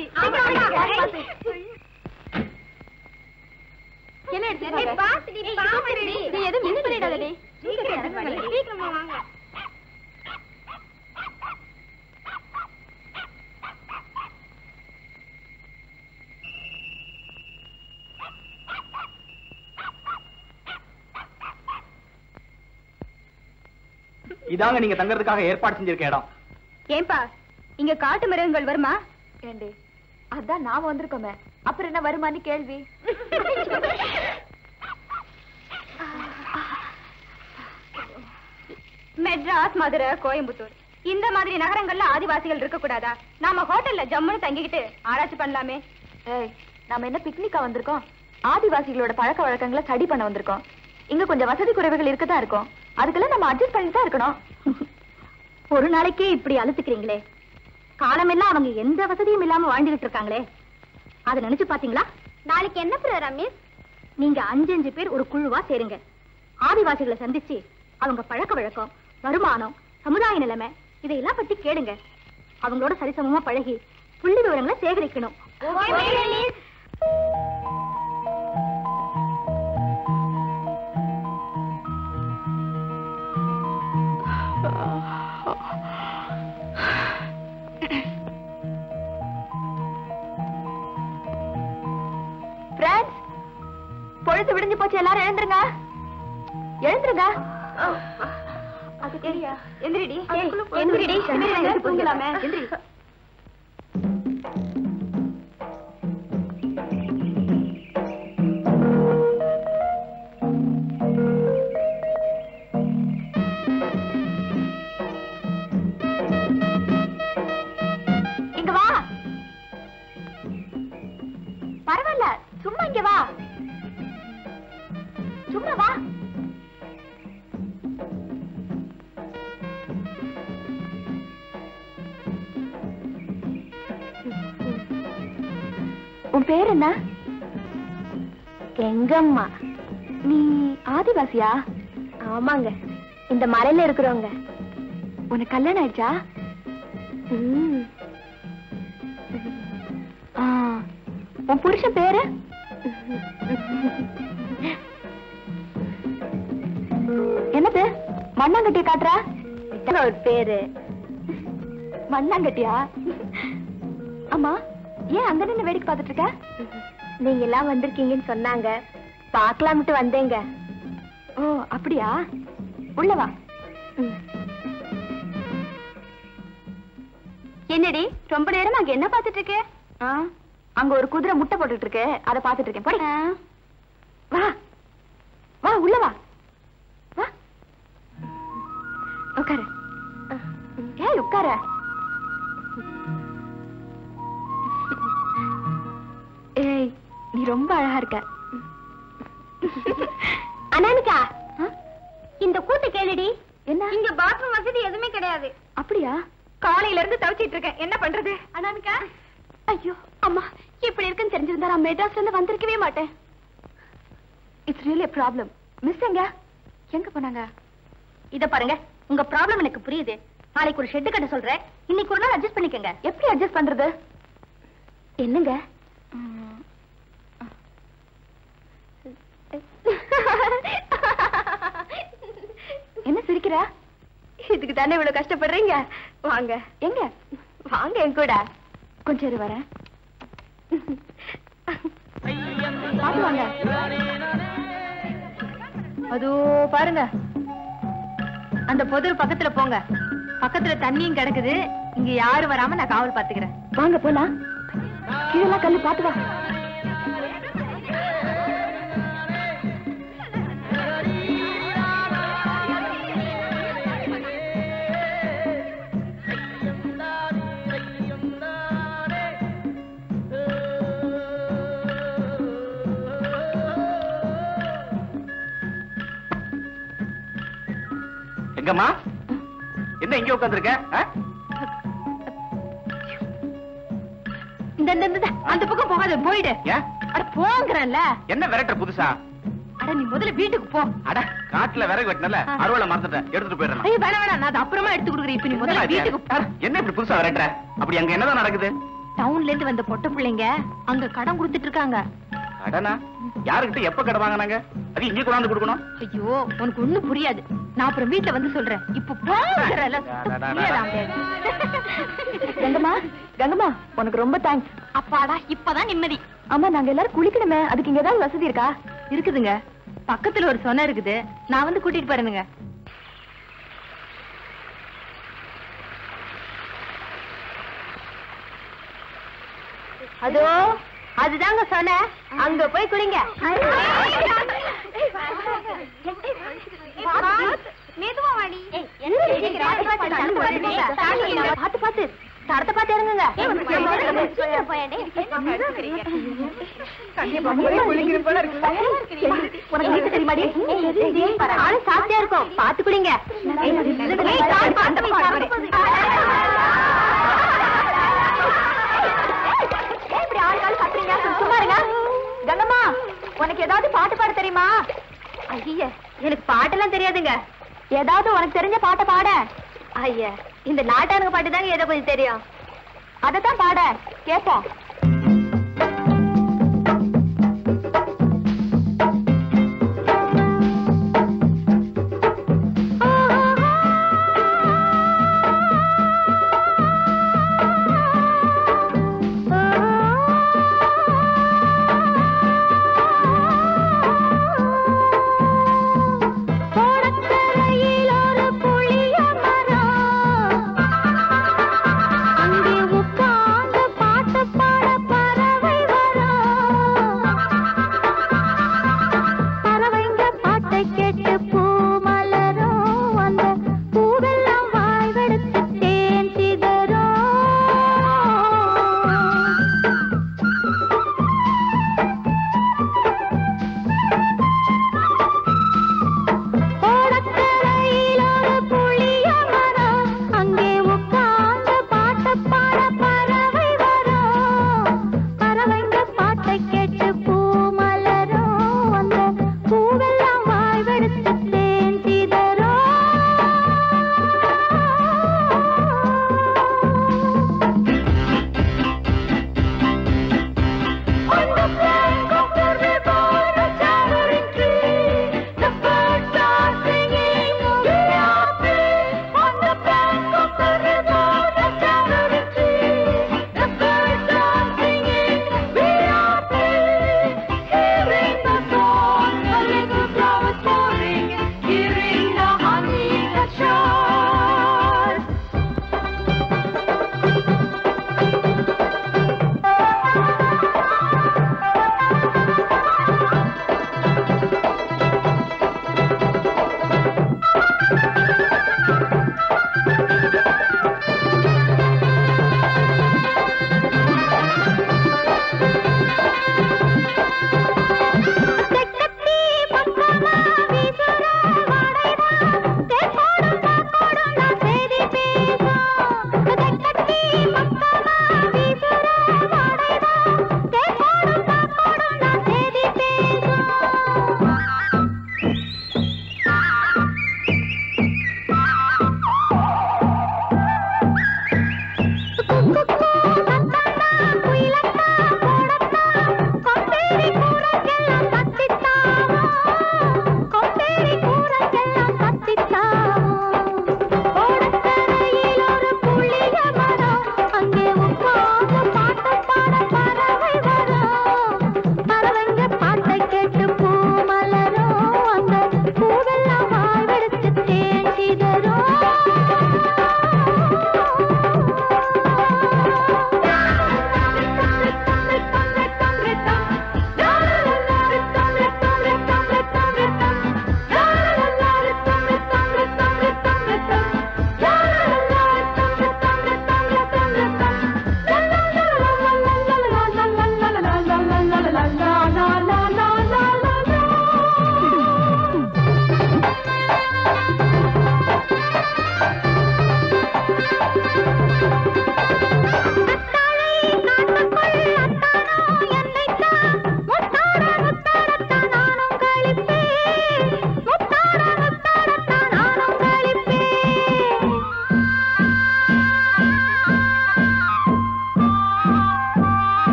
ஆச்சு சீக்கிரம் வாங்க. என்ன எடுத்து பாத்துடி பாத்துடி நீ எதுவும் மிஸ் பண்ணிடாதடி சீக்கிரம் சீக்கிரமா வாங்க இதாங்க நீங்க தங்கறதுக்காக ஏற்பாடு செஞ்சிருக்க இடம் ஏன்பா இங்க காட்டு மிருகங்கள் வருமா ஏண்டி அதான் நாம வந்திருக்கோமே அப்புறம் என்ன வருமான்னு கேள்வி மெட்ராஸ் மதுரை கோயம்புத்தூர் இந்த மாதிரி நகரங்கள்ல ஆதிவாசிகள் இருக்க கூடாதா நாம ஹோட்டல்ல ஜம்முன்னு தங்கிக்கிட்டு ஆராய்ச்சி பண்ணலாமே ஏய் நாம என்ன பிக்னிக்கா வந்திருக்கோம் ஆதிவாசிகளோட பழக்க வழக்கங்களை ஸ்டடி பண்ண வந்திருக்கோம் இங்க கொஞ்சம் வசதி குறைவுகள் இருக்கதான் இருக்கும் அதுக்கெல்லாம் நம்ம அட்ஜஸ்ட் பண்ணி தான் இருக்கணும் ஒரு நாளைக்கே இப்படி அழுத்துக்கிறீங்களே காலமெல்லாம் அவங்க எந்த வசதியும் இல்லாம வாழ்ந்துகிட்டு இருக்காங்களே அதை நினைச்சு பாத்தீங்களா நாளைக்கு என்ன ப்ரோக்ராம் மிஸ் நீங்க அஞ்சு அஞ்சு பேர் ஒரு குழுவா சேருங்க ஆதிவாசிகளை சந்திச்சு அவங்க பழக்க வழக்கம் வருமானம் சமுதாய நிலைமை இதையெல்லாம் பத்தி கேளுங்க அவங்களோட சரிசமமா பழகி புள்ளி விவரங்களை சேகரிக்கணும் ஃப்ரெண்ட்ஸ் பொழுது விடிஞ்சு போச்சு எல்லாரும் எழுந்துருங்க எழுந்துருங்க அது தெரியா எந்திரிடி எந்திரிடி எந்திரிடி தூங்கலாமே எந்திரி இங்க வா பரவாயில்ல சும்மா இங்க வா சும்மா வா உன் பேர் என்ன எங்கம்மா நீ ஆதிவாசியா ஆமாங்க இந்த மலையில இருக்கிறவங்க உனக்கு கல்யாணம் ஆயிடுச்சா ம் ஆ, உன் புருஷன் பேரு என்னது மண்ணாங்கட்டிய காட்டுறா ஒரு பேரு மண்ணாங்கட்டியா அம்மா ஏன் அங்க நின்னு வேடிக்கை பார்த்துட்டு இருக்க நீங்க எல்லாம் வந்திருக்கீங்கன்னு சொன்னாங்க பார்க்கலாம்ட்டு வந்தேங்க ஓ அப்படியா உள்ள வா என்னடி ரொம்ப நேரம் அங்க என்ன பார்த்துட்டு இருக்க ஆ, அங்க ஒரு குதிரை முட்டை போட்டுட்டு இருக்கு அதை பார்த்துட்டு இருக்கேன் போடி வா வா உள்ள வா வா உட்காரு ஏய் உட்கார ஏய் நீ ரொம்ப அழகா இருக்க அனாமிகா ஆ? இந்த கூட்டு கேளுடி என்ன இங்க பாத்ரூம் வசதி எதுவுமே கிடையாது அப்படியா காலையில இருந்து தவிச்சிட்டு இருக்கேன் என்ன பண்றது அனாமிகா ஐயோ அம்மா இப்படி இருக்குன்னு தெரிஞ்சிருந்தா நான் மெட்ராஸ்ல இருந்து வந்திருக்கவே மாட்டேன் இட்ஸ் ரியலி ப்ராப்ளம் மிஸ் எங்க எங்க போனாங்க இத பாருங்க உங்க ப்ராப்ளம் எனக்கு புரியுது நாளைக்கு ஒரு ஷெட் கட்ட சொல்றேன் இன்னைக்கு ஒரு நாள் அட்ஜஸ்ட் பண்ணிக்கங்க எப்படி அட்ஜஸ்ட் பண்றது என்னங்க என்ன சிரிக்கிற இதுக்கு தானே இவ்வளவு கஷ்டப்படுறீங்க வாங்க எங்க வாங்க என் கூட கொஞ்சம் இரு வரேன் பாத்து வாங்க அதோ பாருங்க அந்த பொது பக்கத்துல போங்க பக்கத்துல தண்ணியும் கிடக்குது இங்க யாரும் வராம நான் காவல் பாத்துக்கிறேன் வாங்க போலாம் கீழெல்லாம் கல்லு பாத்து வா எங்கம்மா என்ன இங்க உட்காந்துருக்க இந்த இந்த, இந்த அந்த பக்கம் போகாத போயிடு ஏன் அட போங்கறல்ல என்ன விரட்டுற புதுசா அட நீ முதல்ல வீட்டுக்கு போ அட காட்டுல விறகு வெட்டினல ஆ. அறுவலை மறந்துட்டேன் எடுத்துட்டு போயிடலாம் ஐயோ வேணாம் வேணாம் நான் அதை அப்புறமா எடுத்து கொடுக்குறேன் இப்ப நீ முதல்ல வீட்டுக்கு போ. என்ன இப்படி புதுசா விரட்டுற அப்படி அங்க என்னதான் நடக்குது டவுன்ல இருந்து வந்த பொட்ட பிள்ளைங்க அங்க கடன் கொடுத்துட்டு இருக்காங்க கடனா யாருக்கிட்ட எப்ப கடை வாங்கினாங்க அது இங்கே கொண்டாந்து கொடுக்கணும் ஐயோ உனக்கு ஒண்ணும் புரியாது நான் அப்புறம் வீட்ல வந்து சொல்றேன் இப்ப போகிறல கங்கம்மா கங்கம்மா உனக்கு ரொம்ப தேங்க்ஸ் அப்பாடா இப்பதான் நிம்மதி அம்மா நாங்க எல்லாரும் குளிக்கணுமே அதுக்கு இங்க ஏதாவது வசதி இருக்கா இருக்குதுங்க பக்கத்துல ஒரு சொன்ன இருக்குது நான் வந்து கூட்டிட்டு போறேனுங்க அதோ அதுதாங்க சொன்ன அங்க போய் குடிங்க பாத்து பாத்து தரத்தை பாத்து இறங்குங்க உனக்கு நீச்சல் தெரியுமாடி? ஆளு சாப்பிட்டே இருக்கும். பாத்து குடிங்க. ஏய், கால் பாத்து பாரு. ஏன் இப்படி ஆள் கால் கத்துறீங்க? சும்மா இருங்க. கங்கம்மா, உனக்கு ஏதாவது பாட்டு பாட தெரியுமா ஐய எனக்கு பாட்டெல்லாம் தெரியாதுங்க ஏதாவது உனக்கு தெரிஞ்ச பாட்டை பாட ஐயா இந்த நாட்டானுங்க பாட்டு தாங்க ஏதோ கொஞ்சம் தெரியும் அதைத்தான் பாட கேப்போம் ஓடக்கரையில் ஒரு புளிய மரம் அங்கே உட்கார்ந்து பாட்டு பாட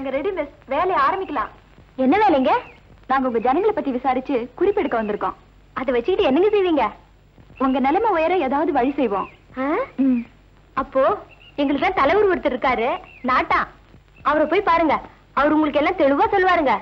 நாங்க ரெடி மிஸ் வேலையை ஆரம்பிக்கலாம் என்ன வேலைங்க நாங்க உங்க ஜனங்களை பத்தி விசாரிச்சு குறிப்பெடுக்க வந்திருக்கோம் அதை வச்சுக்கிட்டு என்னங்க செய்வீங்க உங்க நிலைமை உயர ஏதாவது வழி செய்வோம் ஆ? அப்போ எங்களுக்கு தான் தலைவர் ஒருத்தர் இருக்காரு நாட்டா அவரை போய் பாருங்க அவர் உங்களுக்கு எல்லாம் தெளிவா சொல்லுவாருங்க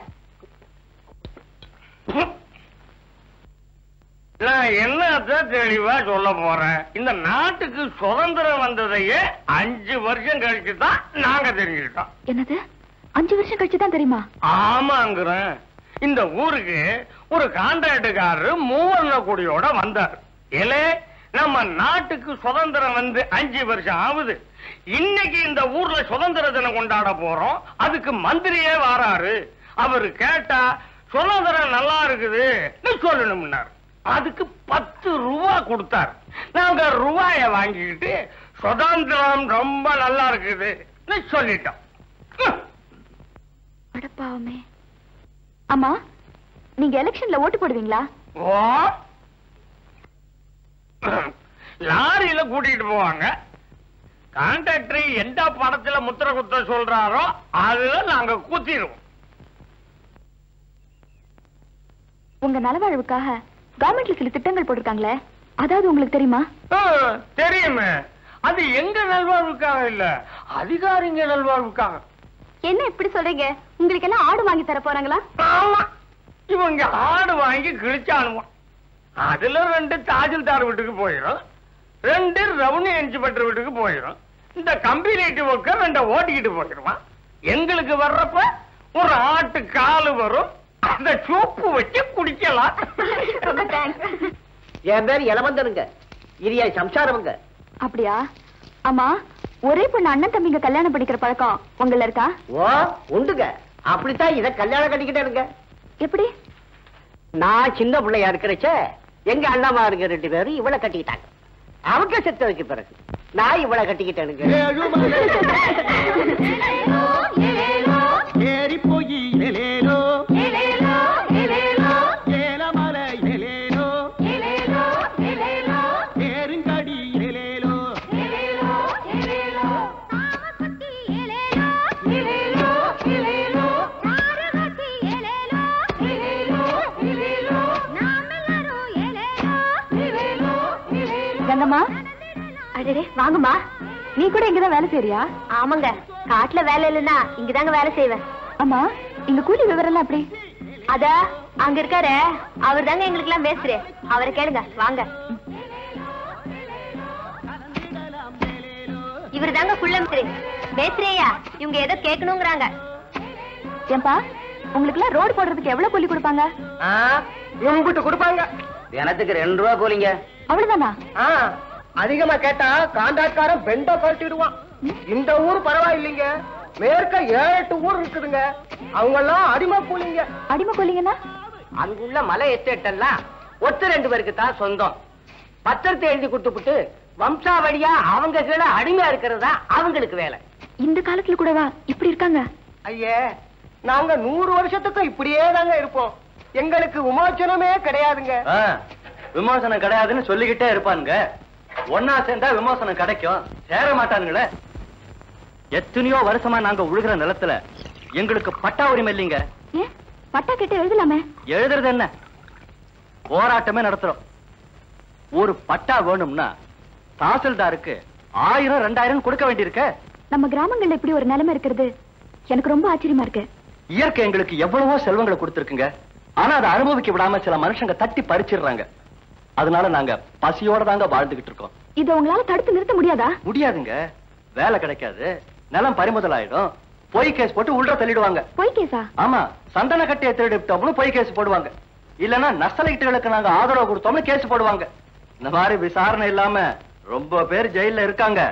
நான் என்னத்தான் தெளிவா சொல்ல போறேன் இந்த நாட்டுக்கு சுதந்திரம் வந்ததையே அஞ்சு வருஷம் கழிச்சு தான் நாங்க தெரிஞ்சுக்கிட்டோம் என்னது அஞ்சு வருஷம் கழிச்சு தான் தெரியுமா ஆமாங்கிறேன் இந்த ஊருக்கு ஒரு கான்ட்ராக்டுக்காரரு மூவர்ண கொடியோட வந்தார் ஏலே நம்ம நாட்டுக்கு சுதந்திரம் வந்து அஞ்சு வருஷம் ஆகுது இன்னைக்கு இந்த ஊர்ல சுதந்திர தினம் கொண்டாட போறோம் அதுக்கு மந்திரியே வாராரு அவரு கேட்டா சுதந்திரம் நல்லா இருக்குது சொல்லணும்னார் அதுக்கு பத்து ரூபா கொடுத்தார் நாங்க ரூபாய வாங்கிக்கிட்டு சுதந்திரம் ரொம்ப நல்லா இருக்குது சொல்லிட்டோம் ஹம். அடப்பாவமே அம்மா நீங்க எலெக்ஷன்ல ஓட்டு போடுவீங்களா ஓ லாரியில கூட்டிட்டு போவாங்க கான்ட்ராக்டர் எந்த படத்துல முத்திர குத்த சொல்றாரோ அதுல நாங்க குத்திடுவோம் உங்க நலவாழ்வுக்காக கவர்மெண்ட்ல சில திட்டங்கள் போட்டிருக்காங்களே அதாவது உங்களுக்கு தெரியுமா ஆ, தெரியுமே அது எங்க நல்வாழ்வுக்காக இல்ல அதிகாரிங்க நல்வாழ்வுக்காக என்ன இப்படி சொல்றீங்க உங்களுக்கு எல்லாம் ஆடு வாங்கி தர போறாங்களா ஆமா இவங்க ஆடு வாங்கி கிழிச்சானுவான் அதுல ரெண்டு தாசில்தார் வீட்டுக்கு போயிடும் ரெண்டு ரெவன்யூ இன்ஸ்பெக்டர் வீட்டுக்கு போயிடும் இந்த கம்பெனிட்டு ஒர்க்கர் ரெண்ட ஓட்டிக்கிட்டு போயிடுவான் எங்களுக்கு வர்றப்ப ஒரு ஆட்டு காலு வரும் அந்த சூப்பு வச்சு குடிக்கலாம் ரொம்ப தேங்க்ஸ் என் பேர் இளவந்தனுங்க இது என் சம்சாரமுங்க அப்படியா ஆமா ஒரே பொண்ணு அண்ணன் தம்பிங்க கல்யாணம் படிக்கிற பழக்கம் உங்கள இருக்கா ஓ உண்டுங்க அப்படித்தான் இத கல்யாணம் கட்டிக்கிட்டேனுங்க எப்படி நான் சின்ன பிள்ளையா இருக்கிறச்ச எங்க அண்ணாமாருங்க ரெண்டு பேரும் இவளை கட்டிக்கிட்டாங்க அவங்க செத்ததுக்கு பிறகு நான் இவளை கட்டிக்கிட்டேனுங்க ஏறி போய் எலேலோ ஏலமல எலேலோ ஏறுங்கடி எலேலோ கங்கம்மா அடடே வாங்கம்மா நீ கூட இங்கதான் வேலை செய்றியா ஆமாங்க காட்டுல வேலை இல்லைன்னா இங்கதாங்க வேலை செய்வேன் ஆமா இங்க கூலி விவரம் எல்லாம் அப்படி அத அங்க இருக்காரு அவர் தாங்க எங்களுக்கு எல்லாம் பேசுறே அவரை கேளுங்க வாங்க இவர் தாங்க குள்ளமிஸ்ரே பேசுறேயா இவங்க ஏதோ கேட்கணுங்கிறாங்க ஏன்பா உங்களுக்கு எல்லாம் ரோடு போடுறதுக்கு எவ்வளவு கூலி கொடுப்பாங்க இவங்கிட்ட கொடுப்பாங்க எனக்கு ரெண்டு ரூபா கூலிங்க அவ்வளவுதானா அதிகமா கேட்டா காண்டாட்காரன் பெண்ட கட்டிடுவான் இந்த ஊர் பரவாயில்லைங்க மேற்க ஏழு எட்டு ஊர் இருக்குதுங்க அவங்க எல்லாம் அடிமை கூலிங்க அடிமை கூலிங்கன்னா அங்குள்ள மலை எஸ்டேட் எல்லாம் ஒத்து ரெண்டு பேருக்கு தான் சொந்தம் பத்திரத்தை எழுதி கொடுத்துப்புட்டு வம்சாவழியா அவங்க கீழே அடிமையா இருக்கிறதா அவங்களுக்கு வேலை இந்த காலத்துல கூடவா இப்படி இருக்காங்க ஐயே நாங்க நூறு வருஷத்துக்கு இப்படியே தாங்க இருப்போம் எங்களுக்கு விமோச்சனமே கிடையாதுங்க விமோசனம் கிடையாதுன்னு சொல்லிக்கிட்டே இருப்பானுங்க ஒன்னா சேர்ந்தா விமோசனம் கிடைக்கும் சேர மாட்டானுங்களே எத்தனையோ வருஷமா நாங்க உழுகிற நிலத்துல எங்களுக்கு பட்டா உரிமை இல்லைங்க ஏன் பட்டா கேட்டு எழுதலாமே எழுதுறது என்ன போராட்டமே நடத்துறோம் ஒரு பட்டா வேணும்னா தாசில்தாருக்கு ஆயிரம் ரெண்டாயிரம் கொடுக்க வேண்டியிருக்க நம்ம கிராமங்கள்ல இப்படி ஒரு நிலைமை இருக்கிறது எனக்கு ரொம்ப ஆச்சரியமா இருக்கு இயற்கை எங்களுக்கு எவ்வளவோ செல்வங்களை கொடுத்திருக்குங்க ஆனா அதை அனுபவிக்க விடாம சில மனுஷங்க தட்டி பறிச்சிடுறாங்க அதனால நாங்க பசியோட தாங்க வாழ்ந்துகிட்டு இருக்கோம் இதை உங்களால தடுத்து நிறுத்த முடியாதா முடியாதுங்க வேலை கிடைக்காது நிலம் பறிமுதல் ஆயிடும் பொய் கேஸ் போட்டு உள்ள தள்ளிடுவாங்க பொய் கேசா ஆமா சந்தன கட்டியை திருடிட்டோம்னு பொய் கேஸ் போடுவாங்க இல்லன்னா நக்சலைட்டுகளுக்கு நாங்க ஆதரவு கொடுத்தோம்னு கேஸ் போடுவாங்க இந்த மாதிரி விசாரணை இல்லாம ரொம்ப பேர் ஜெயில்ல இருக்காங்க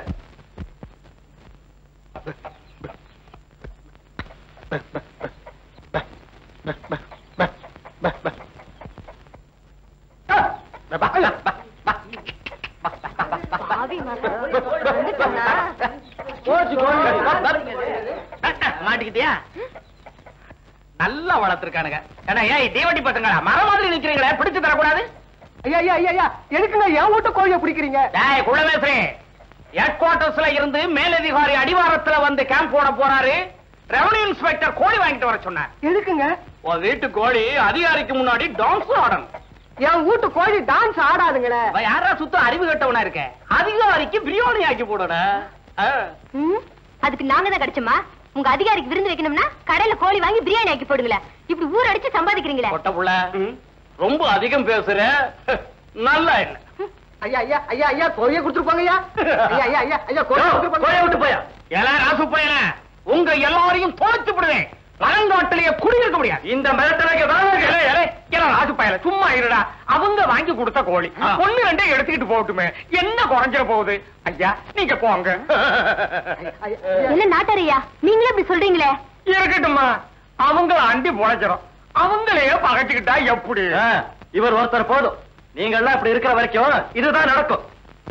மாட்டிக்கிட்டியா நல்லா வளர்த்திருக்கானுங்க ஏன்னா ஏய் தீவண்டி பசங்களா மரம் மாதிரி நிக்கிறீங்களே பிடிச்சு தரக்கூடாது ஐயா ஐயா ஐயா எதுக்குங்க என் வீட்டு கோழியை பிடிக்கிறீங்க டேய் குள்ளமேசே ஹெட் குவார்டர்ஸ்ல இருந்து மேலதிகாரி அடிவாரத்துல வந்து கேம்ப் போட போறாரு ரெவன்யூ இன்ஸ்பெக்டர் கோழி வாங்கிட்டு வர சொன்னார் எதுக்குங்க உன் வீட்டு கோழி அதிகாரிக்கு முன்னாடி டான்ஸ் ஆடணும் என் வீட்டு கோழி டான்ஸ் ஆடாதுங்களே அவ யாரா சுத்தம் அறிவு கட்டவனா இருக்க அதிகாரிக்கு பிரியாணி ஆக்கி போடணும் ம், அதுக்கு நாங்க தான் கிடைச்சோமா உங்க அதிகாரிக்கு விருந்து வைக்கணும்னா கடையில கோழி வாங்கி பிரியாணி ஆக்கி போடுங்களேன் இப்படி ஊர் அடிச்சு சம்பாதிக்கிறீங்களே கொட்ட புள்ள ரொம்ப அதிகம் பேசுற நல்லா என்ன ஐயா ஐயா ஐயா ஐயா கோழியை கொடுத்துருப்பாங்க ஐயா ஐயா ஐயா ஐயா ஐயா கோழியை கோழி விட்டு கொடுத்துருப்பாங்க போயா எல்லாம் ராசு பையன உங்க எல்லாரையும் தோச்சு விடுவேன் பழங்காட்டிலேயே குடியிருக்க முடியாது இந்த மிரட்டலைக்கு ராசு பயல சும்மா இருடா அவங்க வாங்கி கொடுத்த கோழி ஒண்ணு ரெண்டே எடுத்துக்கிட்டு போகட்டுமே என்ன குறைஞ்சிட போகுது ஐயா நீங்க போங்க ஐயா, ஐயா. என்ன நாட்டாரையா நீங்களே இப்படி சொல்றீங்களே இருக்கட்டும்மா அவங்க அண்டி பொழைச்சிரும் அவங்களையே பகைச்சுக்கிட்டா எப்படி ஆ, இவர் ஒருத்தர் போதும் நீங்க எல்லாம் இப்படி இருக்கிற வரைக்கும் இதுதான் நடக்கும்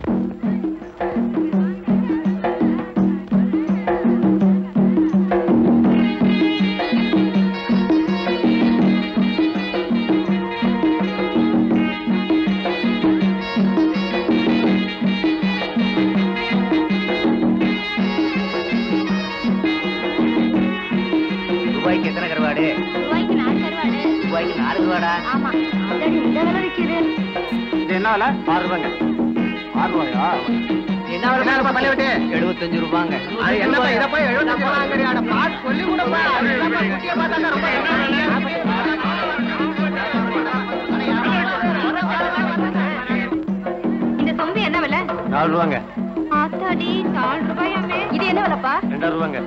ரூபாய்க்கு எத்தனை கருவாடு ரூபாய்க்கு நாலு கருவாடு ரூபாய்க்கு நாலு ரூபாடா ஆமா அதோட இந்த விலை விற்கிது இது என்ன விலை ஆறு ரூபாங்க ஆறு ரூபாயா என்ன என்னப்பா பண்ணி விட்டு? எழுபத்தஞ்சு ரூபாங்க அது என்னப்பா இதை போய் எழுபத்தஞ்சு ரூபாங்கிறீங்க? அட பார்த்து சொல்லி கொடுப்பா. அது என்னப்பா குட்டியை பார்த்தாக்கா ரொம்ப இந்த சொம்பு என்ன விலை நாலு ரூபாங்க ஆத்தாடி நாலு ரூபாயாமே இது என்ன விலைப்பா ரெண்டாயிரம் ரூபாங்க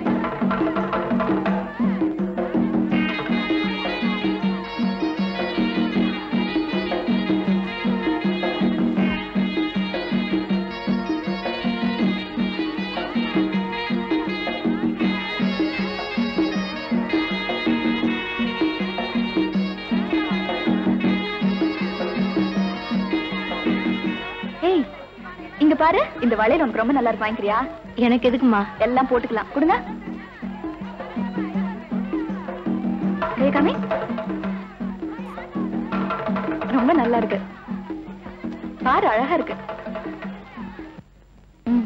ஏய் இங்க பாரு இந்த வளையல் உனக்கு ரொம்ப நல்லா இருக்கு வாங்கிக்கிறியா எனக்கு எதுக்குமா எல்லாம் போட்டுக்கலாம் கொடுங்க ரேகாமி ரொம்ப நல்லா இருக்கு பாரு அழகா இருக்கு ம்.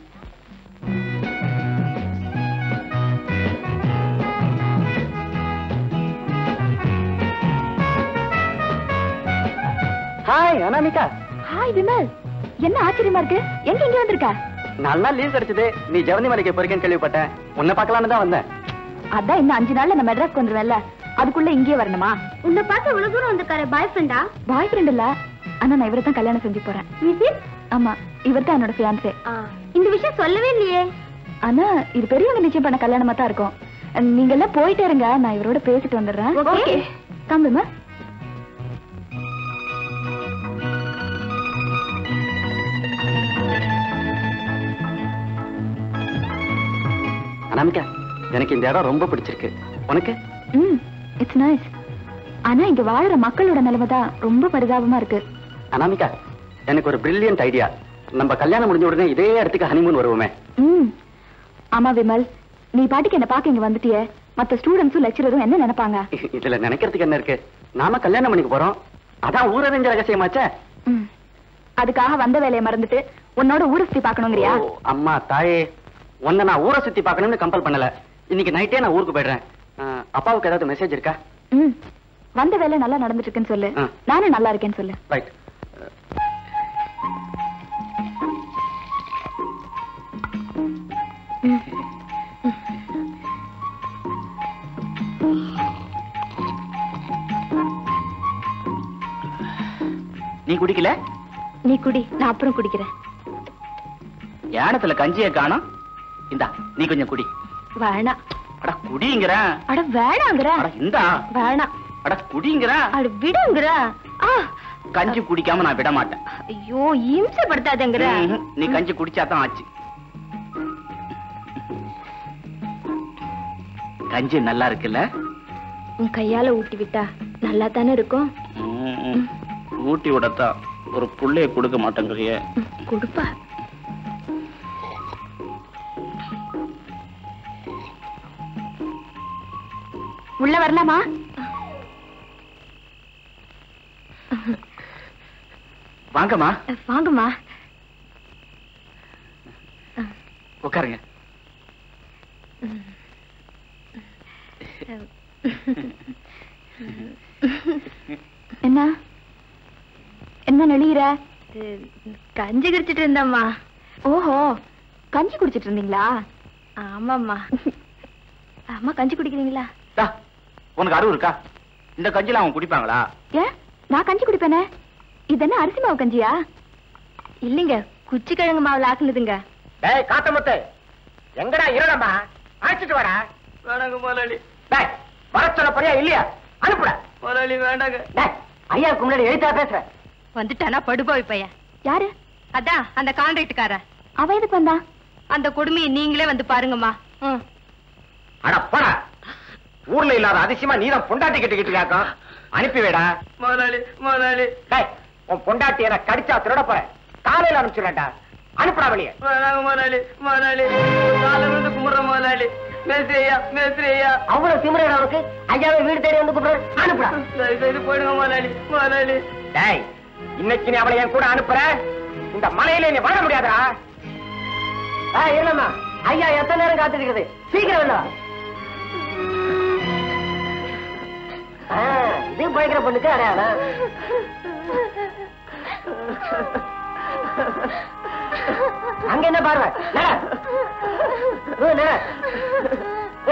ஹாய் அனாமிகா ஹாய் விமல் என்ன ஆச்சரியமா இருக்கு எங்க இங்க வந்திருக்க நாலு நாள் லீவ் கிடைச்சது நீ ஜெவனி மலைக்கு போறீங்கன்னு கேள்விப்பட்டேன் உன்னை பார்க்கலான்னு தான் வந்தேன் அதான் இன்னும் அஞ்சு நாள்ல நான் மெட்ராஸ்க்கு வந்துருவேன்ல அதுக்குள்ள இங்கேயே வரணுமா உன்னை பார்த்து இவ்வளவு தூரம் வந்திருக்காரு பாய் ஃப்ரெண்டா பாய் ஃப்ரெண்ட் இல்ல ஆனா நான் இவரை தான் கல்யாணம் செஞ்சு போறேன் ஆமா இவர் தான் என்னோட ஃபியான்சே இந்த விஷயம் சொல்லவே இல்லையே ஆனா இது பெரியவங்க நிச்சயம் பண்ண கல்யாணமா தான் இருக்கும் நீங்க எல்லாம் போயிட்டே இருங்க நான் இவரோட பேசிட்டு வந்துடுறேன் Okay. தம்பிமா அனாமிகா எனக்கு இந்த இடம் ரொம்ப பிடிச்சிருக்கு உனக்கு ம் இட்ஸ் நைஸ் ஆனா இங்க வாழுற மக்களோட நிலைமை தான் ரொம்ப பரிதாபமா இருக்கு அனாமிகா எனக்கு ஒரு பிரில்லியன்ட் ஐடியா நம்ம கல்யாணம் முடிஞ்ச உடனே இதே இடத்துக்கு ஹனிமூன் வருவோமே ம் ஆமா விமல் நீ பாட்டுக்கு என்ன பார்க்க இங்க வந்துட்டியே மத்த ஸ்டூடெண்ட்ஸும் லெக்சரரும் என்ன நினைப்பாங்க இதுல நினைக்கிறதுக்கு என்ன இருக்கு நாம கல்யாணம் பண்ணிக்க போறோம் அதான் ஊரறிஞ்ச ரகசியமாச்சே ம் அதுக்காக வந்த வேலையை மறந்துட்டு உன்னோட ஊரை சுத்தி பார்க்கணுங்கிறியா ஓ, அம்மா தாயே உன்னை நான் ஊரை சுத்தி பார்க்கணும்னு கம்பல் பண்ணல இன்னைக்கு நைட்டே நான் ஊருக்கு போயிடுறேன் ஆ, அப்பாவுக்கு ஏதாவது மெசேஜ் இருக்கா ம் வந்த வேலை நல்லா நடந்துட்டு இருக்குன்னு சொல்லு ஆ. நானும் நல்லா இருக்கேன்னு சொல்லு ரைட் நீ குடிக்கல நீ குடி நான் அப்புறம் குடிக்கிறேன் யானத்துல கஞ்சிய காணோம் இந்தா நீ கொஞ்சம் குடி வேணாம் அட குடிங்கிற அட வேணாங்கிற அட இந்தா வேணாம் அட குடிங்கிற அட விடுங்கிற ஆ கஞ்சி குடிக்காம நான் விட மாட்டேன் ஐயோ இம்சப்படுத்தாதங்கிற ம்ஹும். நீ கஞ்சி குடிச்சாதான் ஆச்சு கஞ்சி நல்லா இருக்குல்ல உன் கையால ஊட்டி விட்டா நல்லா தானே இருக்கும் ஊட்டி விடத்தான் ஒரு புள்ளைய கொடுக்க மாட்டேங்கிறிய ம், கொடுப்பா உள்ள வரலாமா வாங்கம்மா வாங்கம்மா உட்காருங்க என்ன என்ன நெளிகிற கஞ்சி குடிச்சிட்டு இருந்தம்மா ஓஹோ கஞ்சி குடிச்சிட்டு இருந்தீங்களா ஆமாம்மா அம்மா கஞ்சி குடிக்கிறீங்களா டா, உனக்கு அறிவு இருக்கா இந்த கஞ்சில அவங்க குடிப்பாங்களா ஏன் நான் கஞ்சி குடிப்பேனே இது என்ன அரிசி மாவு கஞ்சியா இல்லைங்க குச்சி கிழங்கு மாவுல ஆக்குனதுங்க டேய் காத்தமுத்து எங்கடா இருடம்மா அழைச்சிட்டு வாடா வேணாங்க முதலாளி டேய் வர சொல்ல போறியா இல்லையா அனுப்புடா முதலாளி வேண்டாங்க டேய் ஐயாவுக்கு முன்னாடி எழுத்தா பேசுற வந்துட்டானா படுபாவி பையன் யாரு அதான் அந்த கான்ட்ராக்டுக்காரன் அவ எதுக்கு வந்தா அந்த கொடுமையை நீங்களே வந்து பாருங்கம்மா ம் அட போடா ஊர்ல இல்லாத அதிசயமா நீதான் பொண்டாட்டி கட்டிக்கிட்டு இருக்காக்கும் அனுப்பி வைடா முதலாளி முதலாளி டேய் உன் பொண்டாட்டி என்ன கடிச்சா திருட போற காலையில அனுப்பிச்சுடா அனுப்புடா வெளியே வேணாங்க முதலாளி முதலாளி காலை விழுந்து கும்பிடுற முதலாளி மேஸ்திரி ஐயா மேஸ்திரி ஐயா அவ்வளவு திமிரா அவனுக்கு ஐயாவை வீடு தேடி வந்து கூப்பிடுற அனுப்புடா தயவு செய்து போயிடுங்க முதலாளி முதலாளி டேய் இன்னைக்கு நீ அவளை என் கூட அனுப்புற இந்த மலையில நீ வாழ முடியாதா ஆ இல்லம்மா ஐயா எத்தனை நேரம் காத்துக்கிறது சீக்கிரம் இல்ல இது பயங்கர பொண்ணுக்கு அடையாளம் அங்க என்ன பார்வை நட. ஓ, நட. ஓ.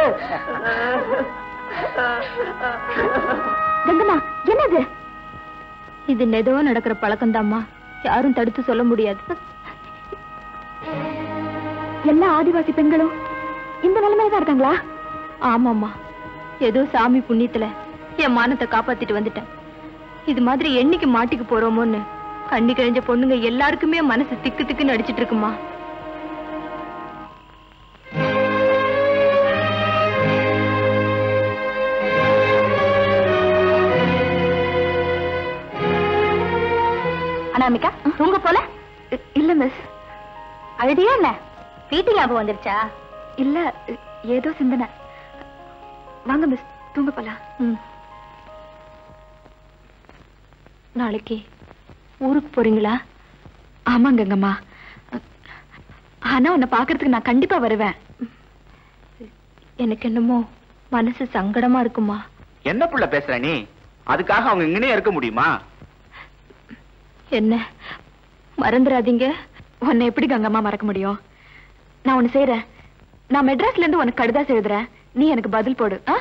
கங்கம்மா என்னது இது நெதவா நடக்கிற பழக்கம்தாம்மா யாரும் தடுத்து சொல்ல முடியாது எல்லா ஆதிவாசி பெண்களும் இந்த நிலைமையில தான் இருக்காங்களா ஆமாம்மா ஏதோ சாமி புண்ணியத்துல என் மானத்தை காப்பாத்திட்டு வந்துட்டேன் இது மாதிரி என்னைக்கு மாட்டிக்கு போறோமோன்னு கண்ணி கழிஞ்ச பொண்ணுங்க எல்லாருக்குமே மனசு திக்கு திக்குன்னு அடிச்சிட்டு இருக்குமா அனாமிகா தூங்க போல இல்ல மிஸ் அழுதியா என்ன வீட்டு ஞாபகம் வந்துருச்சா இல்ல ஏதோ சிந்தனை வாங்க மிஸ் தூங்க போலாம் ம். நாளைக்கு ஊருக்கு போறீங்களா ஆமாங்க கங்கம்மா ஆனா உன்னை பாக்குறதுக்கு நான் கண்டிப்பா வருவேன் எனக்கு என்னமோ மனசு சங்கடமா இருக்குமா என்ன புள்ள பேசுற நீ அதுக்காக அவங்க இங்கனே இருக்க முடியுமா என்ன மறந்துடாதீங்க உன்னை எப்படி கங்கம்மா மறக்க முடியும் நான் ஒண்ணு செய்யறேன் நான் மெட்ராஸ்ல இருந்து உனக்கு கடிதாசு எழுதுறேன் நீ எனக்கு பதில் போடு ஆ?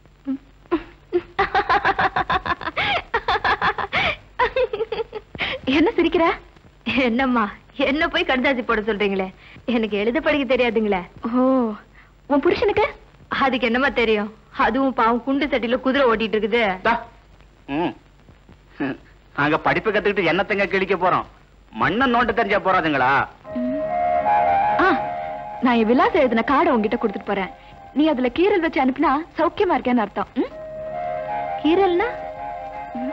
என்ன சிரிக்கிற என்னம்மா என்ன போய் கடிதாசி போட சொல்றீங்களே எனக்கு எழுத படிக்க தெரியாதுங்களே ஓ உன் புருஷனுக்கு அதுக்கு என்னம்மா தெரியும் அதுவும் பாவம் குண்டு சட்டில குதிரை ஓட்டிட்டு இருக்குது டா. ம். நாங்க படிப்பு கத்துக்கிட்டு என்னத்தங்க கிழிக்க போறோம் மண்ணை நோண்ட தெரிஞ்சா போறாதுங்களா ஆ, நான் என் விலாசம் எழுதின கார்டை உங்ககிட்ட கொடுத்துட்டு போறேன் நீ அதுல கீரல் வச்சு அனுப்புனா சௌக்கியமா இருக்கேன்னு அர்த்தம் ம்? கீரல்னா ம்.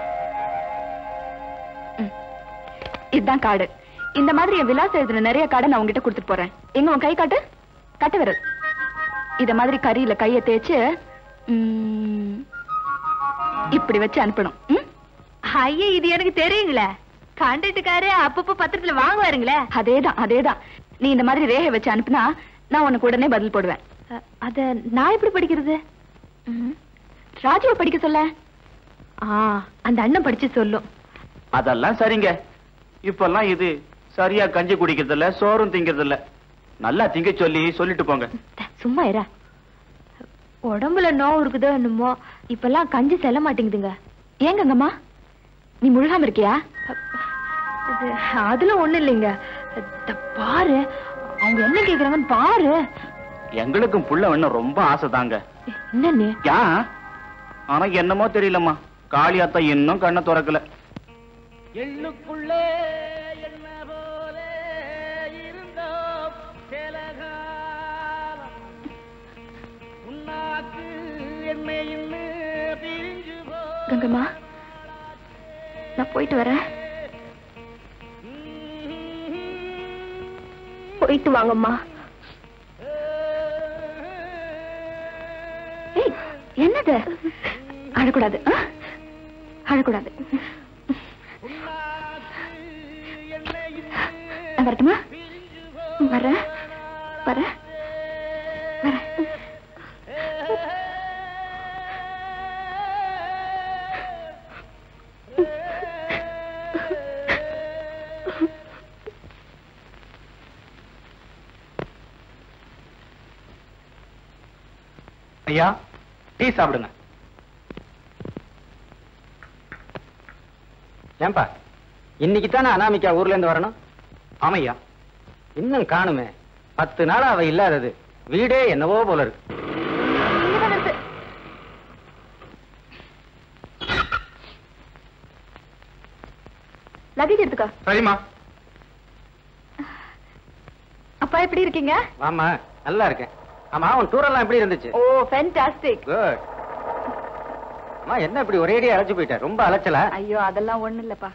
ம். இதுதான் கார்டு இந்த மாதிரி என் விலாசம் எழுதின நிறைய கார்டை நான் உங்ககிட்ட கொடுத்துட்டு போறேன் எங்க உன் கை காட்டு கட்டு விரல் இத மாதிரி கரியில கைய தேய்ச்சு ம், இப்படி வச்சு அனுப்பணும் ம்? ஐயா இது எனக்கு தெரியுங்களே கான்ட்ராக்டுக்காரு அப்பப்போ பத்திரத்துல வாங்குவாருங்களே அதேதான் அதேதான் நீ இந்த மாதிரி ரேகை வச்சு அனுப்புனா நான் உனக்கு உடனே பதில் போடுவேன் அ, அத நான் எப்படி படிக்கிறது ம். ராஜுவை படிக்க சொல்ல ஆ அந்த அண்ணன் படிச்சு சொல்லும் அதெல்லாம் சரிங்க இப்பெல்லாம் இது சரியா கஞ்சி குடிக்கிறது இல்ல சோறும் திங்கிறது இல்ல நல்லா திங்க சொல்லி சொல்லிட்டு போங்க த, சும்மா இரா உடம்புல நோவு இருக்குதோ என்னமோ இப்பெல்லாம் கஞ்சி செல்ல மாட்டேங்குதுங்க ஏங்கங்கம்மா நீ முழுகாம இருக்கியா இது அதுல ஒண்ணு இல்லைங்க இத பாரு அவங்க என்ன கேக்குறாங்கன்னு பாரு எங்களுக்கும் புள்ள வேணும் ரொம்ப ஆசைதாங்க என்ன நீ யா ஆனா என்னமோ தெரியலம்மா காளியாத்தா இன்னும் கண்ணை திறக்கல எள்ளுக்குள்ளே என்ன போல இருந்தோம் சில காலம் உன்னாக்கு என்னை இன்னும் பிரிஞ்சு போ கங்கம்மா நான் போயிட்டு வரேன் போயிட்டு வாங்கம்மா ஏய், என்னது அழக்கூடாது ஆ? அழக்கூடாது நான் வரட்டுமா வரேன் வரேன் வரேன் ஐயா டீ சாப்பிடுங்க ஏன்பா இன்னைக்கு தானே அனாமிகா ஊர்ல இருந்து வரணும் ஆமையா இன்னும் காணுமே பத்து நாள் அவ இல்லாதது வீடே என்னவோ போல இருக்கு லக்கேஜ் எடுத்துக்கோ சரிம்மா அப்பா எப்படி இருக்கீங்க ஆமா நல்லா இருக்கேன் ஆமா அவன் டூர் எல்லாம் எப்படி இருந்துச்சு ஓ ஃபேன்டாஸ்டிக் குட் அம்மா என்ன இப்படி ஒரேடியா அழைச்சு போயிட்ட ரொம்ப அலைச்சல ஐயோ அதெல்லாம் ஒண்ணு இல்லப்பா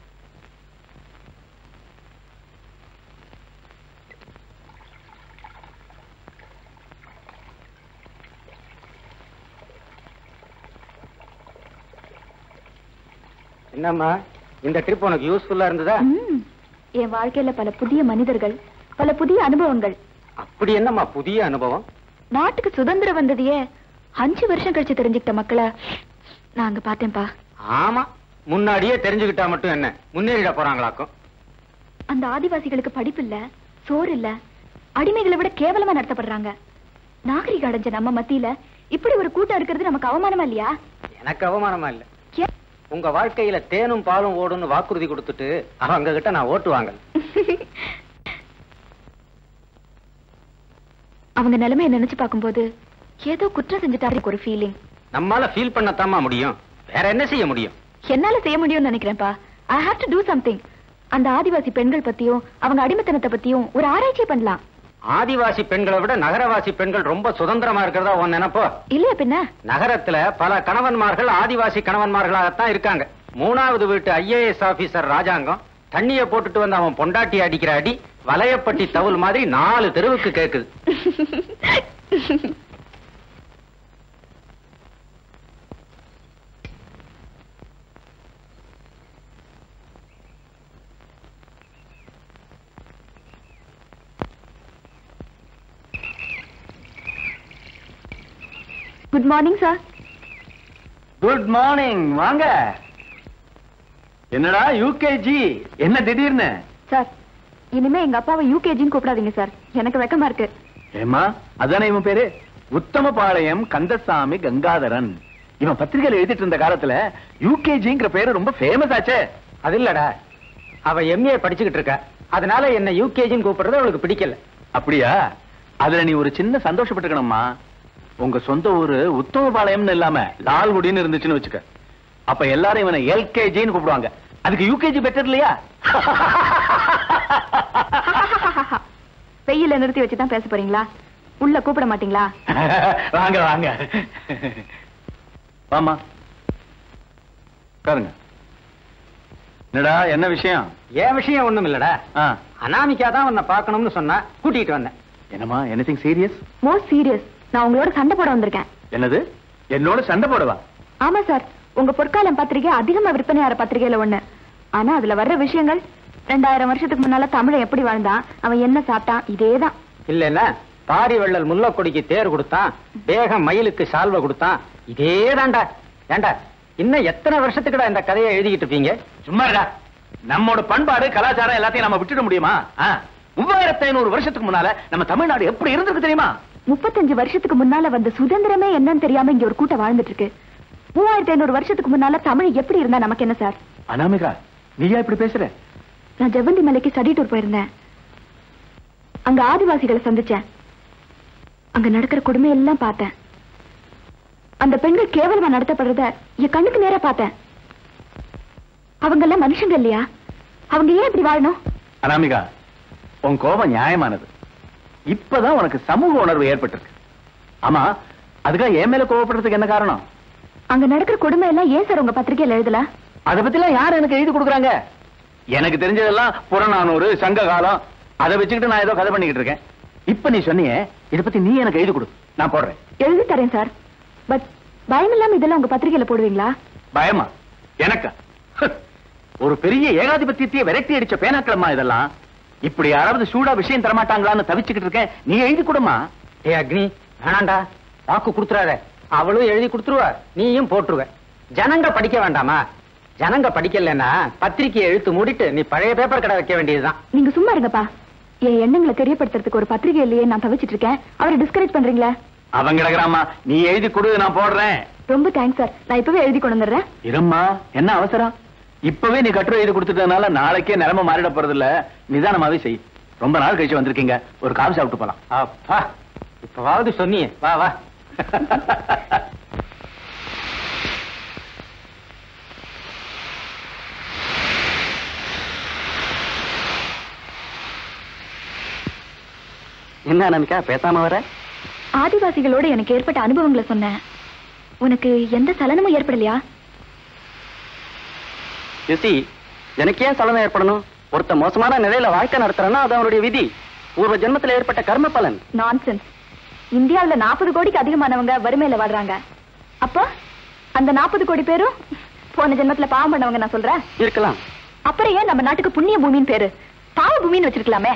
என்னம்மா இந்த ட்ரிப் உனக்கு யூஸ்ஃபுல்லா இருந்ததா ம், என் வாழ்க்கையில பல புதிய மனிதர்கள் பல புதிய அனுபவங்கள் அப்படி என்னம்மா புதிய அனுபவம் நாட்டுக்கு சுதந்திரம் வந்ததையே அஞ்சு வருஷம் கழிச்சு தெரிஞ்சுக்கிட்ட மக்களை நான் அங்க பார்த்தேன்ப்பா ஆமா முன்னாடியே தெரிஞ்சுக்கிட்டா மட்டும் என்ன முன்னேறிட போறாங்களாக்கும் அந்த ஆதிவாசிகளுக்கு படிப்பு இல்ல சோறு இல்ல அடிமைகளை விட கேவலமா நடத்தப்படுறாங்க நாகரிகம் அடைஞ்ச நம்ம மத்தியில இப்படி ஒரு கூட்டம் இருக்கிறது நமக்கு அவமானமா இல்லையா எனக்கு அவமானமா இல்ல ஏன்? உங்க வாழ்க்கையில தேனும் பாலும் ஓடுன்னு வாக்குறுதி கொடுத்துட்டு அவங்க கிட்ட நான் ஓட்டு வாங்கல அவங்க நிலைமையை நினைச்சு பார்க்கும்போது ஏதோ குற்றம் செஞ்சுட்டாரு ஒரு ஃபீலிங் நம்மால ஃபீல் பண்ணத்தாம்மா முடியும் வேற என்ன செய்ய முடியும் என்னால செய்ய முடியும்னு நினைக்கிறேன்ப்பா I have to do something அந்த ஆதிவாசி பெண்கள் பத்தியும் அவங்க அடிமைத்தனத்தை பத்தியும் ஒரு ஆராய்ச்சி பண்ணலாம் ஆதிவாசி பெண்களை விட நகரவாசி பெண்கள் ரொம்ப சுதந்திரமா இருக்கிறதா உன் நினைப்போ இல்லையா பின்ன நகரத்துல பல கணவன்மார்கள் ஆதிவாசி கணவன்மார்களாகத்தான் இருக்காங்க மூணாவது வீட்டு ஐஏஎஸ் ஆபீசர் ராஜாங்கம் தண்ணிய போட்டுட்டு வந்து அவன் பொண்டாட்டி அடிக்கிற அடி வலையப்பட்டி தவுல் மாதிரி நாலு தெருவுக்கு கேக்குது good morning sir good morning வாங்க என்னடா யூகேஜி என்ன திடீர்னு சார் இனிமே எங்க அப்பாவை யூகேஜின்னு கூப்பிடாதீங்க சார் எனக்கு வெக்கமா இருக்கு ஏமா அதானே இவன் பேரு உத்தமபாளையம் கந்தசாமி கங்காதரன் இவன் பத்திரிகையில எழுதிட்டு இருந்த காலத்துல யூகேஜிங்கிற பேரு ரொம்ப ஃபேமஸ் ஆச்சே அது இல்லடா அவ எம்ஏ படிச்சுக்கிட்டு இருக்கா அதனால என்ன யூகேஜின்னு கூப்பிடுறது அவளுக்கு பிடிக்கல அப்படியா அதுல நீ ஒரு சின்ன சந்தோஷப்பட்டுக்கணும்மா உங்க சொந்த ஊரு உத்தமபாளையம்னு இல்லாம லால்குடின்னு இருந்துச்சுன்னு வச்சுக்க அப்ப எல்லாரும் இவனை எல்கேஜின்னு கூப்பிடுவாங்க அதுக்கு யூகேஜி பெட்டர் இல்லையா வெயில நிறுத்தி வச்சு தான் பேச போறீங்களா உள்ள கூப்பிட மாட்டீங்களா வாங்க வாங்க வாமா உட்காருங்க என்னடா என்ன விஷயம் என் விஷயம் ஒண்ணும் இல்லடா ஆ, அனாமிகா தான் உன்னை பார்க்கணும்னு சொன்னா கூட்டிட்டு வந்தேன் என்னம்மா எனிதிங் சீரியஸ் மோஸ்ட் சீரியஸ் நான் உங்களோட சண்டை போட வந்திருக்கேன் என்னது என்னோட சண்டை போடவா ஆமா சார் உங்க பொற்காலம் பத்திரிகை அதிகமா விற்பனையார பத்திரிகையில ஒண்ணு ஆனா அதுல வர்ற விஷயங்கள் ரெண்டாயிரம் வருஷத்துக்கு முன்னால தமிழன் எப்படி வாழ்ந்தான் அவன் என்ன சாப்பிட்டான் இதேதான் இல்லன்னா பாரி வள்ளல் முல்லக்கொடிக்கு தேர் கொடுத்தான் வேகம் மயிலுக்கு சால்வை கொடுத்தான் இதே தான்டா ஏண்டா இன்னும் எத்தனை வருஷத்துக்குடா இந்த கதையை எழுதிக்கிட்டு இருப்பீங்க சும்மா இருடா நம்மோட பண்பாடு கலாச்சாரம் எல்லாத்தையும் நம்ம விட்டுட முடியுமா ஆ, மூவாயிரத்தி ஐநூறு வருஷத்துக்கு முன்னால நம்ம தமிழ்நாடு எப்படி இருந்திருக்கு தெரியுமா முப்பத்தஞ்சு வருஷத்துக்கு முன்னால வந்த சுதந்திரமே என்னன்னு தெரியாம இங்க ஒரு கூட்டம் வாழ்ந்துட்டு இருக்கு மூவாயிரத்தி ஐநூறு வருஷத்துக்கு முன்னால தமிழ் எப்படி இருந்தா நமக்கு என்ன சார் அனாமிகா நீயா இப்படி பேசுற நான் ஜெவந்தி மலைக்கு ஸ்டடி டூர் போயிருந்தேன் அங்க ஆதிவாசிகளை சந்திச்சேன் அங்க நடக்கிற கொடுமை எல்லாம் பார்த்தேன் அந்த பெண்கள் கேவலமா நடத்தப்படுறத என் கண்ணுக்கு நேரா பார்த்தேன் அவங்க எல்லாம் மனுஷங்க இல்லையா அவங்க ஏன் இப்படி வாழணும் அனாமிகா உன் கோபம் நியாயமானது இப்பதான் உனக்கு சமூக உணர்வு ஏற்பட்டிருக்கு ஆமா அதுக்காக என் மேல கோவப்படுறதுக்கு என்ன காரணம் அங்க நடக்கிற கொடுமை எல்லாம் ஏன் சார் உங்க பத்திரிகையில எழுதல அத பத்தி எல்லாம் யார் எனக்கு எழுதி கொடுக்குறாங்க எனக்கு தெரிஞ்சதெல்லாம் புறநானூறு சங்க காலம் அதை வச்சுக்கிட்டு நான் ஏதோ கதை பண்ணிக்கிட்டு இருக்கேன் இப்ப நீ சொன்னியே இத பத்தி நீ எனக்கு எழுதி கொடு நான் போடுறேன் எழுதி தரேன் சார் பட் பயம் இல்லாம இதெல்லாம் உங்க பத்திரிகையில போடுவீங்களா பயமா எனக்கா ஒரு பெரிய ஏகாதிபத்தியத்தையே விரட்டி அடிச்ச பேனாக்களம்மா இதெல்லாம் இப்படி யாராவது சூடா விஷயம் தரமாட்டாங்களான்னு தவிச்சுக்கிட்டு இருக்கேன் நீ எழுதி கொடுமா ஏ அக்னி வேணாண்டா வாக்கு கொடுத்துறாத அவளும் எழுதி கொடுத்துருவா நீயும் போட்டுருவ ஜனங்க படிக்க வேண்டாமா ஜனங்க படிக்கலன்னா பத்திரிக்கையை எழுத்து மூடிட்டு நீ பழைய பேப்பர் கடை வைக்க வேண்டியதுதான் நீங்க சும்மா இருங்கப்பா என் எண்ணங்களை தெரியப்படுத்துறதுக்கு ஒரு பத்திரிகை இல்லையே நான் தவிச்சிட்டு இருக்கேன் அவரை டிஸ்கரேஜ் பண்றீங்களே அவன் கிடக்குறாமா நீ எழுதி கொடு நான் போடுறேன் ரொம்ப தேங்க்ஸ் சார் நான் இப்பவே எழுதி கொண்டு வந்துடுறேன் இரும்மா என்ன அவசரம் இப்பவே நீ கட்டுரை எழுதி கொடுத்துட்டதுனால நாளைக்கே நிலைமை மாறிட போறது இல்ல நிதானமாவே செய் ரொம்ப நாள் கழிச்சு வந்திருக்கீங்க ஒரு காபி சாப்பிட்டு போலாம் அப்பா இப்பவாவது சொன்னியே வா வா என்ன அனாமிகா பேசாம வர ஆதிவாசிகளோட எனக்கு ஏற்பட்ட அனுபவங்களை சொன்னேன் உனக்கு எந்த சலனமும் ஏற்படலையா யுசி எனக்கு ஏன் சலனம் ஏற்படணும் ஒருத்த மோசமான நிலையில வாழ்க்கை நடத்துறேன்னா அது அவனுடைய விதி பூர்வ ஜென்மத்துல ஏற்பட்ட கர்ம பலன் நான்சென்ஸ் இந்தியாவுல நாற்பது கோடிக்கு அதிகமானவங்க வறுமையில வாடுறாங்க அப்போ அந்த நாற்பது கோடி பேரும் போன ஜென்மத்துல பாவம் பண்ணவங்க நான் சொல்றேன் இருக்கலாம் அப்புறம் ஏன் நம்ம நாட்டுக்கு புண்ணிய பூமின்னு பேரு பாவ பூமின்னு வச்சிருக்கலாமே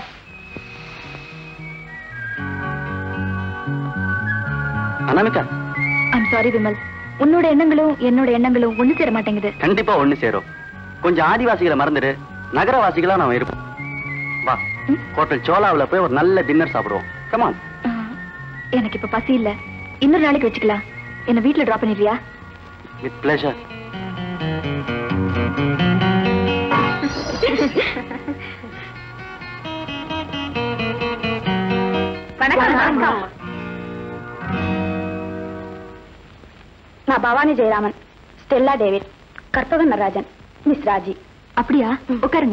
அனாமிகா ஐம் சாரி விமல் உன்னோட எண்ணங்களும் என்னோட எண்ணங்களும் ஒண்ணு சேர மாட்டேங்குது கண்டிப்பா ஒண்ணு சேரும் கொஞ்சம் ஆதிவாசிகளை மறந்துடு நகரவாசிகளா நாம இருப்போம் வா ம். ஹோட்டல் சோலாவுல போய் ஒரு நல்ல டின்னர் சாப்பிடுவோம் கமான் ஆ, எனக்கு இப்ப பசி இல்ல இன்னொரு நாளைக்கு வச்சுக்கலாம் என்ன வீட்ல டிராப் பண்ணிடுறியா வித் பிளஷர் வணக்கம். நான் Bhavani Jayaraman Stella David Karpagan Natarajan miss Raji அப்படியா உட்காருங்க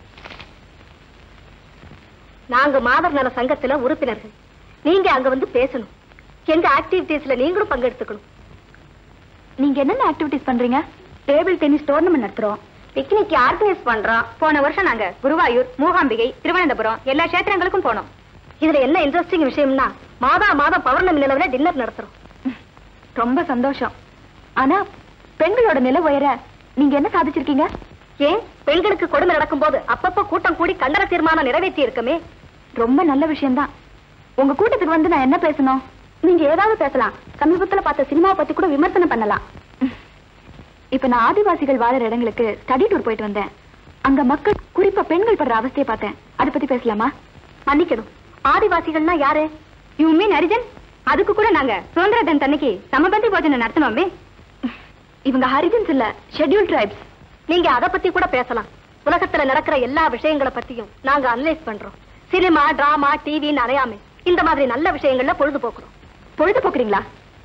நாங்க மாதர் நல சங்கத்துல உறுப்பினர்கள் நீங்க அங்க வந்து பேசணும் எங்க ஆக்டிவிட்டீஸ்ல நீங்களும் பங்கெடுத்துக்கணும் நீங்க என்னென்ன ஆக்டிவிட்டிஸ் பண்றீங்க டேபிள் டென்னிஸ் டோர்னமெண்ட் நடத்துறோம் பிக்னிக் ஆர்கனைஸ் பண்றோம் போன வருஷம் நாங்க குருவாயூர் மூகாம்பிகை திருவனந்தபுரம் எல்லா கஷேத்திரங்களுக்கும் போனோம் இதுல என்ன இன்ட்ரெஸ்டிங் விஷயம்னா மாதா மாதம் பௌர்ணமி நிலவுல டின்னர் நடத்துறோம் ரொம்ப சந்தோஷம் ஆனா பெண்களோட நிலை உயர நீங்க என்ன சாதிச்சிருக்கீங்க ஏன் பெண்களுக்கு கொடுமை நடக்கும்போது அப்பப்ப கூட்டம் கூடி கண்டன தீர்மானம் நிறைவேற்றி இருக்குமே ரொம்ப நல்ல விஷயம்தான் உங்க கூட்டத்துக்கு வந்து நான் என்ன பேசணும் நீங்க ஏதாவது பேசலாம் சமீபத்துல பார்த்த சினிமாவை பத்தி கூட விமர்சனம் பண்ணலாம் இப்ப நான் ஆதிவாசிகள் வாழற இடங்களுக்கு ஸ்டடி டூர் போயிட்டு வந்தேன் அங்க மக்கள் குறிப்பா பெண்கள் படுற அவஸ்தையை பார்த்தேன் அதை பத்தி பேசலாமா மன்னிக்கணும் ஆதிவாசிகள்னா யாரு யூ மீன் ஹரிஜன் அதுக்கு கூட நாங்க சுதந்திர தின அன்னைக்கு சமபந்தி போஜனம் நடத்தினோமே இவங்க ஹரிஜன்ஸ் இல்ல ஷெட்யூல் ட்ரைப்ஸ் நீங்க அத பத்தி கூட பேசலாம் உலகத்துல நடக்கிற எல்லா விஷயங்களை பத்தியும் நாங்க அனலைஸ் பண்றோம் சினிமா டிராமா டிவின்னு அலையாமை இந்த மாதிரி நல்ல விஷயங்கள்ல பொழுதுபோக்குறோம் பொழுதுபோக்குறீங்களா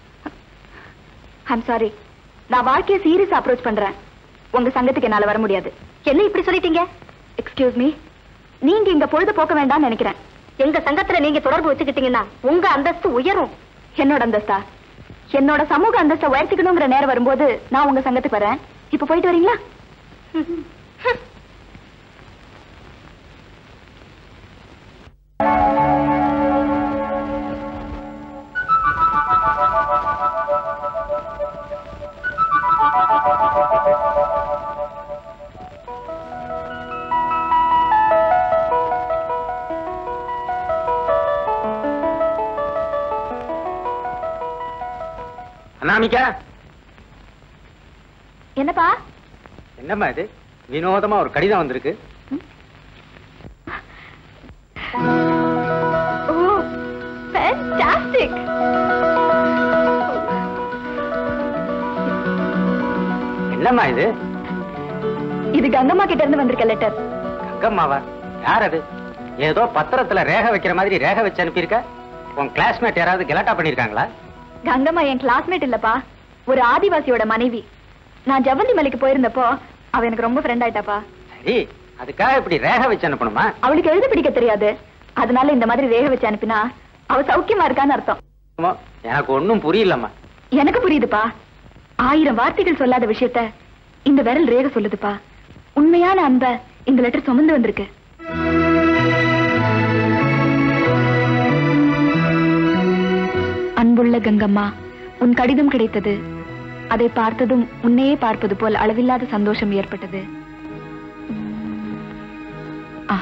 ஐம் சாரி நான் வாழ்க்கையை சீரியஸ் அப்ரோச் பண்றேன் உங்க சங்கத்துக்கு என்னால வர முடியாது என்ன இப்படி சொல்லிட்டீங்க எக்ஸ்கியூஸ் மீ நீங்க இங்க பொழுது போக்க வேண்டாம்னு நினைக்கிறேன் எங்க சங்கத்துல நீங்க தொடர்பு வச்சுக்கிட்டீங்கன்னா உங்க அந்தஸ்து உயரும் என்னோட அந்தஸ்தா என்னோட சமூக அந்தஸ்தை உயர்த்திக்கணுங்கிற நேரம் வரும்போது நான் உங்க சங்கத்துக்கு வரேன் இப்ப போயிட்டு வரீங்களா அனாமிகா என்னப்பா என்னம்மா இது வினோதமா ஒரு கடிதம் வந்திருக்கு ஓ ஃபேன்டாஸ்டிக் என்னம்மா இது இது கங்கம்மா கிட்ட இருந்து வந்திருக்க லெட்டர் கங்கம்மாவா யார் அது ஏதோ பத்திரத்துல ரேக வைக்கிற மாதிரி ரேக வச்சு அனுப்பியிருக்க உன் கிளாஸ்மேட் யாராவது கெலாட்டா பண்ணிருக்காங்களா கங்கம்மா என் கிளாஸ்மேட் இல்லப்பா ஒரு ஆதிவாசியோட மனைவி நான் ஜவந்தி மலைக்கு போயிருந்தப்போ அவ எனக்கு ரொம்ப ஃப்ரெண்ட் ஆயிட்டாப்பா சரி அதுக்காக இப்படி ரேக வச்சு அனுப்பணுமா அவளுக்கு எழுத பிடிக்க தெரியாது அதனால இந்த மாதிரி ரேக வச்சு அனுப்பினா அவ சௌக்கியமா இருக்கான்னு அர்த்தம் ஆமா, எனக்கு ஒண்ணும் புரியலம்மா எனக்கு புரியுதுப்பா ஆயிரம் வார்த்தைகள் சொல்லாத விஷயத்த இந்த விரல் ரேக சொல்லுதுப்பா உண்மையான அன்ப இந்த லெட்டர் சுமந்து வந்திருக்கு அன்புள்ள கங்கம்மா உன் கடிதம் கிடைத்தது அதை பார்த்ததும் உன்னையே பார்ப்பது போல் அளவில்லாத சந்தோஷம் ஏற்பட்டது ஆ.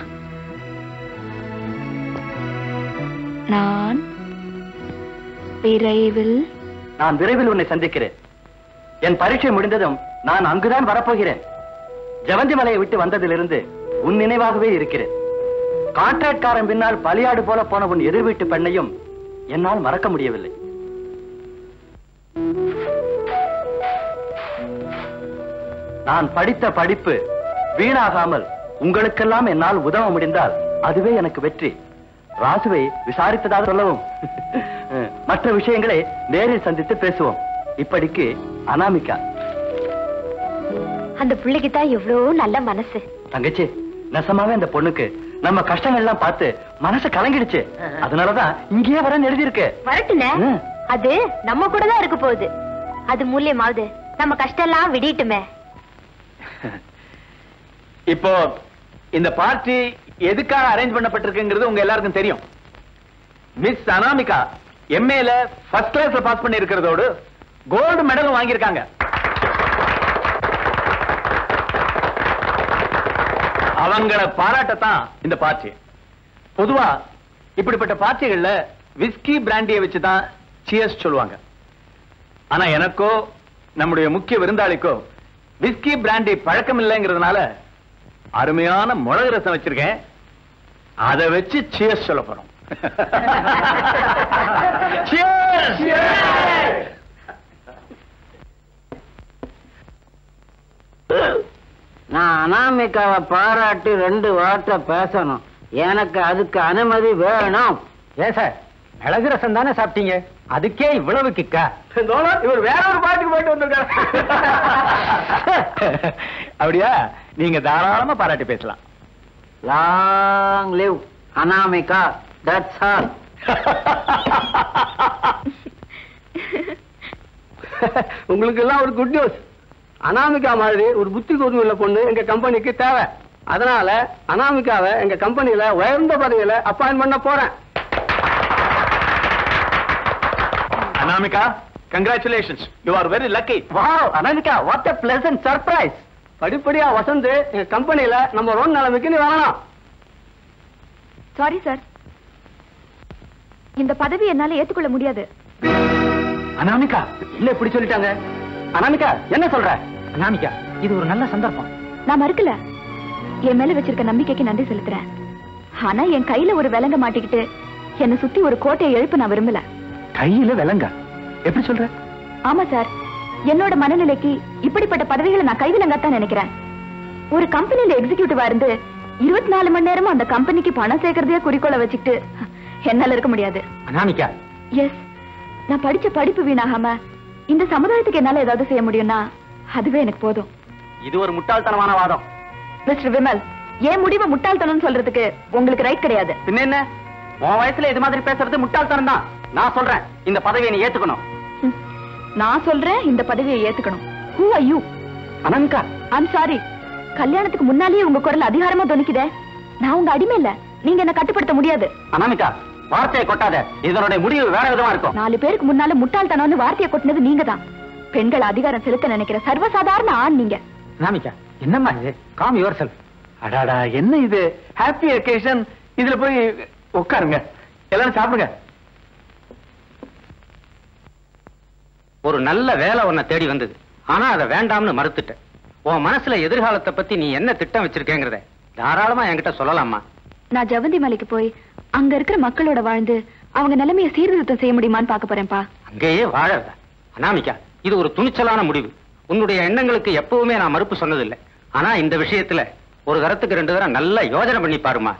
நான் விரைவில் நான் விரைவில் உன்னை சந்திக்கிறேன் என் பரீட்சை முடிந்ததும் நான் அங்குதான் வரப்போகிறேன் ஜவந்தி மலையை விட்டு வந்ததிலிருந்து உன் நினைவாகவே இருக்கிறேன் கான்ட்ராக்ட்காரன் பின்னால் பலியாடு போல போன உன் எதிர் வீட்டு பெண்ணையும் என்னால் மறக்க முடியவில்லை நான் படித்த படிப்பு வீணாகாமல் உங்களுக்கெல்லாம் என்னால் உதவ முடிந்தால் அதுவே எனக்கு வெற்றி ராசுவை விசாரித்ததாக சொல்லவும் மற்ற விஷயங்களை நேரில் சந்தித்து பேசுவோம் இப்படிக்கு அனாமிகா அந்த பிள்ளைக்கு தான் எவ்வளவு நல்ல மனசு தங்கச்சி நெசமாவே அந்த பொண்ணுக்கு நம்ம கஷ்டங்கள் எல்லாம் பார்த்து மனசு கலங்கிடுச்சு அதனாலதான் இங்கேயே வரேன்னு எழுதி இருக்கு வரட்டுனே ம். அது நம்ம கூட தான் இருக்க போகுது அது மூலியமாவது நம்ம கஷ்டம் எல்லாம் விடிட்டுமே இப்போ இந்த பார்ட்டி எதுக்காக அரேஞ்ச் பண்ணப்பட்டிருக்குங்கிறது உங்க எல்லாருக்கும் தெரியும் மிஸ் அனாமிகா எம்ஏல ஃபர்ஸ்ட் கிளாஸ்ல பாஸ் பண்ணி இருக்கிறதோடு கோல்டு மெடலும் வாங்கியிருக்காங்க அவங்கள பாராட்டத்தான் இந்த பார்ட்டி பொதுவா இப்படிப்பட்ட பார்ட்டிகள்ல விஸ்கி பிராண்டியை வச்சுதான் சியர்ஸ் சொல்லுவாங்க ஆனா எனக்கோ நம்முடைய முக்கிய விருந்தாளிக்கோ விஸ்கி பிராண்டி பழக்கம் இல்லைங்கிறதுனால அருமையான மிளகு ரசம் வச்சிருக்கேன் அதை வச்சு சியர்ஸ் சொல்ல போறோம் Cheers! நான் அனாமிகாவை பாராட்டி ரெண்டு வார்த்தை பேசணும் எனக்கு அதுக்கு அனுமதி வேணும் ஏன் சார் மிளகு ரசம் தானே சாப்பிட்டீங்க அதுக்கே இவ்வளவு கிக்கா இவர் வேற ஒரு பாட்டுக்கு போயிட்டு வந்திருக்காரு அப்படியா நீங்க தாராளமா பாராட்டி பேசலாம் long live Anamika that's all உங்களுக்கு எல்லாம் ஒரு குட் நியூஸ் அனாமிகா மாதிரி ஒரு புத்தி கூர்மை உள்ள பொண்ணு எங்க கம்பெனிக்கு தேவை அதனால அனாமிகாவை எங்க கம்பெனில உயர்ந்த பதவியில அப்பாயின் பண்ண போறேன் Anamika congratulations you are very lucky wow Anamika what a pleasant surprise படிப்படியா வசந்து எங்க கம்பெனில நம்ம ஒன் நிலைமைக்கு நீ வரணும் சாரி சார் இந்த பதவி என்னால ஏத்துக்கொள்ள முடியாது அனாமிகா இல்ல இப்படி சொல்லிட்டாங்க அனாமிகா என்ன சொல்ற அனாமிகா இது ஒரு நல்ல சந்தர்ப்பம் நான் மறுக்கல என் மேல வச்சிருக்க நம்பிக்கைக்கு நன்றி செலுத்துறேன் ஆனா என் கையில ஒரு விலங்க மாட்டிக்கிட்டு என்னை சுத்தி ஒரு கோட்டையை எழுப்ப நான் விரும்பல கையில விலங்க எப்படி சொல்ற ஆமா சார் என்னோட மனநிலைக்கு இப்படிப்பட்ட பதவிகளை நான் கைவிலங்கத்தான் நினைக்கிறேன் ஒரு கம்பெனில எக்ஸிகியூட்டிவா இருந்து இருபத்தி நாலு மணி நேரமும் அந்த கம்பெனிக்கு பணம் சேர்க்கறதையே குறிக்கோளை வச்சுக்கிட்டு என்னால இருக்க முடியாது அனாமிகா எஸ் நான் படிச்ச படிப்பு வீணாகாம இந்த சமுதாயத்துக்கு என்னால ஏதாவது செய்ய முடியும்னா அதுவே எனக்கு போதும் இது ஒரு முட்டாள்தனமான வாதம் மிஸ்டர் விமல் என் முடிவை முட்டாள்தனம்னு சொல்றதுக்கு உங்களுக்கு ரைட் கிடையாது பின்ன என்ன உன் வயசுல இது மாதிரி பேசுறது முட்டாள்தனம் தான் நான் சொல்றேன் இந்த பதவியை நீ ஏத்துக்கணும் ஹம். நான் சொல்றேன் இந்த பதவியை ஏத்துக்கணும் who are you Anamika I'm sorry கல்யாணத்துக்கு முன்னாலேயே உங்க குரல் அதிகாரமா தொனிக்குதே நான் உங்க அடிமை இல்ல நீங்க என்ன கட்டுப்படுத்த முடியாது அனாமிகா வார்த்தையை கொட்டாத இதனுடைய முடிவு வேற விதமா இருக்கும் நாலு பேருக்கு முன்னால முட்டாள்தனம்னு வார்த்தையை கொட்டினது நீங்க தான் பெண்கள் அதிகாரம் செலுத்த நினைக்கிற சர்வசாதாரண ஆண் நீங்க அனாமிகா என்னம்மா இது காம் யுவர் செல்ஃப் அடாடா என்ன இது ஹாப்பி அக்கேஷன் இதுல போய் உட்காருங்க எல்லாரும் சாப்பிடுங்க ஒரு நல்ல வேலை உன்னை தேடி வந்தது ஆனா அதை வேண்டாம்னு மறுத்துட்ட உன் மனசுல எதிர்காலத்தை பத்தி நீ என்ன திட்டம் வச்சிருக்கேங்கிறத தாராளமா என்கிட்ட சொல்லலாமா நான் ஜவந்தி மலைக்கு போய் அங்க இருக்கிற மக்களோட வாழ்ந்து அவங்க நிலைமைய சீர்திருத்தம் செய்ய முடியுமான்னு பாக்க போறேன்ப்பா அங்கேயே வாழறத அனாமிகா இது ஒரு துணிச்சலான முடிவு உன்னுடைய எண்ணங்களுக்கு எப்பவுமே நான் மறுப்பு சொன்னதில்லை ஆனா இந்த விஷயத்துல ஒரு தரத்துக்கு ரெண்டு தரம் நல்லா யோசனை பண்ணி பாருமா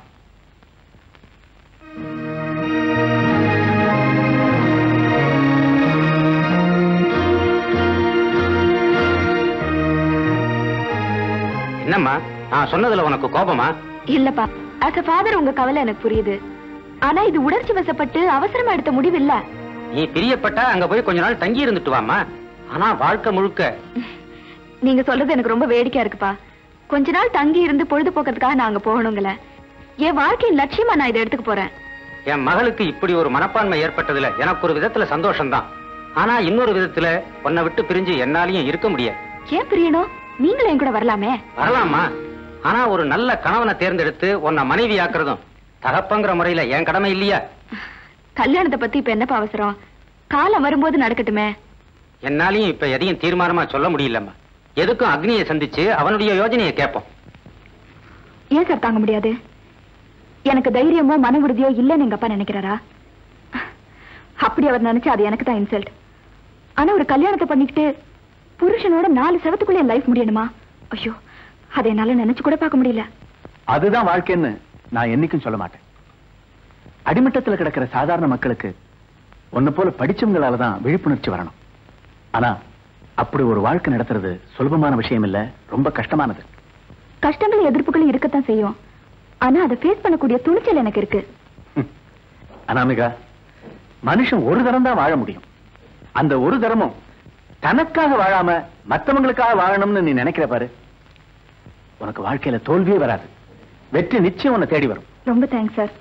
என்னம்மா நான் சொன்னதுல உனக்கு கோபமா இல்லப்பா as a father உங்க கவலை எனக்கு புரியுது ஆனா இது உணர்ச்சி வசப்பட்டு அவசரமா எடுத்த முடிவு இல்ல நீ பிரியப்பட்டா அங்க போய் கொஞ்ச நாள் தங்கி இருந்துட்டு வாமா ஆனா வாழ்க்கை முழுக்க நீங்க சொல்றது எனக்கு ரொம்ப வேடிக்கையா இருக்குப்பா கொஞ்ச நாள் தங்கி இருந்து பொழுதுபோக்கிறதுக்காக நான் அங்க போகணுங்கள என் வாழ்க்கையின் லட்சியமா நான் இதை எடுத்துக்க போறேன் என் மகளுக்கு இப்படி ஒரு மனப்பான்மை ஏற்பட்டதுல எனக்கு ஒரு விதத்துல சந்தோஷம்தான் ஆனா இன்னொரு விதத்துல உன்னை விட்டு பிரிஞ்சு என்னாலையும் இருக்க முடியாது ஏன் பிரியணும் நீங்களும் என் கூட வரலாமே வரலாமா ஆனா ஒரு நல்ல கணவனை தேர்ந்தெடுத்து உன்னை மனைவி ஆக்குறதும் தகப்பங்கிற முறையில என் கடமை இல்லையா கல்யாணத்தை பத்தி இப்ப என்னப்பா அவசரம் காலம் வரும்போது நடக்கட்டுமே என்னாலையும் இப்ப எதையும் தீர்மானமா சொல்ல முடியலம்மா எதுக்கும் அக்னியை சந்திச்சு அவனுடைய யோஜனையை கேட்போம் ஏன் சார் தாங்க முடியாது எனக்கு தைரியமோ மன உறுதியோ இல்லைன்னு எங்க அப்பா நினைக்கிறாரா அப்படி அவர் நினைச்சா அது எனக்கு தான் இன்சல்ட் ஆனா ஒரு கல்யாணத்தை பண்ணிக்கிட்டு புருஷனோட நாலு செவத்துக்குள்ள என் லைஃப் முடியணுமா ஐயோ அதை என்னால நினைச்சு கூட பார்க்க முடியல அதுதான் வாழ்க்கைன்னு நான் என்னைக்கும் சொல்ல மாட்டேன் அடிமட்டத்துல கிடக்கிற சாதாரண மக்களுக்கு உன்னை போல படிச்சவங்களால தான் விழிப்புணர்ச்சி வரணும் ஆனா அப்படி ஒரு வாழ்க்கை நடத்துறது சுலபமான விஷயம் இல்ல ரொம்ப கஷ்டமானது கஷ்டங்களும் எதிர்ப்புகளும் இருக்கத்தான் செய்யும் ஆனா அதை ஃபேஸ் பண்ணக்கூடிய துணிச்சல் எனக்கு இருக்கு ஹம். அனாமிகா மனுஷன் ஒரு தரம் தான் வாழ முடியும் அந்த ஒரு தரமும் தனக்காக வாழாம மத்தவங்களுக்காக வாழணும்னு நீ நினைக்கிற பாரு உனக்கு வாழ்க்கையில தோல்வியே வராது வெற்றி நிச்சயம் உன்னை தேடி வரும் ரொம்ப தேங்க்ஸ் சார்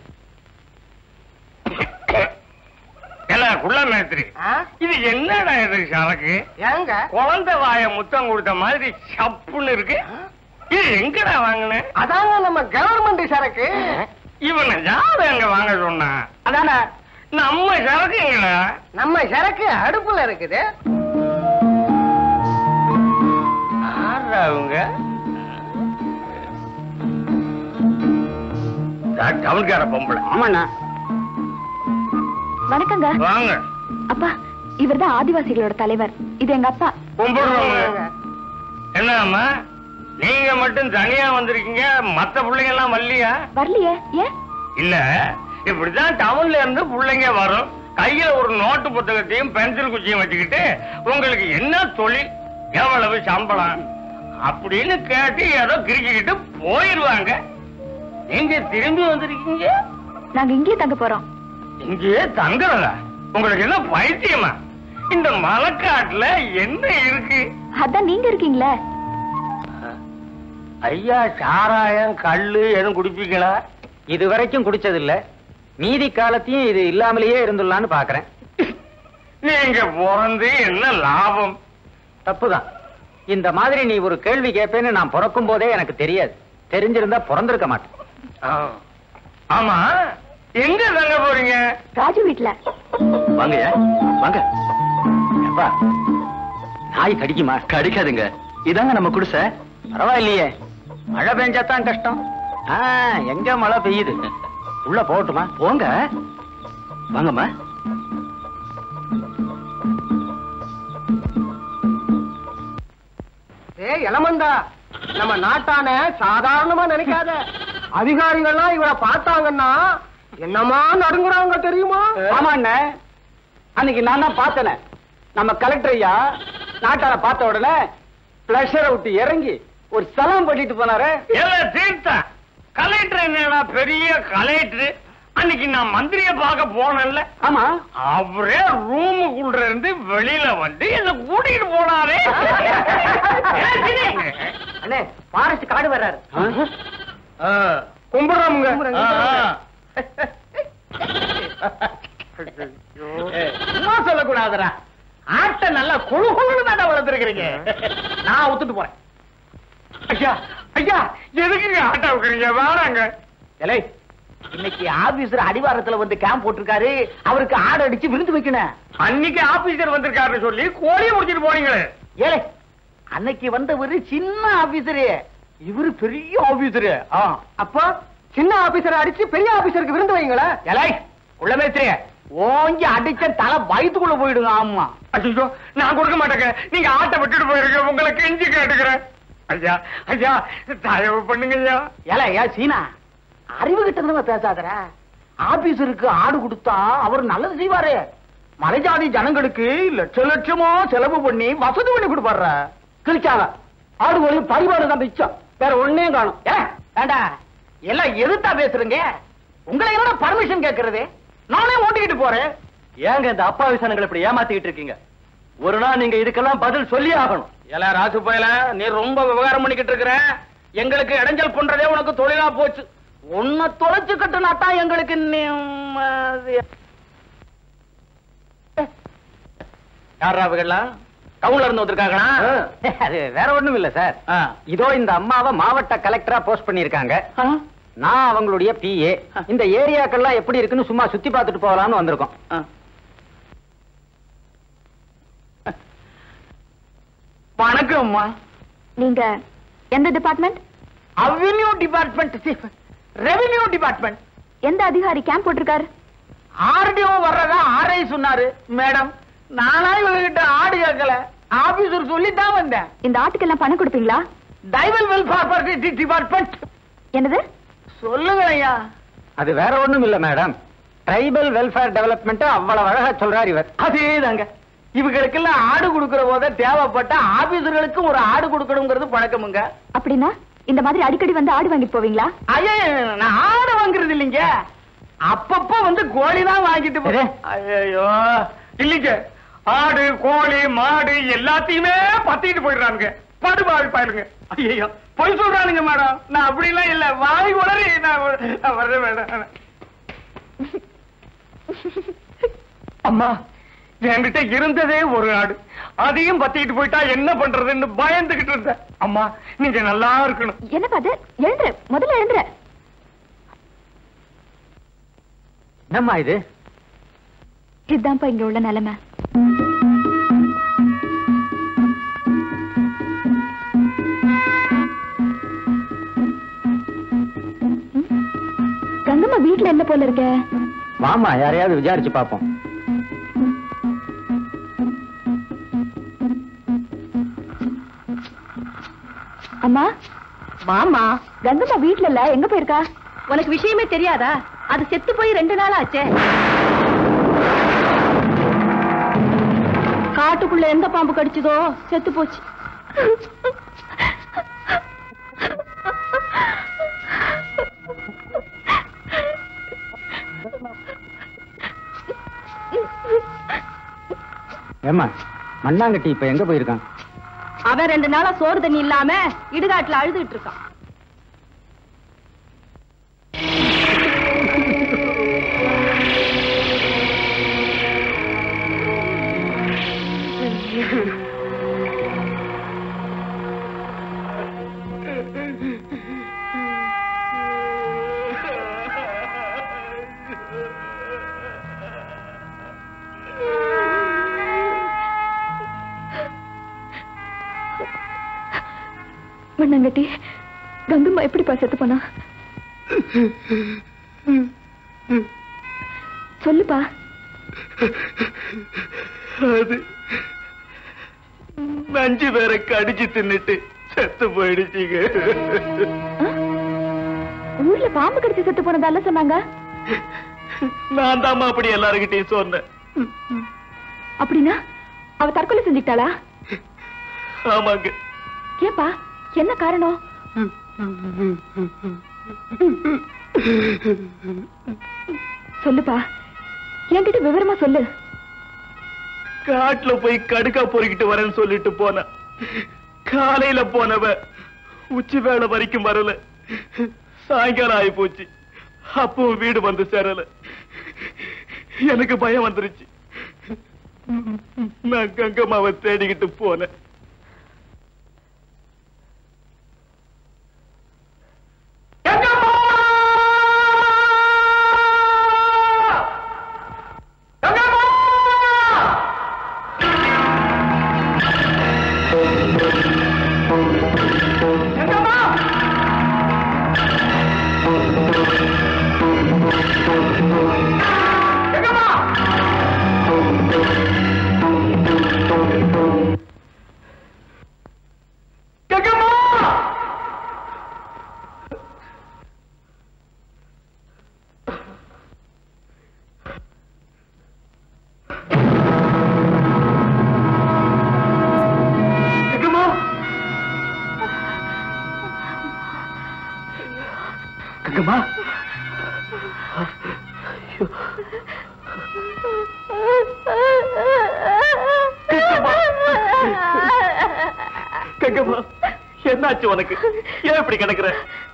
இல்ல குள்ள மேஸ்திரி இது என்னடா இது சரக்கு ஏங்க குழந்தை வாய முத்தம் கொடுத்த மாதிரி சப்புன்னு இருக்கு இது எங்கடா வாங்கின அதாங்க நம்ம கவர்மெண்ட் சரக்கு இவனை யாரு எங்க வாங்க சொன்னா அதானே நம்ம சரக்குங்களா நம்ம சரக்கு அடுப்புல இருக்குது யாரா அவங்க டவுன்கார பொம்பளை ஆமாண்ணா வணக்கங்க வாங்க அப்பா இவர்தான் ஆதிவாசிகளோட தலைவர் இது எங்க அப்பா கும்பிடுறோங்க என்னம்மா நீங்க மட்டும் தனியா வந்திருக்கீங்க மத்த பிள்ளைங்க எல்லாம் வரலையா வரலையே ஏன் இல்ல இப்படிதான் டவுன்ல இருந்து பிள்ளைங்க வரும் கையில ஒரு நோட்டு புத்தகத்தையும் பென்சில் குச்சியும் வச்சுக்கிட்டு உங்களுக்கு என்ன தொழில் எவ்வளவு சம்பளம் அப்படின்னு கேட்டு ஏதோ கிரிக்கிட்டு போயிருவாங்க நீங்க திரும்பி வந்திருக்கீங்க நாங்க இங்கேயே தங்க போறோம் இங்கேயே தங்குறதா உங்களுக்கு என்ன பைத்தியமா இந்த மலைக்காட்டுல என்ன இருக்கு அதான் நீங்க இருக்கீங்களே ஐயா சாராயம் கல்லு எதுவும் குடிப்பீங்களா இது வரைக்கும் குடிச்சதில்ல மீதி காலத்தையும் இது இல்லாமலேயே இருந்துடலான்னு பாக்குறேன் நீங்க பிறந்து என்ன லாபம் தப்புதான் இந்த மாதிரி நீ ஒரு கேள்வி கேட்பேன்னு நான் பிறக்கும் போதே எனக்கு தெரியாது தெரிஞ்சிருந்தா பிறந்திருக்க மாட்டேன் ஆ. ஆமா எங்க தங்க போறீங்க ராஜு வீட்ல வாங்க வாங்க அப்பா நாய் கடிக்குமா கடிக்காதுங்க இதாங்க நம்ம குடிசை பரவாயில்லையே மழை பெஞ்சாதான் கஷ்டம் ஆ, எங்க மழை பெய்யுது உள்ள போகட்டுமா போங்க வாங்கம்மா ஏ இளமந்தா நம்ம நாட்டான சாதாரணமா நினைக்காத அதிகாரிகள்லாம் இவரை பார்த்தாங்கன்னா என்னமா நடுங்குறாங்க தெரியுமா ஆமா அண்ணே அன்னைக்கு நான் தான் பார்த்தனே நம்ம கலெக்டர் ஐயா நாட்டார பார்த்த உடனே பிளஷரை விட்டு இறங்கி ஒரு சலாம் பண்ணிட்டு போனாரு எல்லாம் தீர்த்தா கலெக்டர் என்னடா பெரிய கலெக்டர் அன்னைக்கு நான் மந்திரிய பார்க்க போனேன்ல ஆமா அவரே ரூமுக்குள்ள இருந்து வெளியில வந்து என்ன கூட்டிட்டு போனாரே அண்ணே ஃபாரஸ்ட் காடு வர்றாரு கும்பிடுறோமுங்க சும்மா சொல்லக்கூடாதுடா ஆட்டை நல்லா குழு குழுன்னு தான் வளர்த்துருக்கிறீங்க நான் ஒத்துட்டு போறேன் ஐயா ஐயா எதுக்குங்க ஆட்டோ வைக்கிறீங்க வேணாங்க எலை இன்னைக்கு ஆபீசர் அடிவாரத்துல வந்து கேம்ப் போட்டிருக்காரு அவருக்கு ஆடு அடிச்சு விருந்து வைக்கணும் அன்னைக்கு ஆபீசர் வந்திருக்காருன்னு சொல்லி கோழியை முடிச்சிட்டு போனீங்களே ஏலே அன்னைக்கு வந்தவரு சின்ன ஆபீசரு இவரு பெரிய ஆபீசரு அப்போ சின்ன ஆபீசரை அடிச்சு பெரிய ஆபீசருக்கு விருந்து வைங்களா எலை உள்ள மேத்திரிய ஓங்கி அடிச்ச தலை வயித்துக்குள்ள போயிடுங்க ஆமா ஐயோ நான் கொடுக்க மாட்டேங்க நீங்க ஆட்டை விட்டுட்டு போயிருங்க உங்களை கெஞ்சி கேட்டுக்கிறேன் ஐயா ஐயா தயவு பண்ணுங்க ஐயா ஏல ஏ சீனா அறிவு கிட்ட இருந்தவங்க பேசாதற ஆபீசருக்கு ஆடு கொடுத்தா அவர் நல்லது செய்வாரு மலைஜாதி ஜனங்களுக்கு லட்ச லட்சமா செலவு பண்ணி வசதி பண்ணி கொடுப்பாரு கிழிச்சாங்க ஆடு கோழி பரிமாறு தான் மிச்சம் வேற ஒன்னையும் காணும் ஏ வேண்டா எல்லாம் எதுத்தா பேசுறீங்க உங்களை என்னோட பர்மிஷன் கேட்கறது நானே ஓட்டிக்கிட்டு போறேன் ஏங்க இந்த அப்பாவிசனங்களை இப்படி ஏமாத்திக்கிட்டு இருக்கீங்க ஒரு நாள் நீங்க இதுக்கெல்லாம் பதில் சொல்லியே ஆகணும் ஏல ராசு பயல நீ ரொம்ப விவகாரம் பண்ணிக்கிட்டு இருக்கிற எங்களுக்கு இடைஞ்சல் பண்றதே உனக்கு தொழிலா போச்சு உன்னை தொலைச்சு கட்டுனாத்தான் எங்களுக்கு நிம்மதி. யாரா அவங்கெல்லாம் டவுன்ல இருந்து வந்திருக்காங்களா அது வேற ஒண்ணும் இல்ல சார் இதோ இந்த அம்மாவை மாவட்ட கலெக்டரா போஸ்ட் பண்ணிருக்காங்க நான் அவங்களுடைய பிஏ இந்த ஏரியாக்கள்லாம் எப்படி இருக்குன்னு சும்மா சுத்தி பார்த்துட்டு போகலாம்னு வந்திருக்கோம் வணக்கம் அம்மா நீங்க எந்த department avenue department revenue department எந்த அதிகாரி கேம்ப் போட்டிருக்காரு ஆர்டிஓ வர்றதா ஆர்ஐ சொன்னாரு மேடம் நானா இவங்க கிட்ட ஆடு கேட்கல ஆபீசர் சொல்லித்தான் வந்தேன் இந்த ஆட்டுக்கெல்லாம் பணம் கொடுப்பீங்களா டைவல் வெல்ஃபேர் டிபார்ட்மெண்ட் என்னது சொல்லுங்க ஐயா அது வேற ஒண்ணும் இல்ல மேடம் ட்ரைபல் வெல்ஃபேர் டெவலப்மெண்ட் அவ்வளவு அழகா சொல்றார் இவர் அதேதாங்க இவங்களுக்கெல்லாம் ஆடு கொடுக்கிற போத தேவைப்பட்ட ஆபீசர்களுக்கு ஒரு ஆடு கொடுக்கணுங்கிறது பழக்கமுங்க அப்படின்னா இந்த மாதிரி அடிக்கடி வந்து ஆடு வாங்கிட்டு போவீங்களா ஐயா நான் ஆடு வாங்குறது இல்லைங்க அப்பப்ப வந்து கோழி தான் வாங்கிட்டு போறேன் ஐயோ இல்லைங்க ஆடு கோழி மாடு எல்லாத்தையுமே பத்திட்டு போயிடுறானுங்க படுபாவி பாருங்க ஐயோ பொய் சொல்றானுங்க மேடம் நான் அப்படி எல்லாம் இல்ல வாய் உளறி நான் நான் வர்றேன் மேடம் அம்மா என்கிட்ட இருந்ததே ஒரு ஆடு அதையும் பத்திட்டு போயிட்டா என்ன பண்றதுன்னு பயந்துகிட்டு இருந்தேன் அம்மா நீங்க நல்லா இருக்கணும் என்னப்பா அது எழுந்துரு முதல்ல எழுந்துரு என்னம்மா இது இதுதான்ப்பா இங்க உள்ள நிலைமை ம்? கங்கம்மா வீட்ல இல்ல போல இருக்க வாமா யாரையாவது விசாரிச்சு பாப்போம் அம்மா வாமா கங்கம்மா வீட்ல இல்ல எங்க போயிருக்கா உனக்கு விஷயமே தெரியாதா அது செத்து போய் ரெண்டு நாள் ஆச்சே காட்டுக்குள்ள எந்த பாம்பு கடிச்சதோ செத்து போச்சு ஏமா மண்ணாங்கட்டி இப்ப எங்க போயிருக்கான் அவன் ரெண்டு நாளா சோறு தண்ணி இல்லாம இடுகாட்டுல அழுதுகிட்டு இருக்கான் மண்ணாங்கட்டி கங்கம்மா எப்படிப்பா செத்து போனா சொல்லுப்பா அது நஞ்சு வேற கடிச்சு தின்னுட்டு செத்து போயிடுச்சுங்க ஆ? ஊர்ல பாம்பு கடிச்சு செத்து போனதால சொன்னாங்க நான் தாமா அப்படி எல்லாருக்கிட்டையும் சொன்னேன் அப்படின்னா அவ தற்கொலை செஞ்சுட்டாளா ஆமாங்க ஏப்பா என்ன காரணம் சொல்லுப்பா என்கிட்ட விவரமா சொல்லு காட்டுல போய் கடுக்கா பொறுக்கிட்டு வரேன்னு சொல்லிட்டு போன காலையில போனவ உச்சி வேளை வரைக்கும் வரல சாயங்காலம் ஆகி போச்சு அப்போ வீடு வந்து சேரல எனக்கு பயம் வந்துருச்சு நான் கங்கம்மாவை தேடிக்கிட்டு போனேன் கங்கம்மா கங்கம்மா என்னாச்சு உனக்கு ஏன் இப்படி கிடக்குற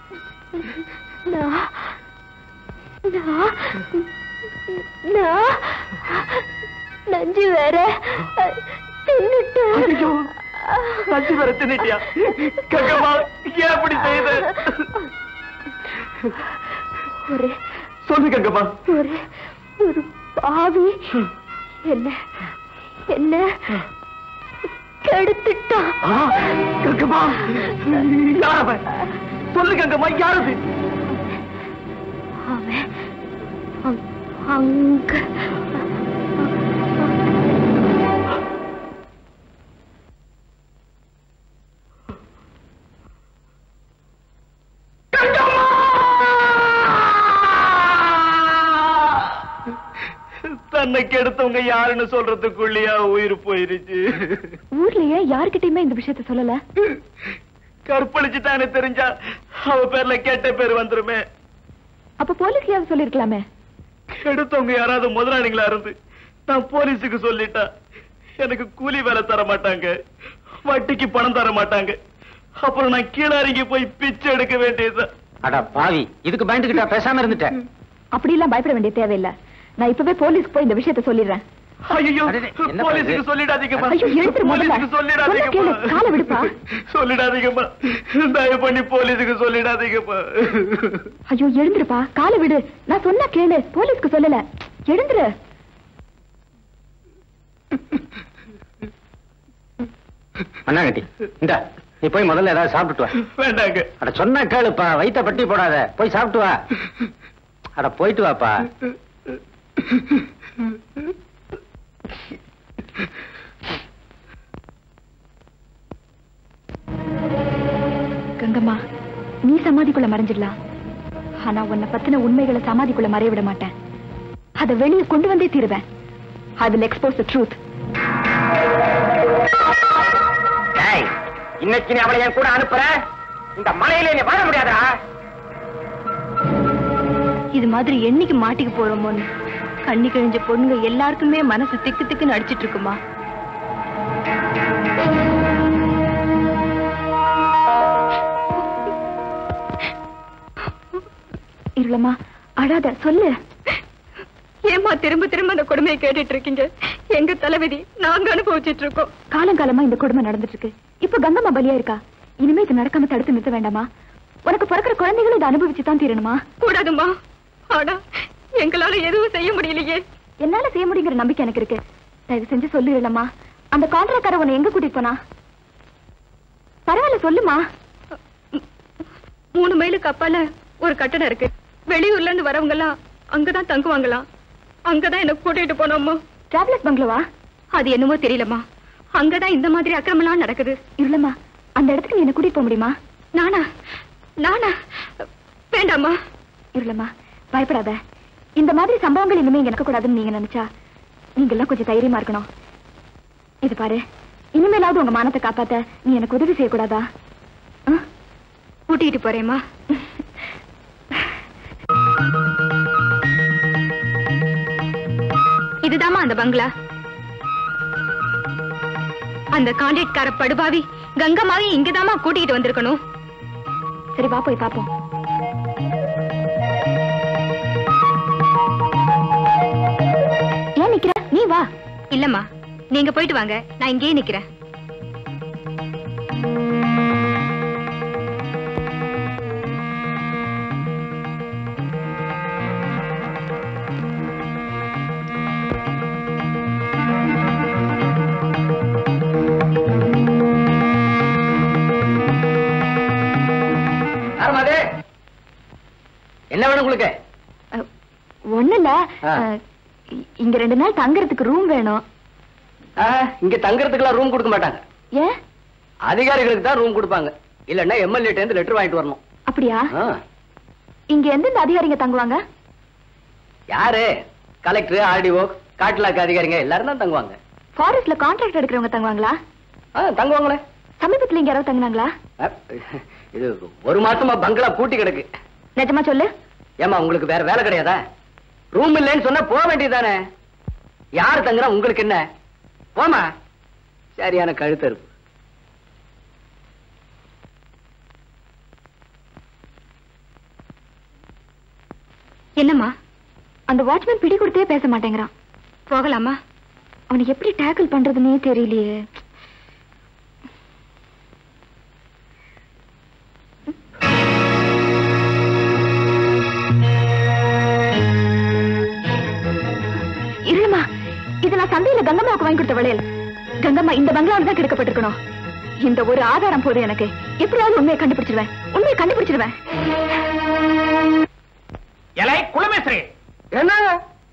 நான் நான் நான் நஞ்சு வேற தின்னுட்டேன் ஐயோ, நஞ்சு வேற தின்னுட்டியா? கங்கம்மா, ஏன் இப்படி செய்த? ஒரு சொல்லு கங்கம்மா ஒரு ஒரு பாவி என்ன என்ன கெடுத்துட்டான் ஆ, கங்கம்மா யார் அவன் சொல்லு கங்கம்மா யார் அது அவன் அங்- அங்க தன்னைக்கு எடுத்தவங்க யாருன்னு சொல்றதுக்குள்ளயா உயிர் போயிருச்சு ஊர்லயே யார்கிட்டயுமே இந்த விஷயத்த சொல்லல கற்பழிச்சுட்டான்னு தெரிஞ்சா அவ பேர்ல கெட்ட பேர் வந்துருமே அப்ப போலீஸ்லயாவது சொல்லிருக்கலாமே எடுத்தவங்க யாராவது முதலாளிங்களா இருந்து நான் போலீஸுக்கு சொல்லிட்டா எனக்கு கூலி வேலை தர மாட்டாங்க வட்டிக்கு பணம் தர மாட்டாங்க அப்புறம் நான் கீழே இறங்கி போய் பிச்சை எடுக்க வேண்டியது அட பாவி இதுக்கு பயந்துகிட்டா பேசாம இருந்துட்டேன் அப்படி எல்லாம் பயப்பட வேண்டிய தேவையில்லை நான் இப்பவே போலீஸ்க்கு போய் இந்த விஷயத்த சொல்லிடுறேன் ஐயோ அடடே, என்னப்பா போலீஸுக்கு இது? சொல்லிடாதீங்கம்மா ஐயோ, எழுந்துரு முதல்ல. போலீஸுக்கு சொல்லிடாதீங்கம்மா சொன்னா கேளு, காலை விடுப்பா. சொல்லிடாதீங்கம்மா தயவு பண்ணி போலீஸுக்கு சொல்லிடாதீங்கம்மா ஐயோ எழுந்துருப்பா காலை விடு நான் சொன்னா கேளு போலீஸ்க்கு சொல்லல எழுந்துரு மண்ணாங்கட்டி இந்த நீ போய் முதல்ல ஏதாவது சாப்பிட்டுட்டு வா வேண்டாங்க அட சொன்னா கேளுப்பா வயித்த பட்டி போடாத போய் சாப்பிட்டு வா அட போயிட்டு வாப்பா கங்கம்மா நீ சமாதிக்குள்ள மறைஞ்சிடலாம் ஆனா உன்னை பத்தின உண்மைகளை சமாதிக்குள்ள மறைய விட மாட்டேன் அதை வெளியே கொண்டு வந்தே தீருவேன் I will expose the truth இன்னைக்கு நீ அவளை என் கூட அனுப்புற இந்த மலையில நீ வாழ முடியாதா இது மாதிரி என்னைக்கு மாட்டிக்க போறோமோன்னு கண்ணி கிழிஞ்ச பொண்ணுங்க எல்லாருக்குமே மனசு திக்கு திக்குன்னு அடிச்சிட்டு இருக்குமா இருளம்மா அழாத சொல்லு ஏமா திரும்ப திரும்ப அந்த கொடுமையை கேட்டுட்டு இருக்கீங்க எங்க தலைவிதி நாங்க அனுபவிச்சிட்டு இருக்கோம் காலங்காலமா இந்த கொடுமை நடந்துட்டு இருக்கு இப்ப கங்கம்மா பலியா இருக்கா இனிமே இது நடக்காம தடுத்து நிறுத்த வேண்டாமா உனக்கு பிறக்கிற குழந்தைகளும் இதை அனுபவிச்சு தான் தீரணுமா கூடாதுமா ஆனா எங்களால எதுவும் செய்ய முடியலையே என்னால செய்ய முடியுங்கிற நம்பிக்கை எனக்கு இருக்கு தயவு செஞ்சு சொல்லிடலாமா அந்த கான்ட்ராக்டரை உன்னை எங்க கூட்டிட்டு போனா பரவாயில்ல சொல்லுமா மூணு மைலுக்கு அப்பால ஒரு கட்டடம் இருக்கு வெளியூர்ல இருந்து வரவங்க எல்லாம் அங்கதான் தங்குவாங்களாம் அங்கதான் என்ன கூட்டிட்டு போனோமா டிராவலர்ஸ் பங்களவா அது என்னமோ தெரியலம்மா அங்கதான் இந்த மாதிரி அக்கிரமெல்லாம் நடக்குது இல்லம்மா அந்த இடத்துக்கு நீ என்ன கூட்டிட்டு போக முடியுமா நானா நானா வேண்டாமா இல்லம்மா பயப்படாத இந்த மாதிரி சம்பவங்கள் இனிமே இங்க நடக்கக்கூடாதுன்னு நீங்க நினைச்சா நீங்க எல்லாம் கொஞ்சம் தைரியமா இருக்கணும் இது பாரு இனிமேலாவது உங்க மானத்தை காப்பாத்த நீ எனக்கு உதவி செய்யக்கூடாதா ஆ? கூட்டிட்டு போறேம்மா இதுதாம்மா அந்த பங்களா அந்த கான்ட்ராக்ட்கார படுபாவி கங்கம்மாவை இங்கதாம்மா கூட்டிகிட்டு வந்திருக்கணும் சரி வா போய் பாப்போம் ஏன் நிக்கிற நீ வா இல்லம்மா நீங்க போயிட்டு வாங்க நான் இங்கேயே நிக்கிறேன் யாரும்மா அது என்ன வேணும் உங்களுக்கு ஒண்ணு இல்ல ஆ. அஹ், இ- இங்க ரெண்டு நாள் தங்கறதுக்கு ரூம் வேணும் ஆ, இங்க தங்கறதுக்கெல்லாம் ரூம் கொடுக்க மாட்டாங்க ஏன் அதிகாரிகளுக்கு தான் ரூம் கொடுப்பாங்க இல்லன்னா எம்எல்ஏ இருந்து லெட்டர் வாங்கிட்டு வரணும் அப்படியா ஆ. இங்க எந்தெந்த அதிகாரிங்க தங்குவாங்க யாரு கலெக்டர் ஆர்டிஓ காட்டுலாக்கு அதிகாரிங்க எல்லாரும் தான் தங்குவாங்க ஃபாரஸ்ட்ல கான்ட்ராக்ட் எடுக்கிறவங்க தங்குவாங்களா ஆ, தங்குவாங்களே சமீபத்துல இங்க யாராவது தங்குனாங்களா ஆ, இது ஒரு மாசமா பங்களா பூட்டி கிடக்கு நிஜமா சொல்லு ஏமா உங்களுக்கு வேற வேலை கிடையாதா ரூம் இல்லைன்னு சொன்னா போக வேண்டியதானே யார் தங்குறா உங்களுக்கு என்ன போமா சரியான கழுத்தறுப்பு என்னம்மா அந்த வாட்ச்மேன் பிடி கொடுத்தே பேச மாட்டேங்கிறான் போகலாமா அவனை எப்படி டேக்கிள் பண்றதுன்னே தெரியலையே இருமா இது நான் சந்தையில கங்கம்மாவுக்கு வாங்கி கொடுத்த வளையல் கங்கம்மா இந்த பங்களாவில் தான் கிடைக்கப்பட்டிருக்கணும் இந்த ஒரு ஆதாரம் போதும் எனக்கு எப்படியாவது உண்மையை கண்டுபிடிச்சிருவேன் உண்மையை கண்டுபிடிச்சிருவேன் எலை குளமேஸ்வரி என்னங்க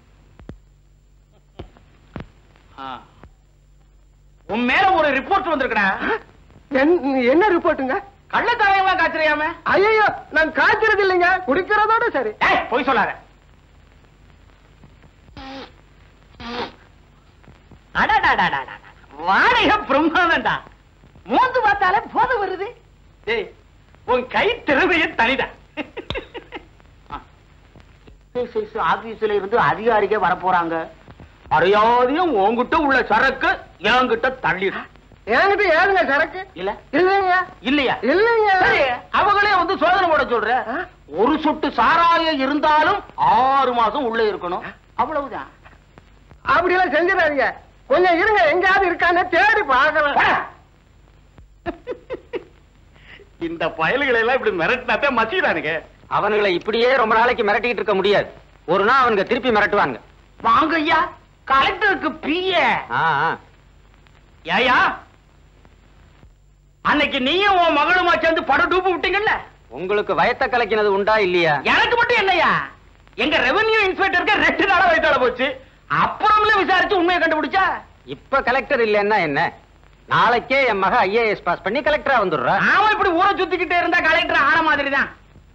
உன் மேல ஒரு ரிப்போர்ட் வந்திருக்கடா என்- என்ன ரிப்போர்ட்டுங்க கள்ளச்சாராயமா காய்ச்சறியாம ஐயோ நான் காய்ச்சறது இல்லைங்க குடிக்கிறதோட சரி ஏய் பொய் சொல்லாத அடாடாடாடாடா. வாடகை பிரம்மாதம்டா மோந்து பார்த்தாலே போதை வருது டேய் உன் கை திறமையே தனிதான் ஆபீஸ்ல இருந்து அதிகாரிக்கே வர போறாங்க மரியாதையும் உன்கிட்ட உள்ள சரக்கு என்கிட்ட தள்ளிடு என்கிட்ட ஏதுங்க சரக்கு இல்ல இல்லைங்க இல்லையா இல்லைங்க சரி, அவங்களே வந்து சோதனை போட சொல்ற ஒரு சொட்டு சாராயம் இருந்தாலும் ஆறு மாசம் உள்ள இருக்கணும் அவ்வளவுதான் அப்படி எல்லாம் செஞ்சிடாதீங்க கொஞ்சம் இருங்க எங்கேயாவது இருக்கான்னு தேடி பார்க்கலாம் போடா. இந்த பயல்களை எல்லாம் இப்படி மிரட்டினாத்தே மசிக்கிறானுங்க அவனுங்களை இப்படியே ரொம்ப நாளைக்கு மிரட்டிக்கிட்டு இருக்க முடியாது ஒரு நாள் அவனுங்க திருப்பி மிரட்டுவாங்க வாங்க ஐயா கலெக்டருக்கு பிஏ ஆ, ஆ. ஏயா அன்னைக்கு நீயும் உன் மகளுமா சேர்ந்து படம் டூப்பு விட்டீங்கல்ல உங்களுக்கு வயத்த கலக்கினது உண்டா இல்லையா எனக்கு மட்டும் இல்லையா எங்க ரெவென்யூ இன்ஸ்பெக்டருக்கு ரெண்டு நாளா வயிற்றால போச்சு அப்புறம்ல விசாரிச்சு உண்மையை கண்டுபிடிச்சா இப்ப கலெக்டர் இல்லைன்னா என்ன நாளைக்கே என் மக ஐஏஎஸ் பாஸ் பண்ணி கலெக்டரா வந்துடுறா நாம இப்படி ஊரை சுத்திக்கிட்டே இருந்தா கலெக்டர் ஆன மாதிரி தான்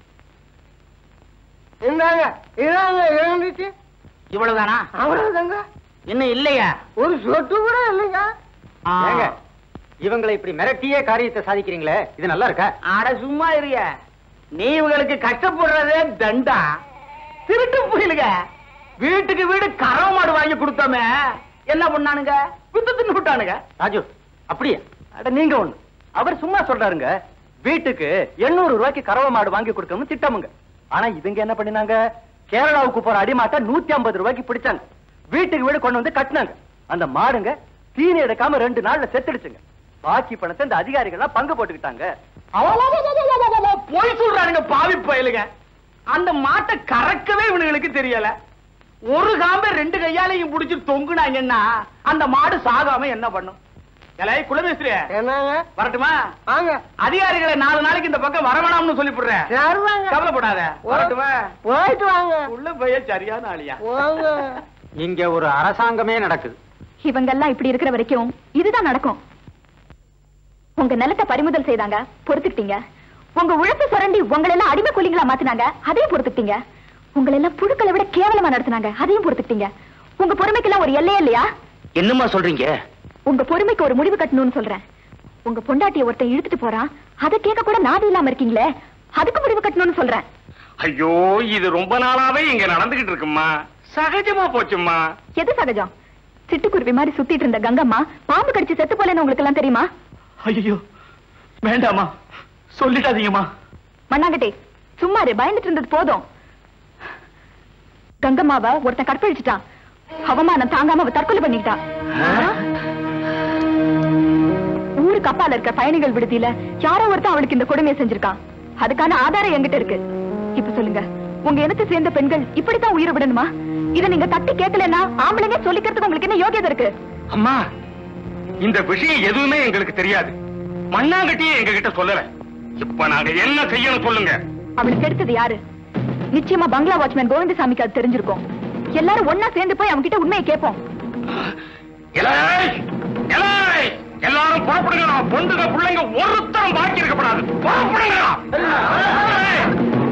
இந்தாங்க இதாங்க இருந்துச்சு இவ்வளவுதானா அவ்வளவுதாங்க இன்னும் இல்லையா ஒரு சொட்டு கூட இல்லைங்க ஏங்க இவங்களை இப்படி மிரட்டியே காரியத்தை சாதிக்கிறீங்களே இது நல்லா இருக்கா அட சும்மா இருங்க நீ இவங்களுக்கு கஷ்டப்படுறதே தண்டா திருட்டு புயலுங்க வீட்டுக்கு வீடு கறவை மாடு வாங்கி கொடுத்தோமே என்ன பண்ணானுங்க வித்து தின்னு விட்டானுங்க ராஜு அப்படியா அட நீங்க ஒண்ணு அவர் சும்மா சொல்றாருங்க வீட்டுக்கு எண்ணூறு ரூபாய்க்கு கறவை மாடு வாங்கி கொடுக்கணும்னு திட்டமுங்க ஆனா இவங்க என்ன பண்ணினாங்க கேரளாவுக்கு போற அடிமாட்டை நூத்தி ஐம்பது ரூபாய்க்கு பிடிச்சாங்க வீட்டுக்கு வீடு கொண்டு வந்து கட்டினாங்க அந்த மாடுங்க தீனி எடுக்காம ரெண்டு நாள்ல செத்துடுச்சுங்க பாக்கி பணத்தை இந்த அதிகாரிகள் பங்கு போட்டுக்கிட்டாங்க அவளவளவளவளவள, போய் சொல்றானுங்க பாவி பயலுங்க அந்த மாட்டை கறக்கவே இவனுங்களுக்கு தெரியல ஒரு காம்பை ரெண்டு கையாலையும் புடிச்சு தொங்குனாங்கன்னா அந்த மாடு சாகாம என்ன பண்ணும் ஏலே குலமேஸ்திரி என்னங்க வரட்டுமா வாங்க அதிகாரிகளை நாலு நாளைக்கு இந்த பக்கம் வரவேணாம்னு சொல்லி போடுறேன் சரிதாங்க கவலைப்படாத வரட்டுமா போயிட்டு வாங்க உள்ள போய் சரியான ஆளியா போங்க இங்க ஒரு அரசாங்கமே நடக்குது இவங்கெல்லாம் இப்படி இருக்கிற வரைக்கும் இதுதான் நடக்கும் உங்க நிலத்தை பறிமுதல் செய்தாங்க பொறுத்துக்கிட்டீங்க உங்க உழைப்பு சுரண்டி உங்களை எல்லாம் அடிமை கூலிங்களா மாத்தினாங்க அதையும் பொறுத்துக்கிட்டீங்க உங்களை எல்லாம் புழுக்களை விட கேவலமா நடத்தினாங்க அதையும் பொறுத்துக்கிட்டீங்க உங்க பொறுமைக்கெல்லாம் ஒரு எல்லையே இல்லையா என்னம்மா சொல்றீங்க உங்க பொறுமைக்கு ஒரு முடிவு கட்டணும்னு சொல்றேன் உங்க பொண்டாட்டிய ஒருத்தன் இழுத்துட்டு போறான் அதை கேட்க கூட நாதி இல்லாம இருக்கீங்களே அதுக்கு முடிவு கட்டணும்னு சொல்றேன் ஐயோ இது ரொம்ப நாளாவே இங்க நடந்துகிட்டு இருக்குமா சகஜமா போச்சும்மா எது சகஜம் சிட்டுக்குருவி மாதிரி சுத்திட்டு இருந்த கங்கம்மா பாம்பு கடிச்சு செத்து போலேன்னு உங்களுக்கு எல்லாம் தெரியுமா ஐயோ வேண்டாமா சொல்லிட்டாதீங்கம்மா மண்ணாங்கட்டி சும்மா இரு, பயந்துட்டு இருந்தது போதும் கங்கம்மாவ ஒருத்தன் கற்பழிச்சிட்டான் அவமானம் தாங்காம அவ தற்கொலை பண்ணிக்கிட்டான் ஊருக்கு அப்பால இருக்க பயணிகள் விடுதியில யாரோ ஒருத்தன் அவளுக்கு இந்த கொடுமையை செஞ்சிருக்கான் அதுக்கான ஆதாரம் என்கிட்ட இருக்கு இப்ப சொல்லுங்க உங்க இனத்தை சேர்ந்த பெண்கள் இப்படித்தான் உயிரை விடணுமா இத நீங்க தட்டி கேட்கலன்னா ஆம்பளைங்க சொல்லிக்கிறதுக்கு உங்களுக்கு என்ன யோகியதை இருக்கு அம்மா இந்த விஷயம் எதுவுமே எங்களுக்கு தெரியாது மண்ணாங்கட்டியே எங்க கிட்ட சொல்லல இப்ப நாங்க என்ன செய்யணும் சொல்லுங்க அவளுக்கு எடுத்தது யாரு நிச்சயமா பங்களா வாட்ச்மேன் கோவிந்தசாமிக்கு அது தெரிஞ்சிருக்கும் எல்லாரும் ஒன்னா சேர்ந்து போய் அவங்க கிட்ட உண்மையை கேட்போம் எலாய்! எலாய்! எல்லாரும் புறப்படுங்க பொண்டுங்க பிள்ளைங்க ஒருத்தரும் பாக்கி இருக்கப்படாது புறப்படுங்க ஏய்!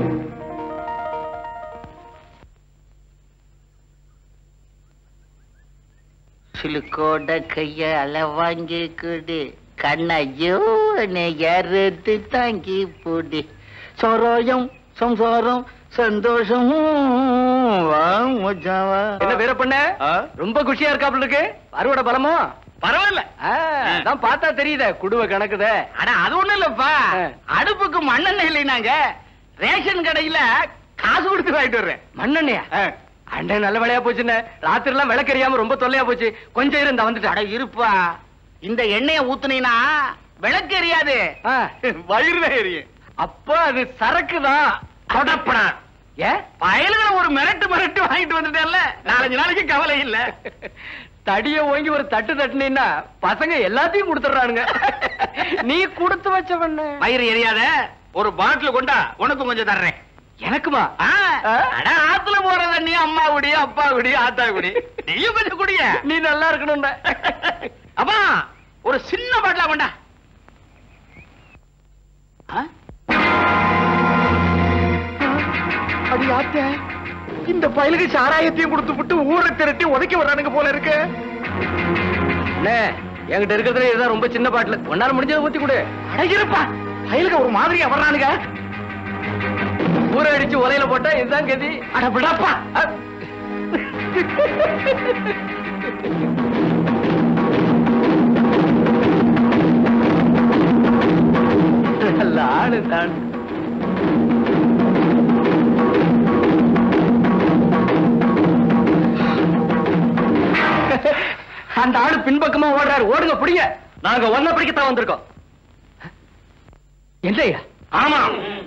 சிலுக்கோட கைய அளவாங்கி குடி கண்ணையோ யாரத்து தாங்கி போடி சோரோயம் சம்சாரம் சந்தோஷம் வா மச்சான் வா. என்ன வேற பண்ண ரொம்ப குஷியா இருக்காப்புல இருக்கு அறுவடை பலமோ பரவாயில்ல அதான் பார்த்தா தெரியுதே குடுவ கணக்குதே அட அது ஒண்ணும் இல்லப்பா ஆ. அடுப்புக்கு மண்ணெண்ணெய் இல்லைனாங்க ரேஷன் கடையில காசு கொடுத்து வாங்கிட்டு வர்றேன் மண்ணெண்ணையா அண்டை நல்ல வேலையா போச்சுன்னு ராத்திரி எல்லாம் விளக்கறியாம ரொம்ப தொல்லையா போச்சு கொஞ்சம் இருந்து அட வந்துட்டாடா இருப்பா இந்த எண்ணெயை ஊத்துனீனா விளக்கு எரியாது வயிறு எரியும் அப்போ அது சரக்குதான் கொடப்படா ஏ பயலுகளை ஒரு மிரட்டு மிரட்டு வாங்கிட்டு வந்துட்டேன்ல நாலஞ்சு நாளைக்கு கவலை இல்ல தடிய ஓங்கி ஒரு தட்டு தட்டுனீன்னா பசங்க எல்லாத்தையும் கொடுத்துறானுங்க நீ கொடுத்து வச்ச பண்ண வயிறு எரியாத ஒரு பாட்டில் கொண்டா உனக்கு கொஞ்சம் தர்றேன் எனக்குமா ஆ, ஆ? அட ஆத்துல போற தண்ணி அம்மா குடி அப்பா குடி ஆத்தா குடி நீயும் கொஞ்சம் குடிய நீ நல்லா இருக்கணும்டா அப்பா ஒரு சின்ன பாட்டிலா கொண்டா ஆ? அடி ஆத்த இந்த பயலுக்கு சாராயத்தையும் கொடுத்து விட்டு ஊரை திரட்டி உதைக்க வர்றானுங்க போல இருக்கு அண்ணே என்கிட்ட இருக்கிறதுல இதுதான் ரொம்ப சின்ன பாட்டில் ஒன்னால முடிஞ்சதை ஊத்தி கொடு அடைக்கிறப்பா வயலுக்கு ஒரு மாதிரியா வர்றானுங்க ஊற அடிச்சு உலையில போட்டா இதுதான் கதி அட விடப்பா நல்ல ஆளு தான் அந்த ஆளு பின்பக்கமா ஓடுறாரு ஓடுங்க பிடிங்க நாங்க ஒன்ன பிடிக்கத்தான் வந்திருக்கோம் என்னய்யா ஆமா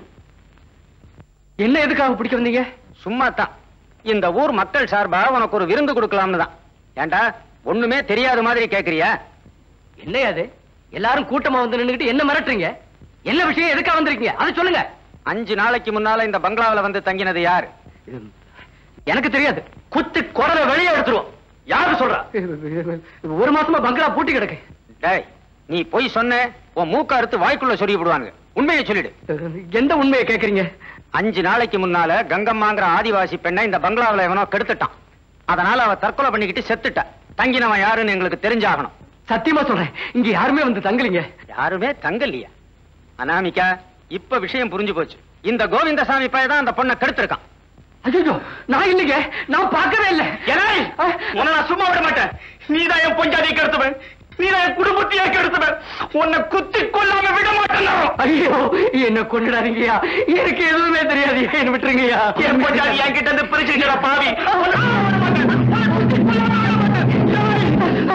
என்ன எதுக்காக பிடிக்க வந்தீங்க சும்மா தான் இந்த ஊர் மக்கள் சார்பா உனக்கு ஒரு விருந்து கொடுக்கலாம்னு தான் ஏண்டா ஒண்ணுமே தெரியாத மாதிரி கேக்குறியா என்னையா அது எல்லாரும் கூட்டமா வந்து நின்னுகிட்டு என்ன மிரட்டுறீங்க என்ன விஷயம் எதுக்கா வந்திருக்கீங்க அதை சொல்லுங்க அஞ்சு நாளைக்கு முன்னால இந்த பங்களாவுல வந்து தங்கினது யாரு எனக்கு தெரியாது குத்து குடலை வெளியே எடுத்துருவோம் யாரு சொல்றா ஒரு மாசமா பங்களா பூட்டி கிடக்கு டேய் நீ போய் சொன்ன உன் மூக்க அறுத்து வாய்க்குள்ள சொருகி விடுவானுங்க உண்மையை சொல்லிடு எந்த உண்மையை கேக்குறீங்க அஞ்சு நாளைக்கு முன்னால கங்கம்மாங்கிற ஆதிவாசி பெண்ணை இந்த பங்களாவுல எவனோ கெடுத்துட்டான் அதனால அவ தற்கொலை பண்ணிக்கிட்டு செத்துட்டா தங்கினவன் யாருன்னு எங்களுக்கு தெரிஞ்சாகணும் சத்தியமா சொல்றேன் இங்க யாருமே வந்து தங்கலீங்க யாருமே தங்கலையா அனாமிகா இப்ப விஷயம் புரிஞ்சு போச்சு இந்த கோவிந்தசாமி பையன் தான் அந்த பொண்ணை கெடுத்திருக்கான் ஐயோ நான் இல்லைங்க நான் பார்க்கவே இல்லை ஏய், உன்னை நான் சும்மா விட மாட்டேன் நீதான் என் பொஞ்சாதியை கெடுத்தவன் நீதான் என் குடும்பத்தையே கெடுத்தவன் உன்னை குத்தி கொல்லாம விட மாட்டேன் நான். ஐயோ என்ன கொண்டுடாதீங்கய்யா எனக்கு எதுவுமே தெரியாது என்ன விட்டுருங்கய்யா என் பொஞ்சாதி என்கிட்ட இருந்து பிரிச்சுக்கிற பாவி உன்னை சும்மா விட மாட்டேன். உன்னை குத்தி கொல்லாம விட மாட்டேன்.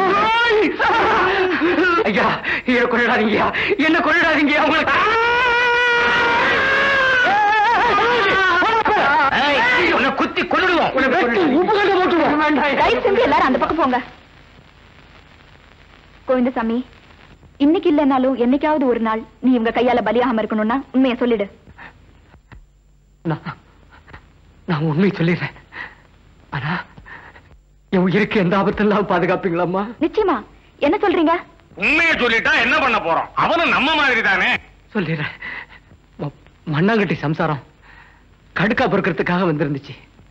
ஐயா என்ன கொண்டுடாதீங்கய்யா என்ன கொண்டுடாதீங்கய்யா உங்களுக்கு ஏய், உன்னை குத்தி கொல்லுடுவோம் உன்னை வெட்டி உப்பு கண்டு போட்டுருவோம் வேண்டாம் தயவு செஞ்சு எல்லாரும் அந்த பக்கம் போங்க கோவிந்தசாமி இன்னைக்கு இல்லைனாலும் என்னைக்காவது ஒரு நாள் நீ இவங்க கையால பலியாகாம இருக்கணும்னா உண்மையை சொல்லிடு நான் நான் உண்மையை சொல்லிடுறேன் ஆனா என் உயிருக்கு எந்த ஆபத்தெல்லாம் பாதுகாப்பீங்களாம்மா நிச்சயமா என்ன சொல்றீங்க உண்மையை சொல்லிட்டா என்ன பண்ண போறோம் அவனும் நம்ம மாதிரி தானே சொல்லிடுறேன் ம- மண்ணாங்கட்டி சம்சாரம் கடுக்கா பொறுக்கிறதுக்காக வந்திருந்துச்சு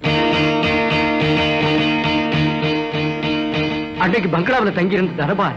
அன்னைக்கு பங்களாவில் தங்கியிருந்த தரபால்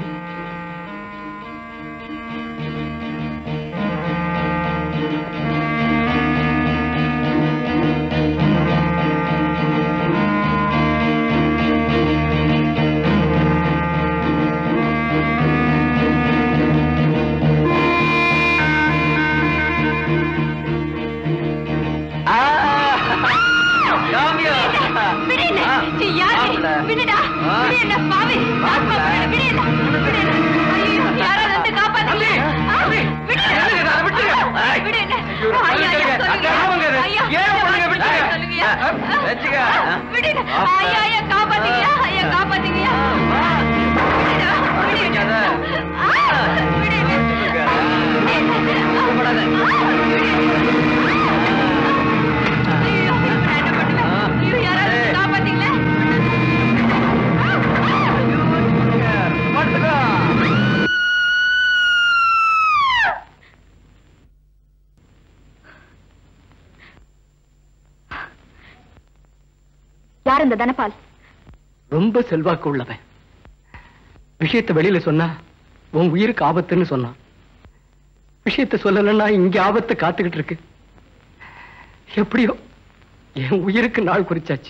யார் இந்த தனபால் ரொம்ப செல்வாக்கு உள்ளவன் விஷயத்தை வெளியில சொன்னா உன் உயிருக்கு ஆபத்துன்னு சொன்னான் விஷயத்தை சொல்லலைன்னா இங்க ஆபத்து காத்துக்கிட்டு இருக்கு எப்படியோ என் உயிருக்கு நாள் குறிச்சாச்சு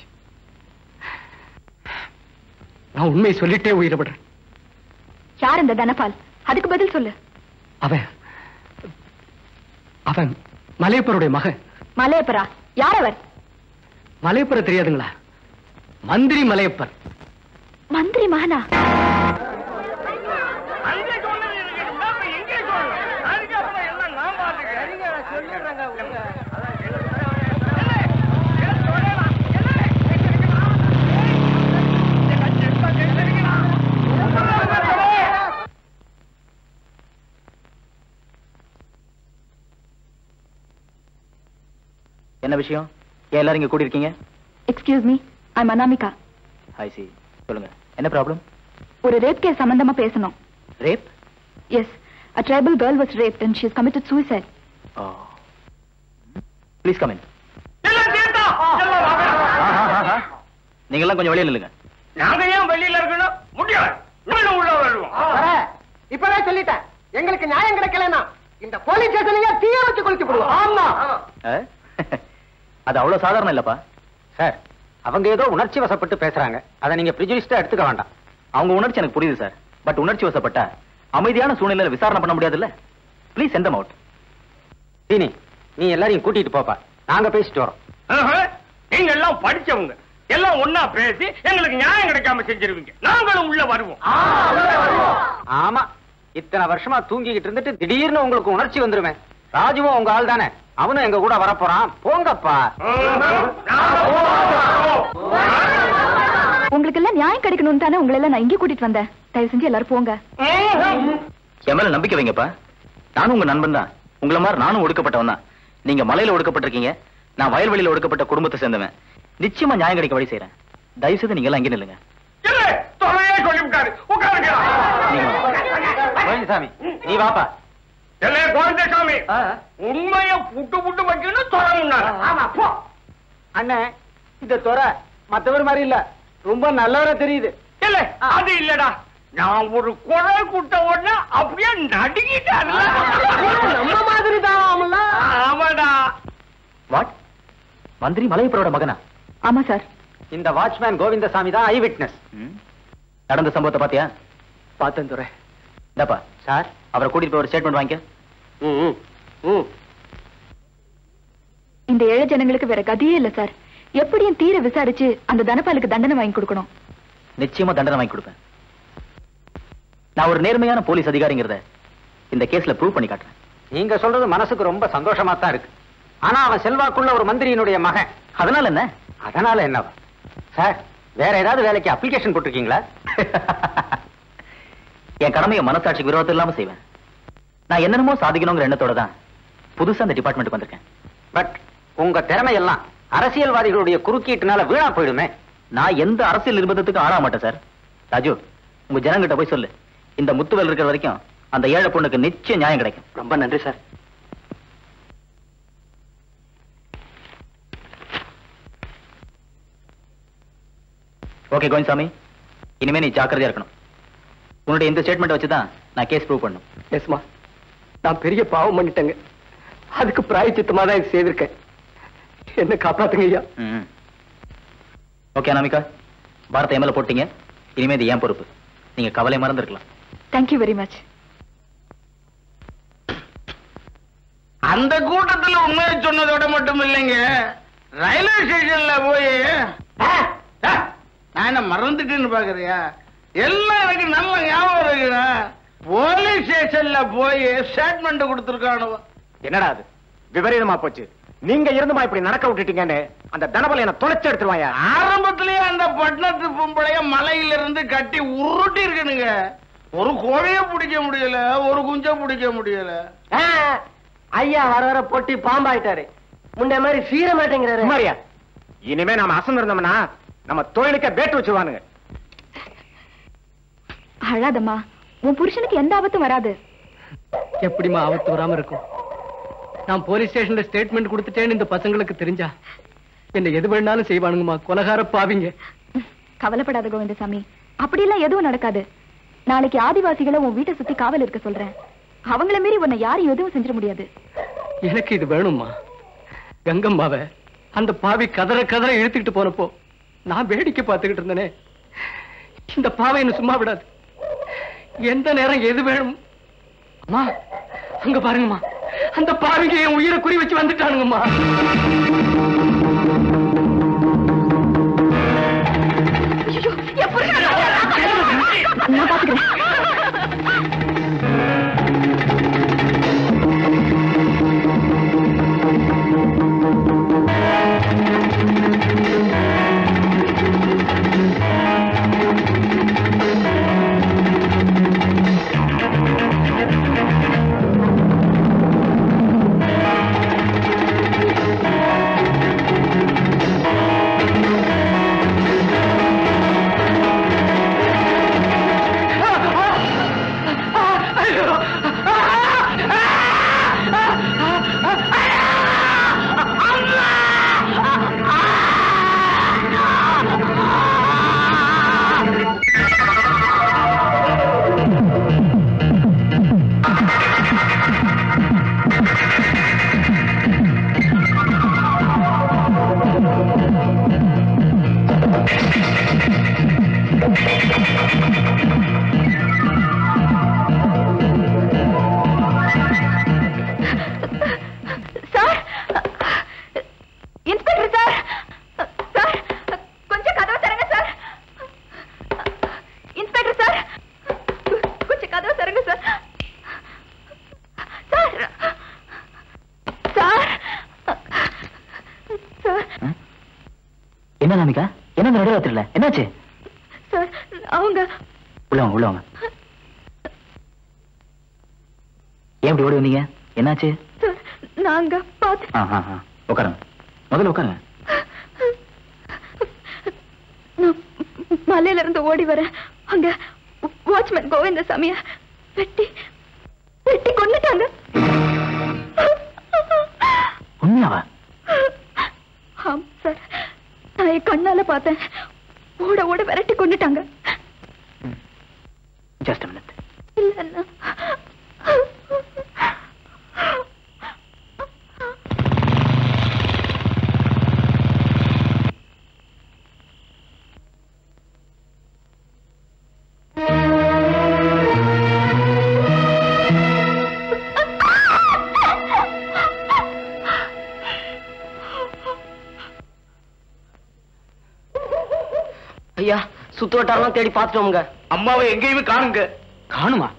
நான் உண்மையை சொல்லிட்டே உயிரை விடுறேன் யார் இந்த தனபால் அதுக்கு பதில் சொல்லு அவன் அவன் மலையப்பருடைய மகன் மலையப்பரா யார் அவர் மலையப்பர் தெரியாதுங்களா மந்திரி மலையப்பர் மந்திரி மகனா அங்கே சொன்னது எனக்கு இல்லாம எங்கே சொல்லணும்? அதுக்கப்புறம் எல்லாம் நான் பார்த்துக்கிறேன். என்ன விஷயம் ஏன் எல்லாரும் இங்க கூடியிருக்கீங்க excuse me I'm Anamika I see சொல்லுங்க என்ன ப்ராப்ளம் ஒரு ரேப் கேஸ் சம்பந்தமா பேசணும் rape is a tribal girl was raped and she has committed suicide oh please come in எல்லாம் சேர்த்தா? எல்லாம் வாங்க. நீங்க எல்லாம் கொஞ்சம் வெளியில நில்லுங்க நாங்க ஏன் வெளியில இருக்கணும் முடியாது நானும் உள்ள வருவோம் வர, இப்பவே சொல்லிட்டேன் எங்களுக்கு நியாயம் கிடைக்கலன்னா இந்த போலீஸ் ஸ்டேஷனையே தீய வச்சு கொளுத்தி விடுவோம் ஆமா அது அவ்வளவு சாதாரணம் இல்லப்பா சார் அவங்க ஏதோ உணர்ச்சி வசப்பட்டு பேசுறாங்க அதை நீங்க பிரிஜுடிஸ்டா எடுத்துக்க வேண்டாம் அவங்க உணர்ச்சி எனக்கு புரியுது சார் பட் உணர்ச்சி வசப்பட்டா அமைதியான சூழ்நிலையில விசாரணை பண்ண முடியாதுல்ல ப்ளீஸ் சென்ட் அவுட் சீனி நீ எல்லாரையும் கூட்டிட்டு போப்பா நாங்க பேசிட்டு வரோம் ஆஹா, நீங்க எல்லாம் படிச்சவங்க எல்லாம் ஒன்னா பேசி எங்களுக்கு நியாயம் கிடைக்காம செஞ்சிருவீங்க நாங்களும் உள்ள வருவோம் ஆமா இத்தனை வருஷமா தூங்கிக்கிட்டு இருந்துட்டு திடீர்னு உங்களுக்கு உணர்ச்சி வந்துருமே ராஜுவும் உங்க ஆள் தானே அவனும் எங்க கூட வரப்போறான் போங்கப்பா உங்களுக்கு எல்லாம் நியாயம் கிடைக்கணும்னு தானே உங்களை எல்லாம் நான் இங்கே கூட்டிட்டு வந்தேன் தயவு செஞ்சு எல்லாரும் போங்க என் மேல நம்பிக்கை வைங்கப்பா நானும் உங்க நண்பன் தான் உங்களை மாதிரி நானும் ஒடுக்கப்பட்டவன் தான் நீங்க மலையில ஒடுக்கப்பட்டிருக்கீங்க நான் வயல்வெளியில ஒடுக்கப்பட்ட குடும்பத்தை சேர்ந்தவன் நிச்சயமா நியாயம் கிடைக்க வழி செய்யறேன் தயவு செய்து நீங்க எல்லாம் இங்கே நில்லுங்க இல்ல, தொலையே சொல்லி விட்டாரு உட்காருங்க கோவிந்தசாமி நீ வாப்பா இல்ல கோவிந்தசாமி உண்மைய புட்டு புட்டு வைக்கணும் தொடங்கினாரு ஆமா போ அண்ணே இந்த துறை மத்தவர் மாதிரி இல்ல ரொம்ப நல்லவரா தெரியுது இல்ல அது இல்லடா நான் ஒரு குரல் கூட்ட உடனே அப்படியே நடுங்கிட்டாரு நம்ம மாதிரி தான் ஆமாடா வாட் மந்திரி மலையப்பரோட மகனா ஆமா சார் இந்த வாட்ச்மேன் கோவிந்தசாமி தான் ஐ விட்னஸ் ம்? நடந்த சம்பவத்தை பாத்தியா பார்த்தேன் துறை இந்தாப்பா சார் அவரை கூட்டிட்டு போய் ஒரு ஸ்டேட்மெண்ட் வாங்கிக்க ம் ம் இந்த ஏழை ஜனங்களுக்கு வேற கதியே இல்ல சார் எப்படியும் தீர விசாரிச்சு அந்த தனபாலுக்கு தண்டனை வாங்கி கொடுக்கணும் நிச்சயமா தண்டனை வாங்கி கொடுப்பேன் நான் ஒரு நேர்மையான போலீஸ் அதிகாரிங்கிறத இந்த கேஸ்ல ப்ரூவ் பண்ணி காட்டுறேன் நீங்க சொல்றது மனசுக்கு ரொம்ப சந்தோஷமா தான் இருக்கு ஆனா அவன் செல்வாக்குள்ள ஒரு மந்திரியினுடைய மகன் அதனால என்ன அதனால என்னவா சார் வேற ஏதாவது வேலைக்கு அப்ளிகேஷன் போட்டிருக்கீங்களா என் கடமையை மனசாட்சிக்கு விரோதம் இல்லாம செய்வேன் நான் என்னென்னமோ சாதிக்கணுங்கிற எண்ணத்தோட தான் புதுசா அந்த டிபார்ட்மெண்ட்டுக்கு வந்திருக்கேன் பட் உங்க திறமை எல்லாம் அரசியல்வாதிகளுடைய குறுக்கீட்டுனால வீணா போயிடுமே நான் எந்த அரசியல் நிர்பந்தத்துக்கும் ஆள மாட்டேன் சார் ராஜு உங்க ஜனங்கிட்ட போய் சொல்லு இந்த முத்துவேல் இருக்கிற வரைக்கும் அந்த ஏழை பொண்ணுக்கு நிச்சயம் நியாயம் கிடைக்கும் ரொம்ப நன்றி சார் ஓகே கோவிந்தசாமி இனிமே நீ ஜாக்கிரதையா இருக்கணும் உன்னுடைய இந்த ஸ்டேட்மெண்ட் வச்சு தான் நான் கேஸ் ப்ரூவ் பண்ணும் எஸ்மா நான் பெரிய பாவம் பண்ணிட்டேங்க அதுக்கு பிராயச்சித்தமா தான் இது செய்திருக்கேன் என்ன காப்பாத்துங்க ஐயா ஓகே அனாமிகா பாரத எம்எல்ஏ போட்டீங்க இனிமே இது ஏன் பொறுப்பு நீங்க கவலை மறந்துருக்கலாம் தேங்க்யூ வெரி மச் அந்த கூட்டத்துல உண்மையை சொன்னதோட மட்டும் இல்லைங்க ரயில்வே ஸ்டேஷன்ல போய் ஆ, ஆ, நான் என்ன மறந்துட்டேன்னு பாக்குறியா எல்லாம் எனக்கு நல்ல ஞாபகம் இருக்குடா போலீஸ் ஸ்டேஷன்ல போய் ஸ்டேட்மெண்ட் கொடுத்துருக்கானுவ என்னடா அது விபரீதமா போச்சு நீங்க இருந்துமா இப்படி நடக்க விட்டுட்டீங்கன்னு அந்த தனபல என்ன தொலைச்சு எடுத்துருவாயா ஆரம்பத்திலேயே அந்த பட்டணத்து பொம்பளைய மலையில இருந்து கட்டி உருட்டி இருக்கணுங்க ஒரு கோழைய பிடிக்க முடியல ஒரு குஞ்ச பிடிக்க முடியல ஐயா வர வர பொட்டி பாம்பாயிட்டாரு முன்ன மாதிரி சீர மாட்டேங்கிறாரு குமாரியா இனிமே நாம அசந்து இருந்தோம்னா நம்ம தொழிலுக்கே பேட்டு வச்சுவானுங்க அழாதம்மா உன் புருஷனுக்கு எந்த ஆபத்தும் வராது எப்படிமா ஆபத்து வராம இருக்கும் நான் போலீஸ் ஸ்டேஷன்ல ஸ்டேட்மெண்ட் கொடுத்துட்டேன்னு இந்த பசங்களுக்கு தெரிஞ்சா என்ன எது வேணாலும் செய்வானுங்கம்மா கொலகார பாவிங்க கவலைப்படாத கோவிந்தசாமி அப்படியெல்லாம் எதுவும் நடக்காது நாளைக்கு ஆதிவாசிகளை உன் வீட்டை சுத்தி காவல் இருக்க சொல்றேன் அவங்கள மீறி உன்னை யாரும் எதுவும் செஞ்சிட முடியாது எனக்கு இது வேணும்மா கங்கம்மாவ அந்த பாவி கதற கதற இழுத்துக்கிட்டு போனப்போ நான் வேடிக்கை பார்த்துக்கிட்டு இருந்தேனே இந்த பாவை என்ன சும்மா விடாது எந்த நேரம் எது வேணும் அம்மா அங்க பாருங்கம்மா அந்த பாவிங்க என் உயிரை குறி வச்சு வந்துட்டானுங்கம்மா நான் பாத்துக்கிறேன் என்ன நாமிகா என்ன இந்த நடுராத்திரில என்னாச்சு சார் அவங்க உள்ள வாங்க உள்ள வாங்க ஏன் இப்படி ஓடி வந்தீங்க என்னாச்சு சார் நாங்க பார்த்து ஆ ஆ ஆ உட்காருங்க முதல்ல உட்காருங்க நான் மலையில இருந்து ஓடி வரேன் அங்க வாட்ச்மேன் கோவிந்தசாமிய வெட்டி வெட்டி கொன்னுட்டாங்க உண்மையாவா ஆம் சார் நான் என் கண்ணால பார்த்தேன் ஓட ஓட விரட்டி கொன்னுட்டாங்க ஜஸ்ட் மினிட் இல்லைன்னா ஐயா சுத்து வட்டாரம் தேடி பார்த்துட்டோமுங்க அம்மாவை எங்கேயுமே காணுங்க காணுமா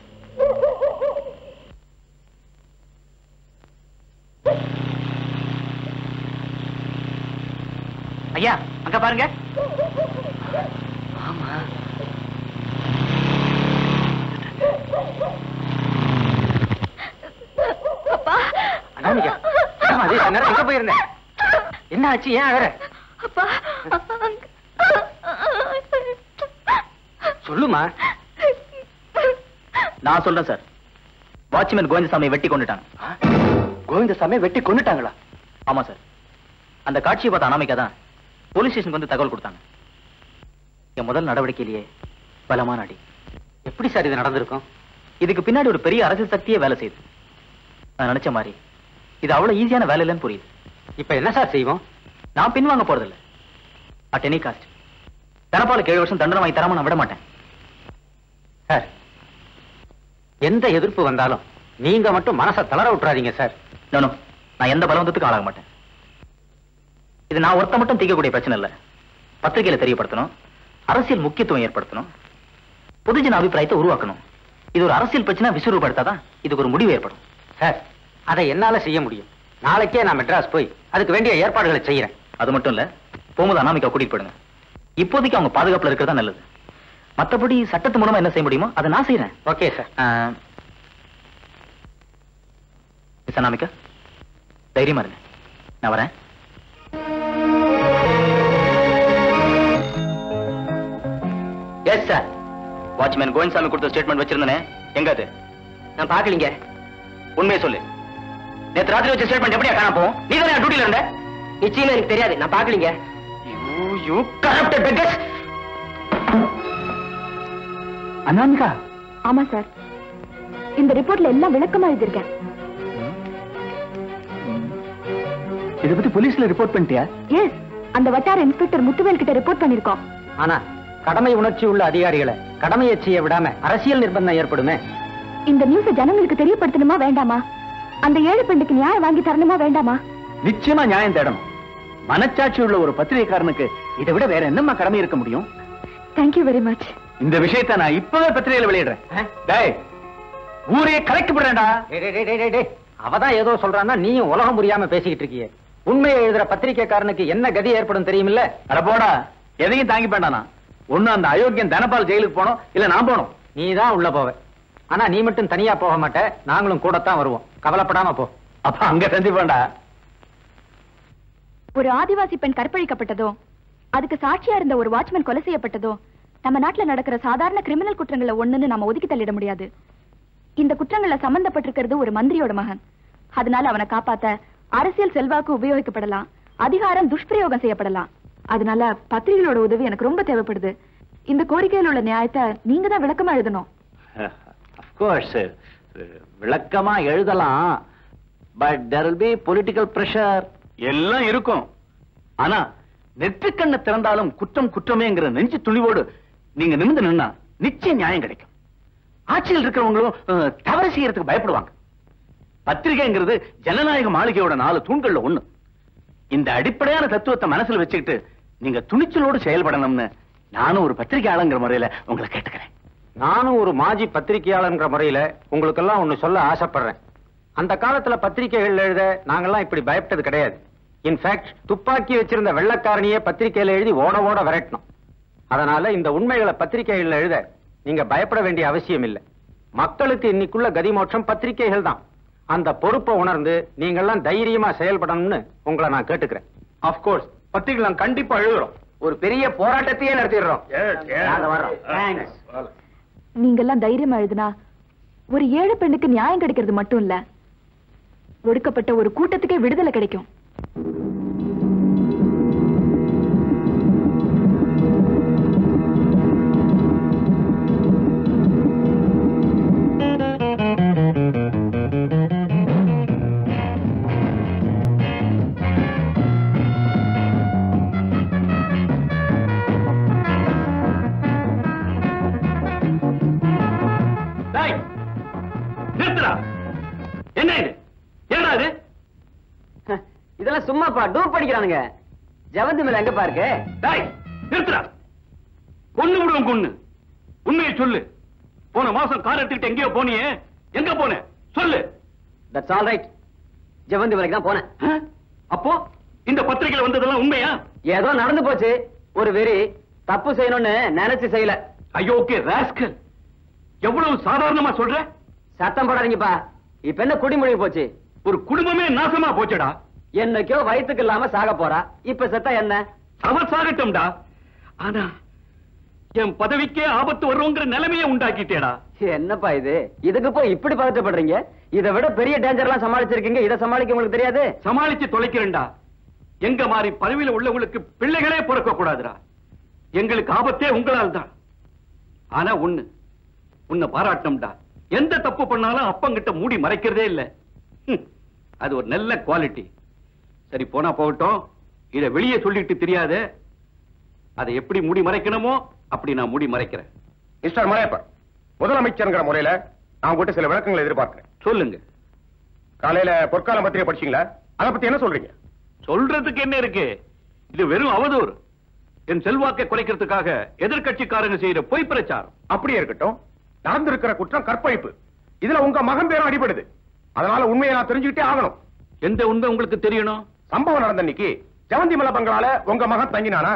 ஐயா அங்க பாருங்க ஆமா அப்பா அனாமிகா ஆமா, அதே நேரம் எங்க போயிருந்த என்ன ஆச்சு ஏன் அழற அப்பா அங்க- சொல்லுமா நான் சொல்றேன் சார் வாட்ச்மேன் கோவிந்தசாமி வெட்டி கொண்டுட்டாங்க கோவிந்தசாமி வெட்டி கொண்டுட்டாங்களா ஆமா சார் அந்த காட்சியை பார்த்த அனாமிகா தான் போலீஸ் ஸ்டேஷனுக்கு வந்து தகவல் கொடுத்தாங்க என் முதல் நடவடிக்கையிலேயே பலமான அடி எப்படி சார் இது நடந்திருக்கும் இதுக்கு பின்னாடி ஒரு பெரிய அரசியல் சக்தியே வேலை செய்யுது நான் நினைச்ச மாதிரி இது அவ்வளவு ஈஸியான வேலை இல்லைன்னு புரியுது இப்ப என்ன சார் செய்வோம் நான் பின்வாங்க போறதில்ல அட் எனி காஸ்ட் தனப்பாலுக்கு ஏழு வருஷம் தண்டனை வாங்கி தராம நான் விட மாட்டேன் சார் எந்த எதிர்ப்பு வந்தாலும் நீங்க மட்டும் மனசை தளர விட்டுறாதீங்க சார் நானும் நான் எந்த பலவந்தத்துக்கும் ஆளாக மாட்டேன் இது நான் ஒருத்த மட்டும் தீர்க்கக்கூடிய பிரச்சனை இல்ல பத்திரிகையில தெரியப்படுத்தணும் அரசியல் முக்கியத்துவம் ஏற்படுத்தணும் பொதுஜன அபிப்பிராயத்தை உருவாக்கணும் இது ஒரு அரசியல் பிரச்சனை விசுவப்படுத்தாதான் இதுக்கு ஒரு முடிவு ஏற்படும் சார் அதை என்னால செய்ய முடியும் நாளைக்கே நான் மெட்ராஸ் போய் அதுக்கு வேண்டிய ஏற்பாடுகளை செய்யறேன் அது மட்டும் இல்ல போகும்போது அனாமிக்கா கூட்டிட்டு போயிடுங்க இப்போதைக்கு அவங்க பாதுகாப்புல இருக்கிறதா நல்லது மத்தபடி சட்டத்து மூலமா என்ன செய்ய முடியுமோ அதை நான் செய்யறேன் ஓகே சார் மிஸ் அனாமிகா தைரியமா இருங்க நான் வரேன் எஸ் சார் வாட்ச்மேன் கோவிந்தசாமி கொடுத்த ஸ்டேட்மெண்ட் வச்சிருந்தனே எங்க அது நான் பாக்கலீங்க உண்மையை சொல்லு நேத்து ராத்திரி வச்ச ஸ்டேட்மெண்ட் எப்படியா காண போவோம் நீ தானே டியூட்டில இருந்த நிச்சயமா எனக்கு தெரியாது நான் பாக்கலீங்க you you corrupted beggars Anamika ஆமா சார் இந்த ரிப்போர்ட்ல எல்லாம் விளக்கமா எழுதியிருக்கேன் இத பத்தி போலீஸ்ல ரிப்போர்ட் பண்ணிட்டியா எஸ் அந்த வட்டார இன்ஸ்பெக்டர் முத்துவேல் கிட்ட ரிப்போர்ட் பண்ணிருக்கோம் ஆனா கடமை உணர்ச்சி உள்ள அதிகாரிகளை கடமையை செய்ய விடாம அரசியல் நிர்பந்தம் ஏற்படுமே இந்த நியூஸ ஜனங்களுக்கு தெரியப்படுத்தணுமா வேண்டாமா அந்த ஏழை பெண்ணுக்கு நியாயம் வாங்கி தரணுமா வேண்டாமா நிச்சயமா நியாயம் தேடணும் மனச்சாட்சி உள்ள ஒரு பத்திரிகைக்காரனுக்கு இதை விட வேற என்னம்மா கடமை இருக்க முடியும் தேங்க்யூ வெரி மச் இந்த விஷயத்தை நான் இப்பவே பத்திரிகையில வெளியிடுறேன் டேய் ஊரே கலைக்கப்படுறேன்டா அவதான் ஏதோ சொல்றான்னா நீயும் உலகம் புரியாம பேசிக்கிட்டு இருக்கியே உண்மையை எழுதுற பத்திரிக்கைக்காரனுக்கு என்ன கதி ஏற்படும் தெரியுமில்ல அட போடா எதையும் தாங்கி வேண்டானா ஒண்ணு அந்த அயோக்கியன் தனபால் ஜெயிலுக்கு போனோம் இல்ல நான் போனோம் நீ தான் உள்ள போவ ஆனா நீ மட்டும் தனியா போக மாட்ட நாங்களும் கூடத்தான் வருவோம் கவலைப்படாம போ அப்ப அங்க சந்திப்பேன்டா ஒரு ஆதிவாசி பெண் கற்பழிக்கப்பட்டதோ அதுக்கு சாட்சியா இருந்த ஒரு வாட்ச்மேன் கொலை செய்யப்பட்டதோ நம்ம நாட்டுல நடக்கிற சாதாரண கிரிமினல் குற்றங்களை ஒண்ணுன்னு நம்ம ஒதுக்கி தள்ளிட முடியாது இந்த குற்றங்கள்ல சம்பந்தப்பட்டிருக்கிறது ஒரு மந்திரியோட மகன் அதனால அவனை காப்பாத்த அரசியல் செல்வாக்கு உபயோகிக்கப்படலாம் அதிகாரம் துஷ்பிரயோகம் செய்யப்படலாம் அதனால பத்திரிகைகளோட உதவி எனக்கு ரொம்ப தேவைப்படுது இந்த கோரிக்கையில் உள்ள நியாயத்தை நீங்க தான் விளக்கமா எழுதணும் கோர்ஸ் விளக்கமா எழுதலாம் but there will be political pressure எல்லாம் இருக்கும் ஆனா நெற்றிக்கண்ணை திறந்தாலும் குற்றம் குற்றமேங்கிற நெஞ்சு துணிவோடு நீங்க நிமிந்து நின்னா நிச்சயம் நியாயம் கிடைக்கும் ஆட்சியில் இருக்கிறவங்களும் அஹ், தவறு செய்யறதுக்கு பயப்படுவாங்க பத்திரிகைங்கிறது ஜனநாயக மாளிகையோட நாலு தூண்கள்ல ஒண்ணு இந்த அடிப்படையான தத்துவத்தை மனசுல வச்சுக்கிட்டு நீங்க துணிச்சலோடு செயல்படணும்னு நானும் ஒரு பத்திரிகையாளங்கிற முறையில உங்களை கேட்டுக்கிறேன் நானும் ஒரு மாஜி பத்திரிகையாளர்ன்ற முறையில உங்களுக்கெல்லாம் ஒண்ணு சொல்ல ஆசைப்படுறேன் அந்த காலத்துல பத்திரிகைகள் எழுத நாங்கெல்லாம் இப்படி பயப்பட்டது கிடையாது இன்ஃபேக்ட் துப்பாக்கி வச்சிருந்த வெள்ளக்காரனியே பத்திரிக்கையில எழுதி ஓட ஓட விரட்டணும் அதனால இந்த உண்மைகளை பத்திரிகைகள்ல எழுத நீங்க பயப்பட வேண்டிய அவசியம் இல்லை மக்களுக்கு இன்னைக்குள்ள கதிமோட்சம் பத்திரிகைகள் தான் அந்த பொறுப்பை உணர்ந்து நீங்கெல்லாம் தைரியமா செயல்படணும்னு உங்களை நான் கேட்டுக்கிறேன் அப்கோர்ஸ் பத்திரிகை கண்டிப்பா எழுதுறோம் ஒரு பெரிய போராட்டத்தையே நடத்திடுறோம் Yes, yes. நாங்க வர்றோம் தேங்க்ஸ் நீங்கெல்லாம் தைரியமா எழுதுனா ஒரு ஏழை பெண்ணுக்கு நியாயம் கிடைக்கிறது மட்டும் இல்ல ஒடுக்கப்பட்ட ஒரு கூட்டத்துக்கே விடுதலை கிடைக்கும் டேய், நிறுத்துடா என்ன இது ஏடா இது இதெல்லாம் சும்மாப்பா டூப் படிக்கிறானுங்க ஜவந்தி மேல எங்கப்பா இருக்கு டேய் நிறுத்துடா கொன்னு விடுவோம் கொன்னு உண்மையை சொல்லு போன மாசம் கார் எடுத்துக்கிட்டு எங்கேயோ போனியே எங்க போன சொல்லு தட்ஸ் ஆல் ரைட் ஜவந்தி மலைக்கு தான் போனேன் ஆ? அப்போ இந்த பத்திரிகையில வந்ததெல்லாம் உண்மையா ஏதோ நடந்து போச்சு ஒரு வெறி தப்பு செய்யணும்னு நினைச்சு செய்யல ஐயோ ஓகே ராஸ்கல் எவ்வளவு சாதாரணமா சொல்ற சத்தம் போடாதீங்கப்பா இப்ப என்ன குடிமொழி போச்சு ஒரு குடும்பமே நாசமா போச்சடா என்னைக்கோ வயித்துக்கு இல்லாம சாக போறா இப்ப செத்தா என்ன அவன் சாகட்டும்டா ஆனா என் பதவிக்கே ஆபத்து வருங்கிற நிலைமையை உண்டாக்கிட்டேடா என்னப்பா இது இதுக்கு போய் இப்படி பதட்டப்படுறீங்க இதை விட பெரிய டேஞ்சர்லாம் சமாளிச்சிருக்கீங்க இதை சமாளிக்க உங்களுக்கு தெரியாது சமாளிச்சு தொலைக்கிறேன்டா எங்க மாதிரி பதவியில உள்ளவங்களுக்கு பிள்ளைகளே பிறக்க கூடாதுடா எங்களுக்கு ஆபத்தே உங்களால் தான் ஆனா ஒண்ணு உன்னை பாராட்டணும்டா எந்த தப்பு பண்ணாலும் அப்பங்கிட்ட மூடி மறைக்கிறதே இல்ல ஹம், அது ஒரு நல்ல குவாலிட்டி சரி போனா போகட்டும் இத வெளியே சொல்லிட்டு தெரியாது அதை எப்படி மூடி மறைக்கணுமோ அப்படி நான் மூடி மறைக்கிறேன் மிஸ்டர் மலையப்பர் முதலமைச்சர்ங்கிற முறையில நான் உங்ககிட்ட சில விளக்கங்களை எதிர்பார்க்கிறேன் சொல்லுங்க காலையில பொற்காலம் பத்திரிகை படிச்சீங்களா அதை பத்தி என்ன சொல்றீங்க சொல்றதுக்கு என்ன இருக்கு இது வெறும் அவதூறு என் செல்வாக்கை குறைக்கிறதுக்காக எதிர்க்கட்சிக்காரங்க செய்யற பொய் பிரச்சாரம் அப்படியே இருக்கட்டும் நடந்திருக்கிற குற்றம் கற்பழிப்பு இதுல உங்க மகன் பேரும் அடிபடுது அதனால உண்மையை நான் தெரிஞ்சுக்கிட்டே ஆகணும் எந்த உண்மை உங்களுக்கு தெரியணும் சம்பவம் நடந்த அன்னைக்கு ஜவந்தி மலை பங்களால உங்க மகன் தங்கினானா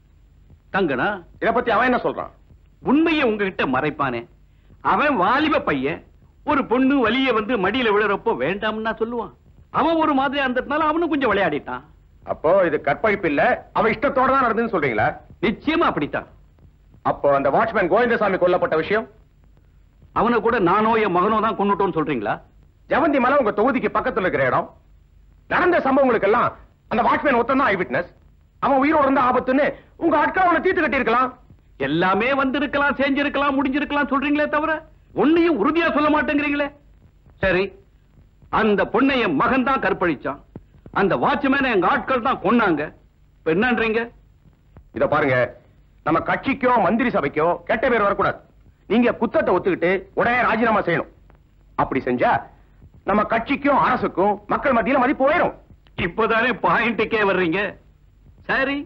தங்கனா இத பத்தி அவன் என்ன சொல்றான் உண்மையை உங்ககிட்ட மறைப்பானே அவன் வாலிப பையன் ஒரு பொண்ணு வலிய வந்து மடியில விழுறப்போ வேண்டாம்னா சொல்லுவான் அவன் ஒரு மாதிரி இருந்ததுனால அவனும் கொஞ்சம் விளையாடிட்டான் அப்போ இது கற்பழிப்பு இல்ல அவ இஷ்டத்தோட தான் நடந்துன்னு சொல்றீங்களா நிச்சயமா அப்படித்தான் அப்போ அந்த வாட்ச்மேன் கோவிந்தசாமி கொல்லப்பட்ட விஷயம் அவனை கூட நானோ என் மகனோ தான் கொண்டுட்டோம்னு சொல்றீங்களா ஜவந்தி மலை உங்க தொகுதிக்கு பக்கத்துல இருக்கிற இடம் நடந்த சம்பவங்களுக்கு எல்லாம் அந்த வாட்ச்மேன் ஒருத்தன் தான் ஐ விட்னஸ் அவன் உயிரோட இருந்த ஆபத்துன்னு உங்க ஆட்கள் அவனை தீர்த்து கட்டி இருக்கலாம் எல்லாமே வந்திருக்கலாம் செஞ்சிருக்கலாம் முடிஞ்சிருக்கலாம் சொல்றீங்களே தவிர ஒன்னையும் உறுதியா சொல்ல மாட்டேங்கிறீங்களே சரி அந்த பொண்ணை என் மகன் தான் கற்பழிச்சான் அந்த வாட்ச்மேனை எங்க ஆட்கள் தான் கொன்னாங்க இப்ப என்னன்றீங்க இத பாருங்க நம்ம கட்சிக்கோ மந்திரி சபைக்கோ கெட்ட பேர் வரக்கூடாது நீங்க குத்தத்தை ஒத்துக்கிட்டு உடனே ராஜினாமா செய்யணும் அப்படி செஞ்சா நம்ம கட்சிக்கும் அரசுக்கும் மக்கள் மத்தியில மதிப்பு உயரும் இப்பதானே பாயிண்ட்டுக்கே வர்றீங்க சரி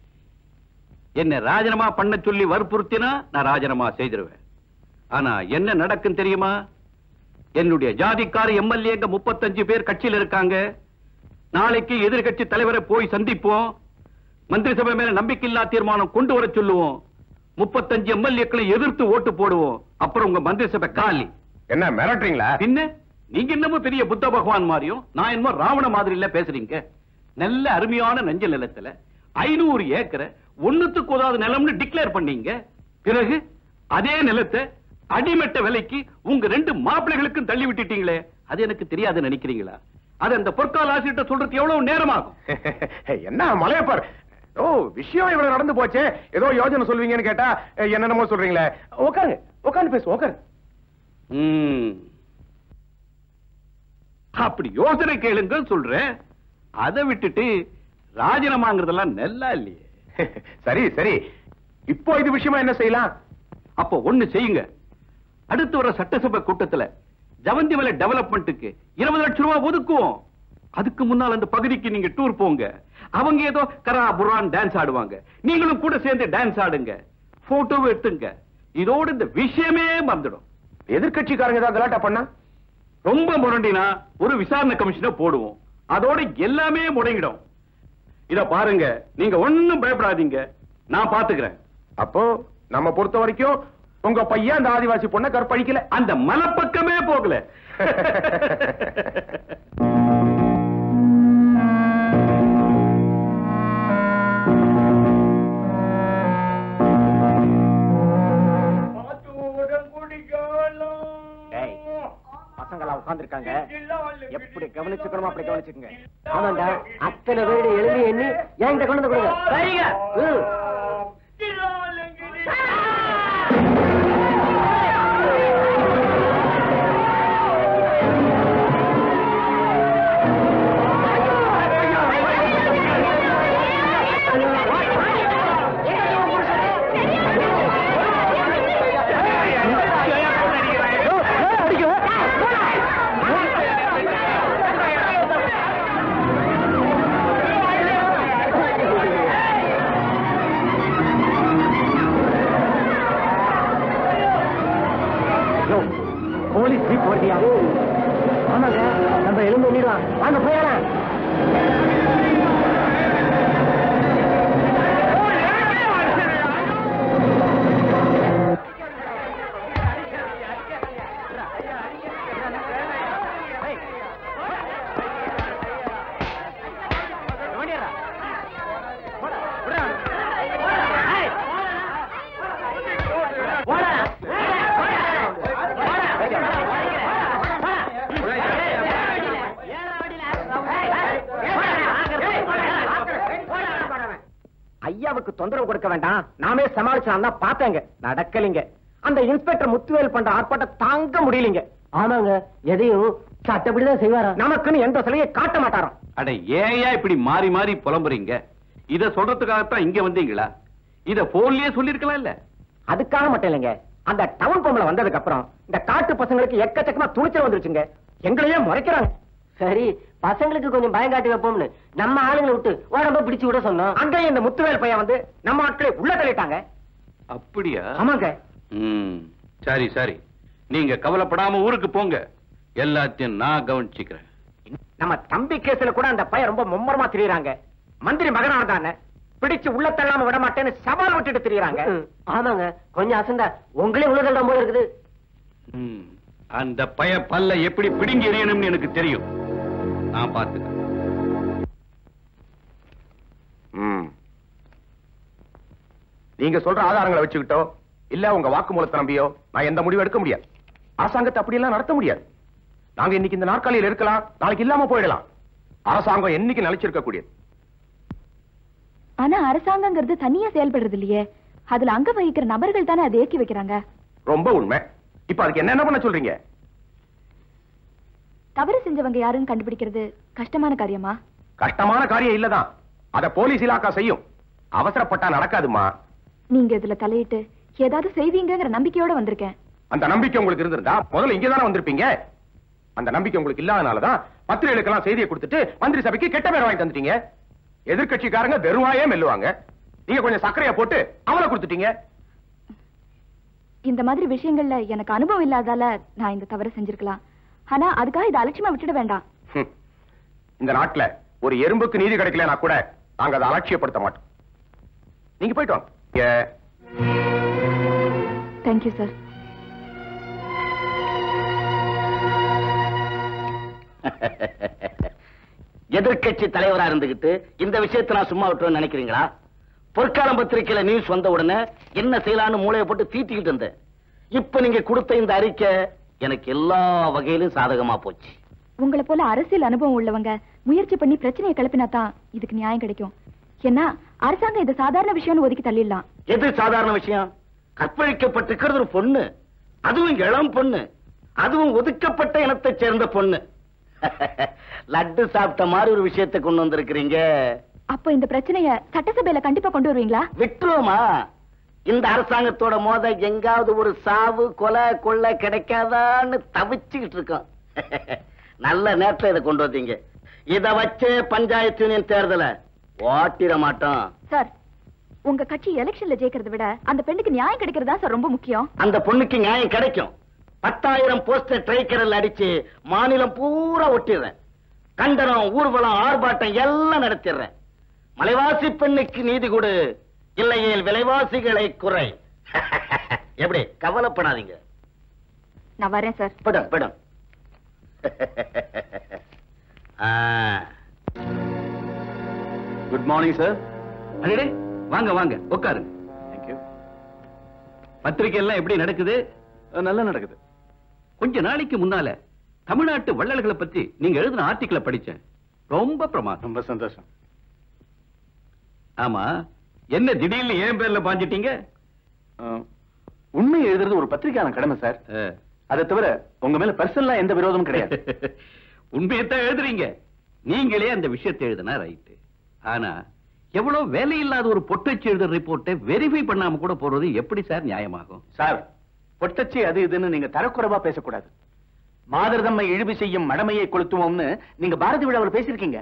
என்ன ராஜினாமா பண்ண சொல்லி வற்புறுத்தினா நான் ராஜினாமா செய்திருவேன் ஆனா என்ன நடக்கும் தெரியுமா என்னுடைய ஜாதிக்கார எம்எல்ஏங்க முப்பத்தஞ்சு பேர் கட்சியில இருக்காங்க நாளைக்கு எதிர்க்கட்சி தலைவரை போய் சந்திப்போம் மந்திரி சபை மேல நம்பிக்கையில்லா தீர்மானம் கொண்டு வர சொல்லுவோம் முப்பத்தஞ்சு எம்எல்ஏக்களை எதிர்த்து ஓட்டு போடுவோம் அப்புறம் உங்க மந்திரி சபை காலி என்ன மிரட்டுறீங்களா பின்ன நீங்க என்னமோ பெரிய புத்த பகவான் மாதிரியும் நான் என்னமோ ராவண மாதிரி இல்ல பேசுறீங்க நல்ல அருமையான நஞ்ச நிலத்துல ஐநூறு ஏக்கரை ஒண்ணுத்துக்கு உதாத நிலம்னு டிக்ளேர் பண்ணீங்க பிறகு அதே நிலத்தை அடிமட்ட விலைக்கு உங்க ரெண்டு மாப்பிள்ளைகளுக்கும் தள்ளி விட்டுட்டீங்களே அது எனக்கு தெரியாதுன்னு நினைக்கிறீங்களா அது அந்த பொற்கால ஆசிரியர்கிட்ட சொல்றதுக்கு எவ்வளவு நேரமாகும் என்ன மலையப்பர் ஓ விஷயம் இவ்வளவு நடந்து போச்சே ஏதோ யோஜனை சொல்வீங்கன்னு கேட்டா என்னென்னமோ சொல்றீங்களே உட்காருங்க உட்காந்து பேசு உட்காரு ம். அப்படி யோசனை கேளுங்க சொல்றேன் அதை விட்டுட்டு ராஜினாமாங்கிறதெல்லாம் நல்லா இல்லையே சரி சரி இப்போ இது விஷயமா என்ன செய்யலாம் அப்போ ஒண்ணு செய்யுங்க அடுத்து வர சட்டசபை கூட்டத்துல ஜவந்தி மலை டெவலப்மெண்ட்டுக்கு இருபது லட்சம் ரூபாய் ஒதுக்குவோம் அதுக்கு முன்னால் அந்த பகுதிக்கு நீங்க டூர் போங்க அவங்க ஏதோ கரா புரான் டான்ஸ் ஆடுவாங்க நீங்களும் கூட சேர்ந்து டான்ஸ் ஆடுங்க போட்டோ எடுத்துங்க இதோட இந்த விஷயமே மறந்துடும் எதிர்க்கட்சிக்காரங்க ஏதாவது கலாட்டா பண்ணா ரொம்ப முரண்டினா ஒரு விசாரணை கமிஷனை போடுவோம் அதோட எல்லாமே முடங்கிடும் இத பாருங்க நீங்க ஒண்ணும் பயப்படாதீங்க நான் பாத்துக்கிறேன் அப்போ நம்ம பொறுத்த வரைக்கும் உங்க பையன் அந்த ஆதிவாசி பொண்ணை கற்பழிக்கல அந்த மலப்பக்கமே போகல டேய், பசங்களா உட்கார்ந்திருக்காங்க எப்படி கவனிச்சுக்கணுமோ அப்படி கவனிச்சுக்கங்க ஆமாண்டா அத்தனை வீடு எழுதி எண்ணி என்கிட்ட கொண்டு வந்து கொடுங்க சரிங்க ம். போலீஸ் ஜீப் வருதியா ஆமாங்க நம்ம எலும்பு எண்ணிடுவான் வாங்க போயிடலாம் ஐயாவுக்கு தொந்தரவு கொடுக்க வேண்டாம் நாமே சமாளிச்சலாம் தான் பார்த்தேங்க நடக்கலைங்க அந்த இன்ஸ்பெக்டர் முத்துவேல் பண்ற ஆர்ப்பாட்டம் தாங்க முடியலைங்க ஆமாங்க எதையும் சட்டப்படிதான் செய்வாரா நமக்குன்னு எந்த சிலையை காட்ட மாட்டாராம் அட ஏயா இப்படி மாறி மாறி புலம்புறீங்க இத சொல்றதுக்காகத்தான் இங்க வந்தீங்களா இத போன்லயே சொல்லிருக்கலாம் இல்ல அதுக்காக மட்டும் இல்லைங்க அந்த டவுன் பொம்பளை வந்ததுக்கு அப்புறம் இந்த காட்டு பசங்களுக்கு எக்கச்சக்கமா துணிச்சல் வந்துருச்சுங்க எங்களையே முறைக்கிறாங்க சரி பசங்களுக்கு கொஞ்சம் பயம் காட்டி வைப்போம்னு நம்ம ஆளுங்களை விட்டு உடம்ப பிடிச்சு விட சொன்னோம் அங்கேயும் இந்த முத்துவேல் பையன் வந்து நம்ம ஆட்களை உள்ள தள்ளிட்டாங்க அப்படியா ஆமாங்க ம் சரி சரி நீங்க கவலைப்படாம ஊருக்கு போங்க எல்லாத்தையும் நான் கவனிச்சுக்கிறேன் நம்ம தம்பி கேஸ்ல கூட அந்த பையன் ரொம்ப மும்மரமா திரியறாங்க மந்திரி மகனா தானே பிடிச்சு உள்ள தள்ளாம விட மாட்டேன்னு சவால் விட்டுட்டு திரியறாங்க ஆமாங்க கொஞ்சம் அசந்தா உங்களே உள்ள தள்ளும் போல இருக்குது ம், அந்த பய பல்ல எப்படி பிடுங்கி எறியணும்னு எனக்கு தெரியும் நான் பாத்துக்கிறேன் ம். நீங்க சொல்ற ஆதாரங்களை வச்சுக்கிட்டோ இல்ல உங்க வாக்குமூலத்தை நம்பியோ நான் எந்த முடிவும் எடுக்க முடியாது அரசாங்கத்தை அப்படியெல்லாம் நடத்த முடியாது நாங்க இன்னைக்கு இந்த நாற்காலியில் இருக்கலாம் நாளைக்கு இல்லாம போயிடலாம் அரசாங்கம் என்னைக்கு நிலைச்சிருக்க கூடியது ஆனா அரசாங்கங்கிறது தனியா செயல்படுறது இல்லையே அதுல அங்க வகிக்கிற நபர்கள் தானே அதை ஏக்கி வைக்கிறாங்க ரொம்ப உண்மை இப்ப அதுக்கு என்ன என்ன பண்ண சொல்றீங்க தவறு செஞ்சவங்க யாருன்னு கண்டுபிடிக்கிறது கஷ்டமான காரியமா கஷ்டமான காரியம் இல்லதான் அத போலீஸ் இலாக்கா செய்யும் அவசரப்பட்டா நடக்காதுமா நீங்க இதுல தலையிட்டு ஏதாவது செய்வீங்கங்கிற நம்பிக்கையோட வந்திருக்கேன் அந்த நம்பிக்கை உங்களுக்கு இருந்திருந்தா முதல்ல இங்க தானே வந்திருப்பீங்க அந்த நம்பிக்கை உங்களுக்கு இல்லாதனாலதான் பத்திரிகைகளுக்கெல்லாம் செய்தியை கொடுத்துட்டு மந்திரி சபைக்கு கெட்ட பேர் வாங்கி தந்துட்டீங்க எதிர்க்கட்சிக்காரங்க வெறுவாயே மெல்லுவாங்க நீங்க கொஞ்சம் சர்க்கரையா போட்டு அவளை கொடுத்துட்டீங்க இந்த மாதிரி விஷயங்கள்ல எனக்கு அனுபவம் இல்லாதால நான் இந்த தவறு செஞ்சிருக்கலாம் ஆனா அதுக்காக இதை அலட்சியமா விட்டுட வேண்டாம் ஹம். இந்த நாட்டுல ஒரு எறும்புக்கு நீதி கிடைக்கலனா கூட நாங்க அதை அலட்சியப்படுத்த மாட்டோம் நீங்க போயிட்டு வாங்க இங்க தேங்க்யூ சார் எதிர்க்கட்சி தலைவரா இருந்துகிட்டு இந்த விஷயத்தை நான் சும்மா விட்டுருவேன்னு நினைக்கிறீங்களா பொற்காலம் பத்திரிக்கையில நியூஸ் வந்த உடனே என்ன செய்யலாம்னு மூளையை போட்டு தீட்டிக்கிட்டு இருந்தேன் இப்ப நீங்க கொடுத்த இந்த அறிக்கை எனக்கு எல்லா வகையிலும் சாதகமா போச்சு உங்களை போல அரசியல் அனுபவம் உள்ளவங்க முயற்சி பண்ணி பிரச்சனையை கிளப்பினா தான் இதுக்கு நியாயம் கிடைக்கும் ஏன்னா அரசாங்கம் இதை சாதாரண விஷயம்னு ஒதுக்கி தள்ளிடலாம் எது சாதாரண விஷயம் கற்பழிக்கப்பட்டிருக்கிறது ஒரு பொண்ணு அதுவும் இளம் பொண்ணு அதுவும் ஒதுக்கப்பட்ட இனத்தைச் சேர்ந்த பொண்ணு லட்டு சாப்பிட்ட மாதிரி ஒரு விஷயத்தை கொண்டு வந்திருக்கிறீங்க அப்போ இந்த பிரச்சனைய சட்டசபையில கண்டிப்பா கொண்டு வருவீங்களா விட்டுருவோமா இந்த அரசாங்கத்தோட மோத எங்காவது ஒரு சாவு கொலை கொள்ளை கிடைக்காதான்னு தவிச்சுக்கிட்டு இருக்கோம் நல்ல நேரத்துல இதை கொண்டு வந்தீங்க இத வச்சு பஞ்சாயத்து யூனியன் தேர்தலை ஓட்டிட மாட்டோம் சார் உங்க கட்சி எலெக்ஷன்ல ஜெயிக்கிறதை விட அந்த பெண்ணுக்கு நியாயம் கிடைக்கிறதா சார் ரொம்ப முக்கியம் அந்த பொண்ணுக்கு நியாயம் கிடைக்கும் பத்தாயிரம் போஸ்டர் ட்ரைக்கரில் அடிச்சு மாநிலம் பூரா ஒட்டிடுறேன் கண்டனம் ஊர்வலம் ஆர்ப்பாட்டம் எல்லாம் நடத்திடுறேன் மலைவாசி பெண்ணுக்கு நீதி கொடு இல்லையேல் விலைவாசிகளை குறை எப்படி கவலைப்படாதீங்க நான் வரேன் சார் படம் படம் குட் மார்னிங் சார் அடடே வாங்க வாங்க உட்காருங்க தேங்க்யூ பத்திரிக்கை எல்லாம் எப்படி நடக்குது நல்லா நடக்குது கொஞ்ச நாளைக்கு முன்னால தமிழ்நாட்டு வள்ளல்களை பத்தி நீங்க எழுதின ஆர்டிக்கலை படிச்சேன் ரொம்ப பிரமாதம் ரொம்ப சந்தோஷம் ஆமா என்ன திடீர்னு ஏன் பேர்ல பாஞ்சிட்டீங்க அஹ், உண்மை எழுதுறது ஒரு பத்திரிகையான கடமை சார் அதை தவிர உங்க மேல பர்சனலா எந்த விரோதமும் கிடையாது உண்மையத்தான் எழுதுறீங்க நீங்களே அந்த விஷயத்தை எழுதினா ரைட்டு ஆனா எவ்வளவு வேலையில்லாத ஒரு பொட்டச்சு எழுதுற ரிப்போர்ட்டை வெரிஃபை பண்ணாம கூட போறது எப்படி சார் நியாயமாகும் சார் பொட்டச்சி அது இதுன்னு நீங்க தரக்குறைவா பேசக்கூடாது மாதர்தம்மை இழிவு செய்யும் மடமையை கொளுத்துவோம்னு நீங்க பாரதி விழாவில் பேசியிருக்கீங்க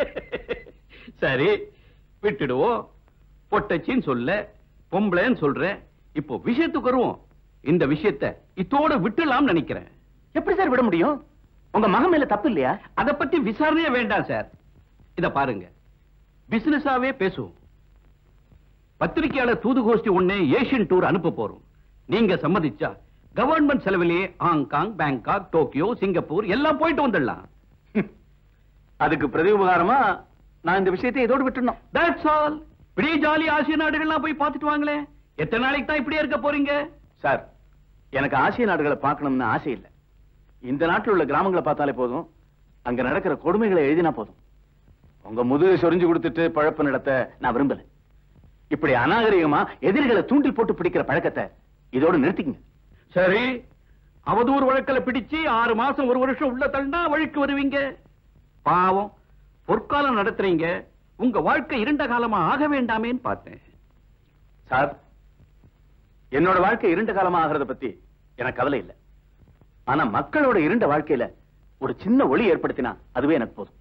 சரி விட்டுடுவோம் பொட்டச்சின்னு சொல்ல பொம்பளைன்னு சொல்றேன் இப்போ விஷயத்துக்கு வருவோம் இந்த விஷயத்தை இத்தோட விட்டுலாம் நினைக்கிறேன் எப்படி சார் விட முடியும் உங்க மகன் மேல தப்பு இல்லையா அத பத்தி விசாரணையே வேண்டாம் சார் இத பாருங்க பிசினஸாவே பேசுவோம் பத்திரிகையாளர் தூதுகோஷ்டி ஒண்ணே ஏசியன் டூர் அனுப்ப போறோம் நீங்க சம்மதிச்சா கவர்மெண்ட் செலவிலேயே ஹாங்காங் பேங்காக் டோக்கியோ சிங்கப்பூர் எல்லாம் போயிட்டு வந்துடலாம் அதுக்கு பிரதி உபகாரமா நான் இந்த விஷயத்தை இதோடு விட்டுணும் தட்ஸ் ஆல் இப்படியே ஜாலி ஆசிய நாடுகள்லாம் போய் பார்த்துட்டு வாங்களே எத்தனை நாளைக்கு தான் இப்படியே இருக்க போறீங்க சார் எனக்கு ஆசிய நாடுகளை பார்க்கணும்னு ஆசை இல்லை இந்த நாட்டில் உள்ள கிராமங்களை பார்த்தாலே போதும் அங்க நடக்கிற கொடுமைகளை எழுதினா போதும் உங்க முதுகு சொரிஞ்சு கொடுத்துட்டு பழப்பு நடத்த நான் விரும்பல இப்படி அநாகரிகமா எதிரிகளை தூண்டில் போட்டு பிடிக்கிற பழக்கத்தை இதோட நிறுத்திக்கங்க சரி அவதூறு வழக்கில் பிடிச்சு ஆறு மாசம் ஒரு வருஷம் உள்ள தள்ளா வழிக்கு வருவீங்க பாவம் பொற்காலம் நடத்துறீங்க உங்க வாழ்க்கை இருண்ட காலமா ஆக வேண்டாமேன்னு பார்த்தேன் சார் என்னோட வாழ்க்கை இருண்ட காலமா ஆகிறத பத்தி எனக்கு கவலை இல்லை ஆனா மக்களோட இருண்ட வாழ்க்கையில ஒரு சின்ன ஒளி ஏற்படுத்தினா அதுவே எனக்கு போதும்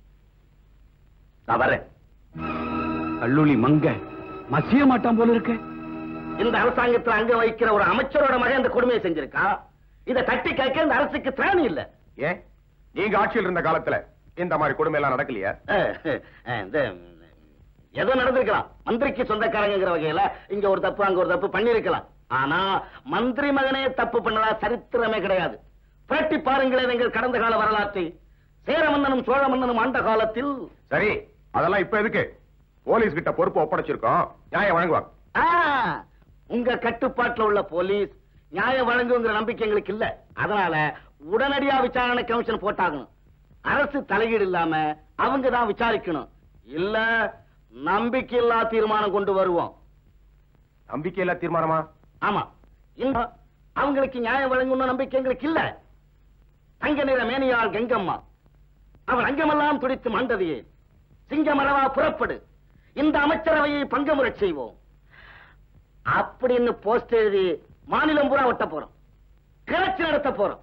நான் வரேன் கல்லூலி மங்க மசிய மாட்டான் போல இருக்க இந்த அரசாங்கத்துல அங்க வைக்கிற ஒரு அமைச்சரோட மகன் இந்த கொடுமையை செஞ்சிருக்கான் இதை தட்டி கேட்க இந்த அரசுக்கு திராணி இல்ல ஏன் நீங்க ஆட்சியில் இருந்த காலத்துல இந்த மாதிரி கொடுமை எல்லாம் நடக்கலையா அஹ், அஹ், இந்த ஏதோ நடந்திருக்கலாம் மந்திரிக்கு சொந்தக்காரங்கிற வகையில இங்க ஒரு தப்பு அங்க ஒரு தப்பு பண்ணிருக்கலாம் ஆனா மந்திரி மகனே தப்பு பண்ணதா சரித்திரமே கிடையாது புரட்டி பாருங்களேன் எங்கள் கடந்த கால வரலாற்றை சேர மன்னனும் சோழ மன்னனும் ஆண்ட காலத்தில் சரி அதெல்லாம் இப்ப எதுக்கு போலீஸ் கிட்ட பொறுப்பு ஒப்படைச்சிருக்கோம் நியாயம் வழங்குவாங்க ஆ, உங்க கட்டுப்பாட்டுல உள்ள போலீஸ் நியாயம் வழங்குங்கிற நம்பிக்கை எங்களுக்கு இல்ல அதனால உடனடியா விசாரணை கமிஷன் போட்டாகணும் அரசு தலையீடு இல்லாம அவங்க தான் விசாரிக்கணும் இல்ல நம்பிக்கையில்லா தீர்மானம் கொண்டு வருவோம் நம்பிக்கையில்லா தீர்மானமா ஆமா இந்த அவங்களுக்கு நியாயம் வழங்கணும் நம்பிக்கை எங்களுக்கு இல்ல தங்க நிற மேனியாள் கங்கம்மா அவள் அங்கமெல்லாம் துடித்து மாண்டதையே சிங்கமரவா புறப்படு இந்த அமைச்சரவையை பங்கமுறச் செய்வோம் அப்படின்னு போஸ்ட் எழுதி மாநிலம் பூரா ஒட்ட போறோம் கிளர்ச்சி நடத்த போறோம்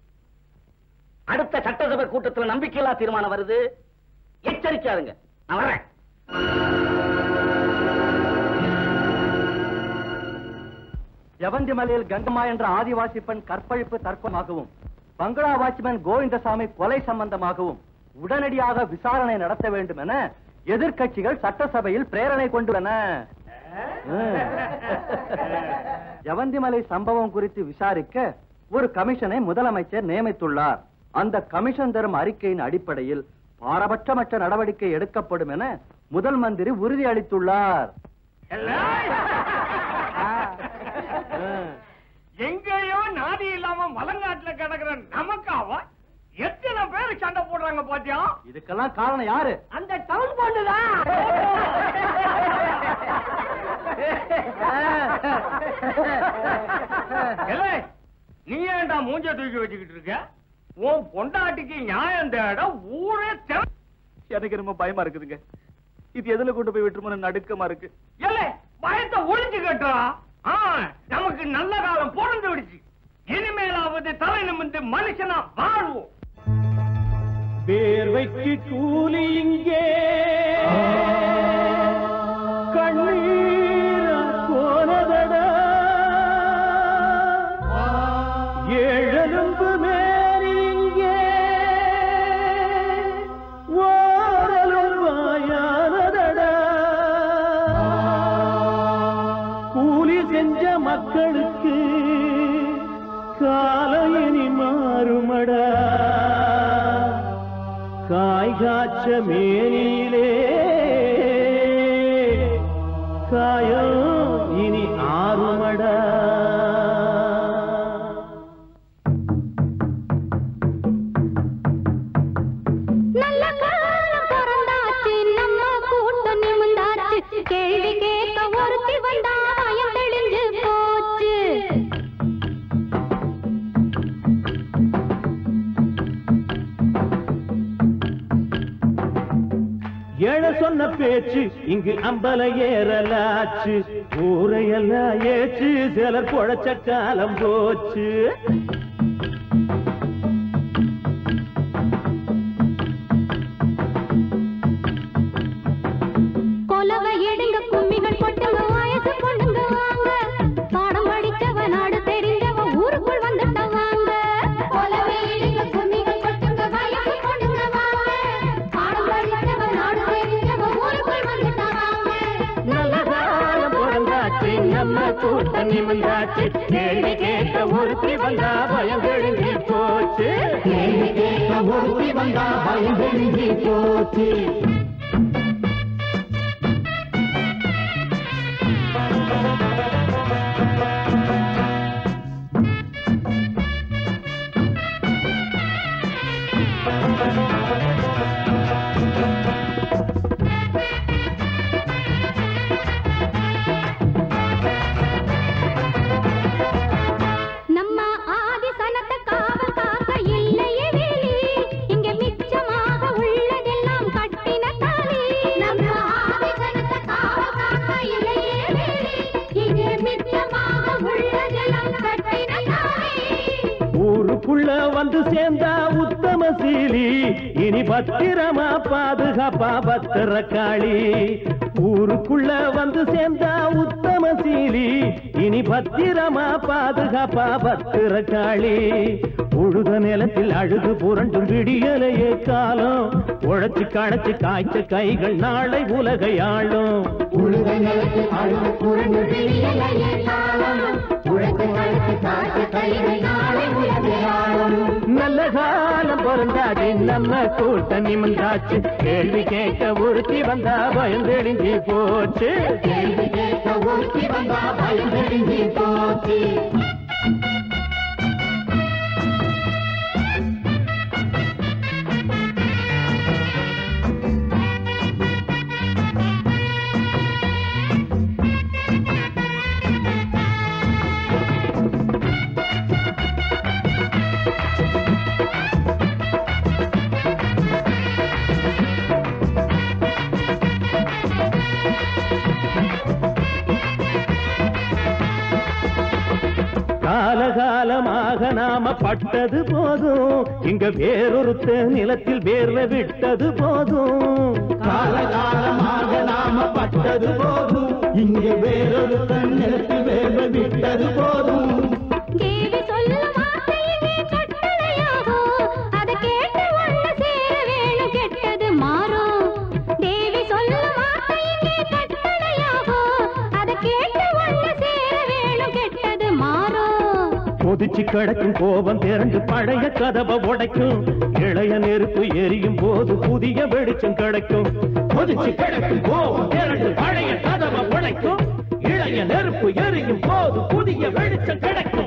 அடுத்த சட்டசபை கூட்டத்துல நம்பிக்கையில்லா தீர்மானம் வருது எச்சரிக்காருங்க நான் வரேன் ஜவந்தி மலையில் கங்கம்மா என்ற ஆதிவாசி பெண் கற்பழிப்பு தர்க்கமாகவும் பங்களா வாட்ச்மேன் கோவிந்தசாமி கொலை சம்பந்தமாகவும் உடனடியாக விசாரணை நடத்த வேண்டும் என எதிர்க்கட்சிகள் சட்டசபையில் பிரேரணை கொண்டுள்ளன ஜவந்திமலை சம்பவம் குறித்து விசாரிக்க ஒரு கமிஷனை முதலமைச்சர் நியமித்துள்ளார் அந்த கமிஷன் தரும் அறிக்கையின் அடிப்படையில் பாரபட்சமற்ற நடவடிக்கை எடுக்கப்படும் என முதல் மந்திரி உறுதி அளித்துள்ளார் எங்கேயோ நாதி இல்லாம மலங்காட்டுல கிடக்குற நமக்காவா எத்தனை பேர் சண்டை போடுறாங்க பாத்தியா இதுக்கெல்லாம் காரணம் யாரு அந்த டவுன் பொண்ணுதான் ஏலே, நீ ஏன்டா மூஞ்ச தூக்கி வச்சுக்கிட்டு இருக்க உன் பொண்டாட்டிக்கு நியாயம் தேட ஊரே தெ- எனக்கு ரொம்ப பயமா இருக்குதுங்க இது எதுல கொண்டு போய் விட்டுருமோன்னு நடுக்கமா இருக்கு ஏலே, பயத்தை ஒழிச்சு கட்டுறா ஆ, நமக்கு நல்ல காலம் பிறந்து விடுச்சு இனிமேலாவது தலை நிமிந்து மனுஷனா வாழ்வோம் வேர்வைக்கு கூலி இங்கே கண்ணீரா போனதடா ஏழெலும்பு மேல் இங்கே ஓரலும் வாயானதடா நமக்கு காலம் இனி மாறுமடா காய் காய்ச்ச மேனியிலே காயம் இனி ஆறுமடா நல்ல காலம் பிறந்தாச்சு நம்ம கூட்டம் நிமிந்தாச்சு கேள்வி கேட்க ஒருத்தி வந்தா பயம் தெளிஞ்சு போச்சு எழ சொன்ன பேச்சு இங்கு அம்பல ஏறலாச்சு ஊரையெல்லாம் ஏச்சு சிலர் பொழைச்ச காலம் போச்சு கொலவை எடுங்க கும்மிகள் கொட்டுங்க வயசு பொண்ணுங்க வாங்க பாடம் படிச்சவ நாடு தெரிஞ்சவ ஊருக்குள் வந்துட்ட வாங்க கொலவை எடுங்க கும்மிகள் கொட்டுங்க வயசு பொண்ணுங்க வாங்க பாடம் படிச்சவ நாடு தெரிஞ்சவ ஊருக்குள் வந்துட்ட வாங்க நல்ல காலம் பிறந்தாச்சு நம்ம கூட்டம் நிமிந்தாச்சு கேள்வி கேட்க ஒருத்தி வந்தா பயம் தெளிஞ்சு போச்சு கேள்வி கேட்க ஒருத்தி வந்தா பயம் தெளிஞ்சு போச்சு நம்ம ஆதி சனத்த காவல் காக்க இல்லையே வேலி இங்க மிச்சமாக உள்ளதெல்லாம் கட்டின தாலி நம்ம ஆதி சனத்த காவல் காக்க இல்லையே வேலி இங்க மிச்சமாக உள்ளதெல்லாம் கட்டின தாலி ஊருக்குள்ள வந்து சேர்ந்தா உத்தம சீலி இனி பத்திரமா பாதுகாப்பா பத்திர காளி ஊருக்குள்ள வந்து சேர்ந்தா உத்தம சீலி இனி பத்திரமா பாதுகாப்பா பத்திர காளி உழுத நிலத்தில் அழுது புரண்டும் விடியலையே காலம் உழைச்சு களைச்சு காய்ச்ச கைகள் நாளை உலகை ஆளும் உழுத நிலத்தில் அழுது புரண்டு விடியலையே காலம் உழைத்து கழித்து காத்த கைகள் நாளை உலகை ஆளும் நல்ல காலம் பிறந்தாச்சு நம்ம கூட்டம் நிமிந்தாச்சு கேள்வி கேட்க ஒருத்தி வந்தா பயம் தெளிஞ்சு போச்சு கேள்வி கேட்க ஒருத்தி வந்தா பயம் தெளிஞ்சு போச்சு காலகாலமாக நாம பட்டது போதும் இங்க வேறொருத்த நிலத்தில் வேர்வை விட்டது போதும் காலகாலமாக நாம பட்டது போதும் இங்க வேறொருத்த நிலத்தில் வேர்வை விட்டது போதும் தேவி சொல்லும் வார்த்தையிலே கட்டளையாகும். அதை கேட்டு ஒண்ணு சேர வேணும், கெட்டது மாறும். தேவி சொல்லும் வார்த்தையிலே கட்டளையாகும். அதை கேட்டு ஒண்ணு சேர வேணும், கெட்டது மாறும். கொதிச்சு கிடக்கும் கோபம் திரண்டு பழைய கதவை உடைக்கும் இளைய நெருப்பு எரியும் போது புதிய வெளிச்சம் கிடைக்கும் கொதிச்சு கிடக்கும் கோபம் திரண்டு பழைய கதவை உடைக்கும் இளைய நெருப்பு எரியும் போது புதிய வெளிச்சம் கிடைக்கும்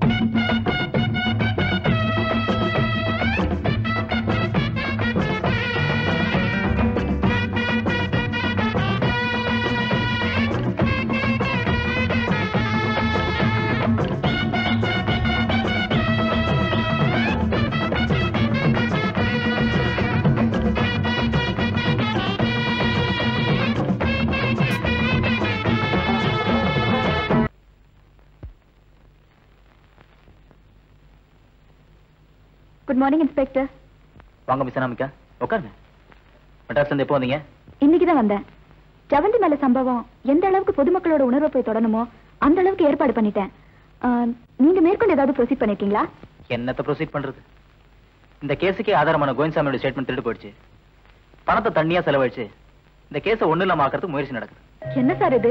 குட் மார்னிங் இன்ஸ்பெக்டர் வாங்க மிஸ் அனாமிகா உட்காருங்க மெட்ராஸ்ல இருந்து எப்போ வந்தீங்க இன்னைக்கு தான் வந்தேன் ஜவந்தி மேல சம்பவம் எந்த அளவுக்கு பொதுமக்களோட உணர்வை போய் தொடணுமோ அந்த அளவுக்கு ஏற்பாடு பண்ணிட்டேன் ஆ, நீங்க மேற்கொண்டு ஏதாவது ப்ரொசீட் பண்ணிருக்கீங்களா என்னத்த ப்ரொசீட் பண்றது இந்த கேஸுக்கே ஆதாரமான கோவிந்தசாமியோட ஸ்டேட்மெண்ட் திருடு போயிடுச்சு பணத்தை தண்ணியா செலவழிச்சு இந்த கேஸை ஒண்ணு இல்லாம ஆக்கிறதுக்கு முயற்சி நடக்குது என்ன சார் இது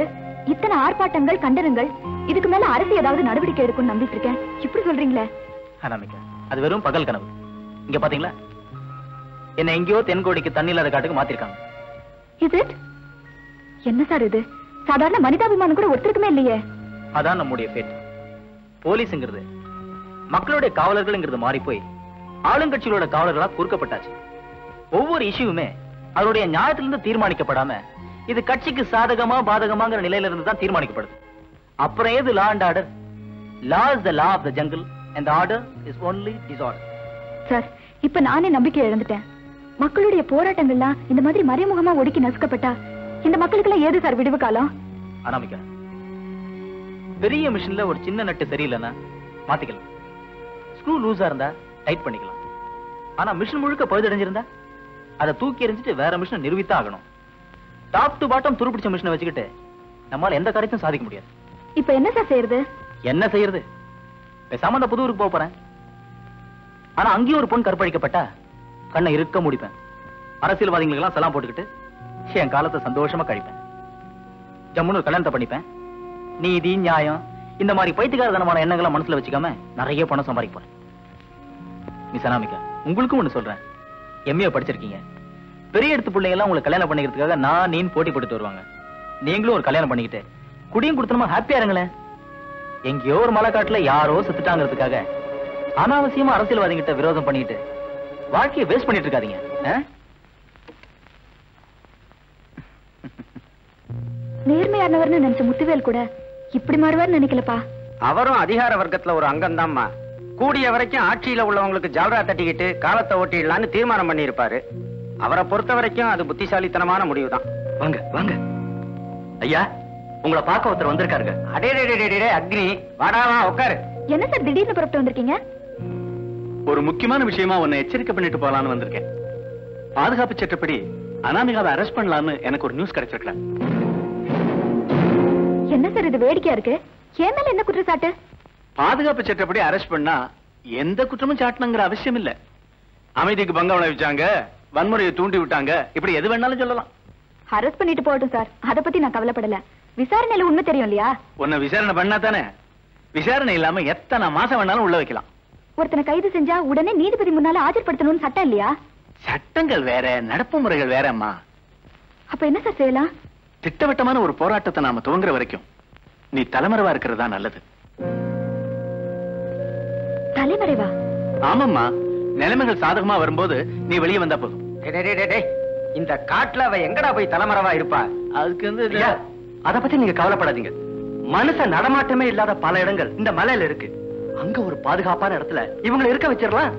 இத்தனை ஆர்ப்பாட்டங்கள் கண்டனங்கள் இதுக்கு மேல அரசு ஏதாவது நடவடிக்கை எடுக்கும்னு நம்பிட்டு இருக்கேன் இப்படி சொல்றீங்களே அனாமிகா அது வெறும் பகல் கனவு இங்க பாத்தீங்களா என்ன எங்கேயோ தென்கோடிக்கு தண்ணி இல்லாத காட்டுக்கு மாத்திருக்காங்க இஸ் இட் என்ன சார் இது சாதாரண மனிதாபிமானம் கூட ஒருத்தருக்குமே இல்லையே அதான் நம்முடைய ஃபேட் போலீஸ்ங்கிறது மக்களுடைய காவலர்கள்ங்கிறது மாறி போய் ஆளுங்கட்சிகளோட காவலர்களா குறுக்கப்பட்டாச்சு ஒவ்வொரு இஷ்யூவுமே அதனுடைய நியாயத்திலிருந்து தீர்மானிக்கப்படாம இது கட்சிக்கு சாதகமா பாதகமாங்கிற நிலையில இருந்து தான் தீர்மானிக்கப்படுது அப்புறம் ஏது law and order law is the law of the jungle and order is only disorder sir இப்ப நானே நம்பிக்கை இழந்துட்டேன் மக்களுடைய போராட்டங்கள்லாம் இந்த மாதிரி மறைமுகமா ஒடுக்கி நசுக்கப்பட்டா இந்த மக்களுக்கெல்லாம் ஏது சார் விடுவு காலம் அனாமிகா பெரிய மிஷின்ல ஒரு சின்ன நட்டு சரியில்லைன்னா மாத்திக்கலாம் ஸ்க்ரூ லூஸா இருந்தா டைட் பண்ணிக்கலாம் ஆனா மிஷின் முழுக்க பழுதடைஞ்சிருந்தா அதை தூக்கி எறிஞ்சிட்டு வேற மிஷினை நிரூபித்தான் ஆகணும் டாப் டு பாட்டம் துருப்பிடிச்ச மிஷினை வச்சுக்கிட்டு நம்மால எந்த காரியத்தையும் சாதிக்க முடியாது இப்ப என்ன சார் செய்யறது என்ன செய்யறது பேசாம அந்த புது ஊருக்கு போக போறேன் ஆனா அங்கேயும் ஒரு பொண்ணு கற்பழிக்கப்பட்டா கண்ணை இருக்க முடிப்பேன் அரசியல்வாதிகளுக்கு எல்லாம் சலாம் போட்டுக்கிட்டு என் காலத்தை சந்தோஷமா கழிப்பேன் ஜம்முன்னு ஒரு கல்யாணத்தை பண்ணிப்பேன் நீதி நியாயம் இந்த மாதிரி பைத்தியகாரத்தனமான எண்ணங்களை மனசுல வச்சுக்காம நிறைய பணம் சம்பாதிக்க போறேன் மிஸ் அனாமிகா உங்களுக்கும் ஒண்ணு சொல்றேன் எம்ஏ படிச்சிருக்கீங்க பெரிய எடுத்து பிள்ளைங்க எல்லாம் உங்களுக்கு கல்யாணம் பண்ணிக்கிறதுக்காக நான் நீன் போட்டி போட்டுட்டு வருவாங்க நீங்களும் ஒரு கல்யாணம் பண்ணிக்கிட்டு குடியும் கொடுத்தனமா ஹாப்பியா இருங்களேன் எங்கேயோ ஒரு மலைக்காட்டுல யாரோ செத்துட்டாங்கிறதுக்காக அனாவசியமா அரசியல்வாதிகிட்ட விரோதம் பண்ணிட்டு வாழ்க்கையை வேஸ்ட் பண்ணிட்டு இருக்காதீங்க ஆ? நேர்மையானவர்னு நினைச்ச முத்துவேல் கூட இப்படி மாறுவார்னு நினைக்கலப்பா அவரும் அதிகார வர்க்கத்துல ஒரு அங்கம்தாம்மா கூடிய வரைக்கும் ஆட்சியில உள்ளவங்களுக்கு ஜால்ரா தட்டிக்கிட்டு காலத்தை ஓட்டிடலான்னு தீர்மானம் பண்ணியிருப்பாரு அவரை பொறுத்த வரைக்கும் அது புத்திசாலித்தனமான முடிவுதான் வாங்க வாங்க ஐயா உங்களை பார்க்க ஒருத்தர் வந்திருக்காருங்க அடே அக்னி வாடாவா உட்காரு என்ன சார் திடீர்னு புறப்பட்டு வந்திருக்கீங்க ஒரு முக்கியமான விஷயமா உன்னை எச்சரிக்கை பண்ணிட்டு போலான்னு வந்திருக்கேன் பாதுகாப்பு சட்டப்படி அனாமிகாவை அரெஸ்ட் பண்ணலாம்னு எனக்கு ஒரு நியூஸ் கிடைச்சிருக்கல என்ன சார் இது வேடிக்கையா இருக்கு என் மேல என்ன குற்றச்சாட்டு பாதுகாப்பு சட்டப்படி அரெஸ்ட் பண்ணா எந்த குற்றமும் சாட்டணுங்கிற அவசியம் இல்ல அமைதிக்கு பங்கம் விளைவிச்சாங்க வன்முறையை தூண்டி விட்டாங்க இப்படி எது வேணாலும் சொல்லலாம் அரெஸ்ட் பண்ணிட்டு போகட்டும் சார் அத பத்தி நான் கவலைப்படல விசாரணையில உண்மை தெரியும் இல்லையா உன்னை விசாரணை பண்ணா தானே விசாரணை இல்லாம எத்தனை மாசம் வேணாலும் உள்ள வைக்கலாம் ஒருத்தனை கைது செஞ்சா உடனே நீதிபதி முன்னால ஆஜர்படுத்தணும்னு சட்டம் இல்லையா சட்டங்கள் வேற நடப்பு முறைகள் வேற அம்மா அப்ப என்ன சார் செய்யலாம் திட்டவட்டமான ஒரு போராட்டத்தை நாம துவங்குற வரைக்கும் நீ தலைமறைவா இருக்கிறது தான் நல்லது தலைமறைவா ஆமாம்மா நிலைமைகள் சாதகமா வரும்போது நீ வெளியே வந்தா போதும் டேய், டேய், டேய், டேய். இந்த காட்டுல அவ எங்கடா போய் தலைமறைவா இருப்பா அதுக்கு வந்து ஐயா அத பத்தி நீங்க கவலைப்படாதீங்க மனுஷ நடமாட்டமே இல்லாத பல இடங்கள் இந்த மலையில இருக்கு அங்க ஒரு பாதுகாப்பான இடத்துல இவங்களை இருக்க வச்சிடலாம்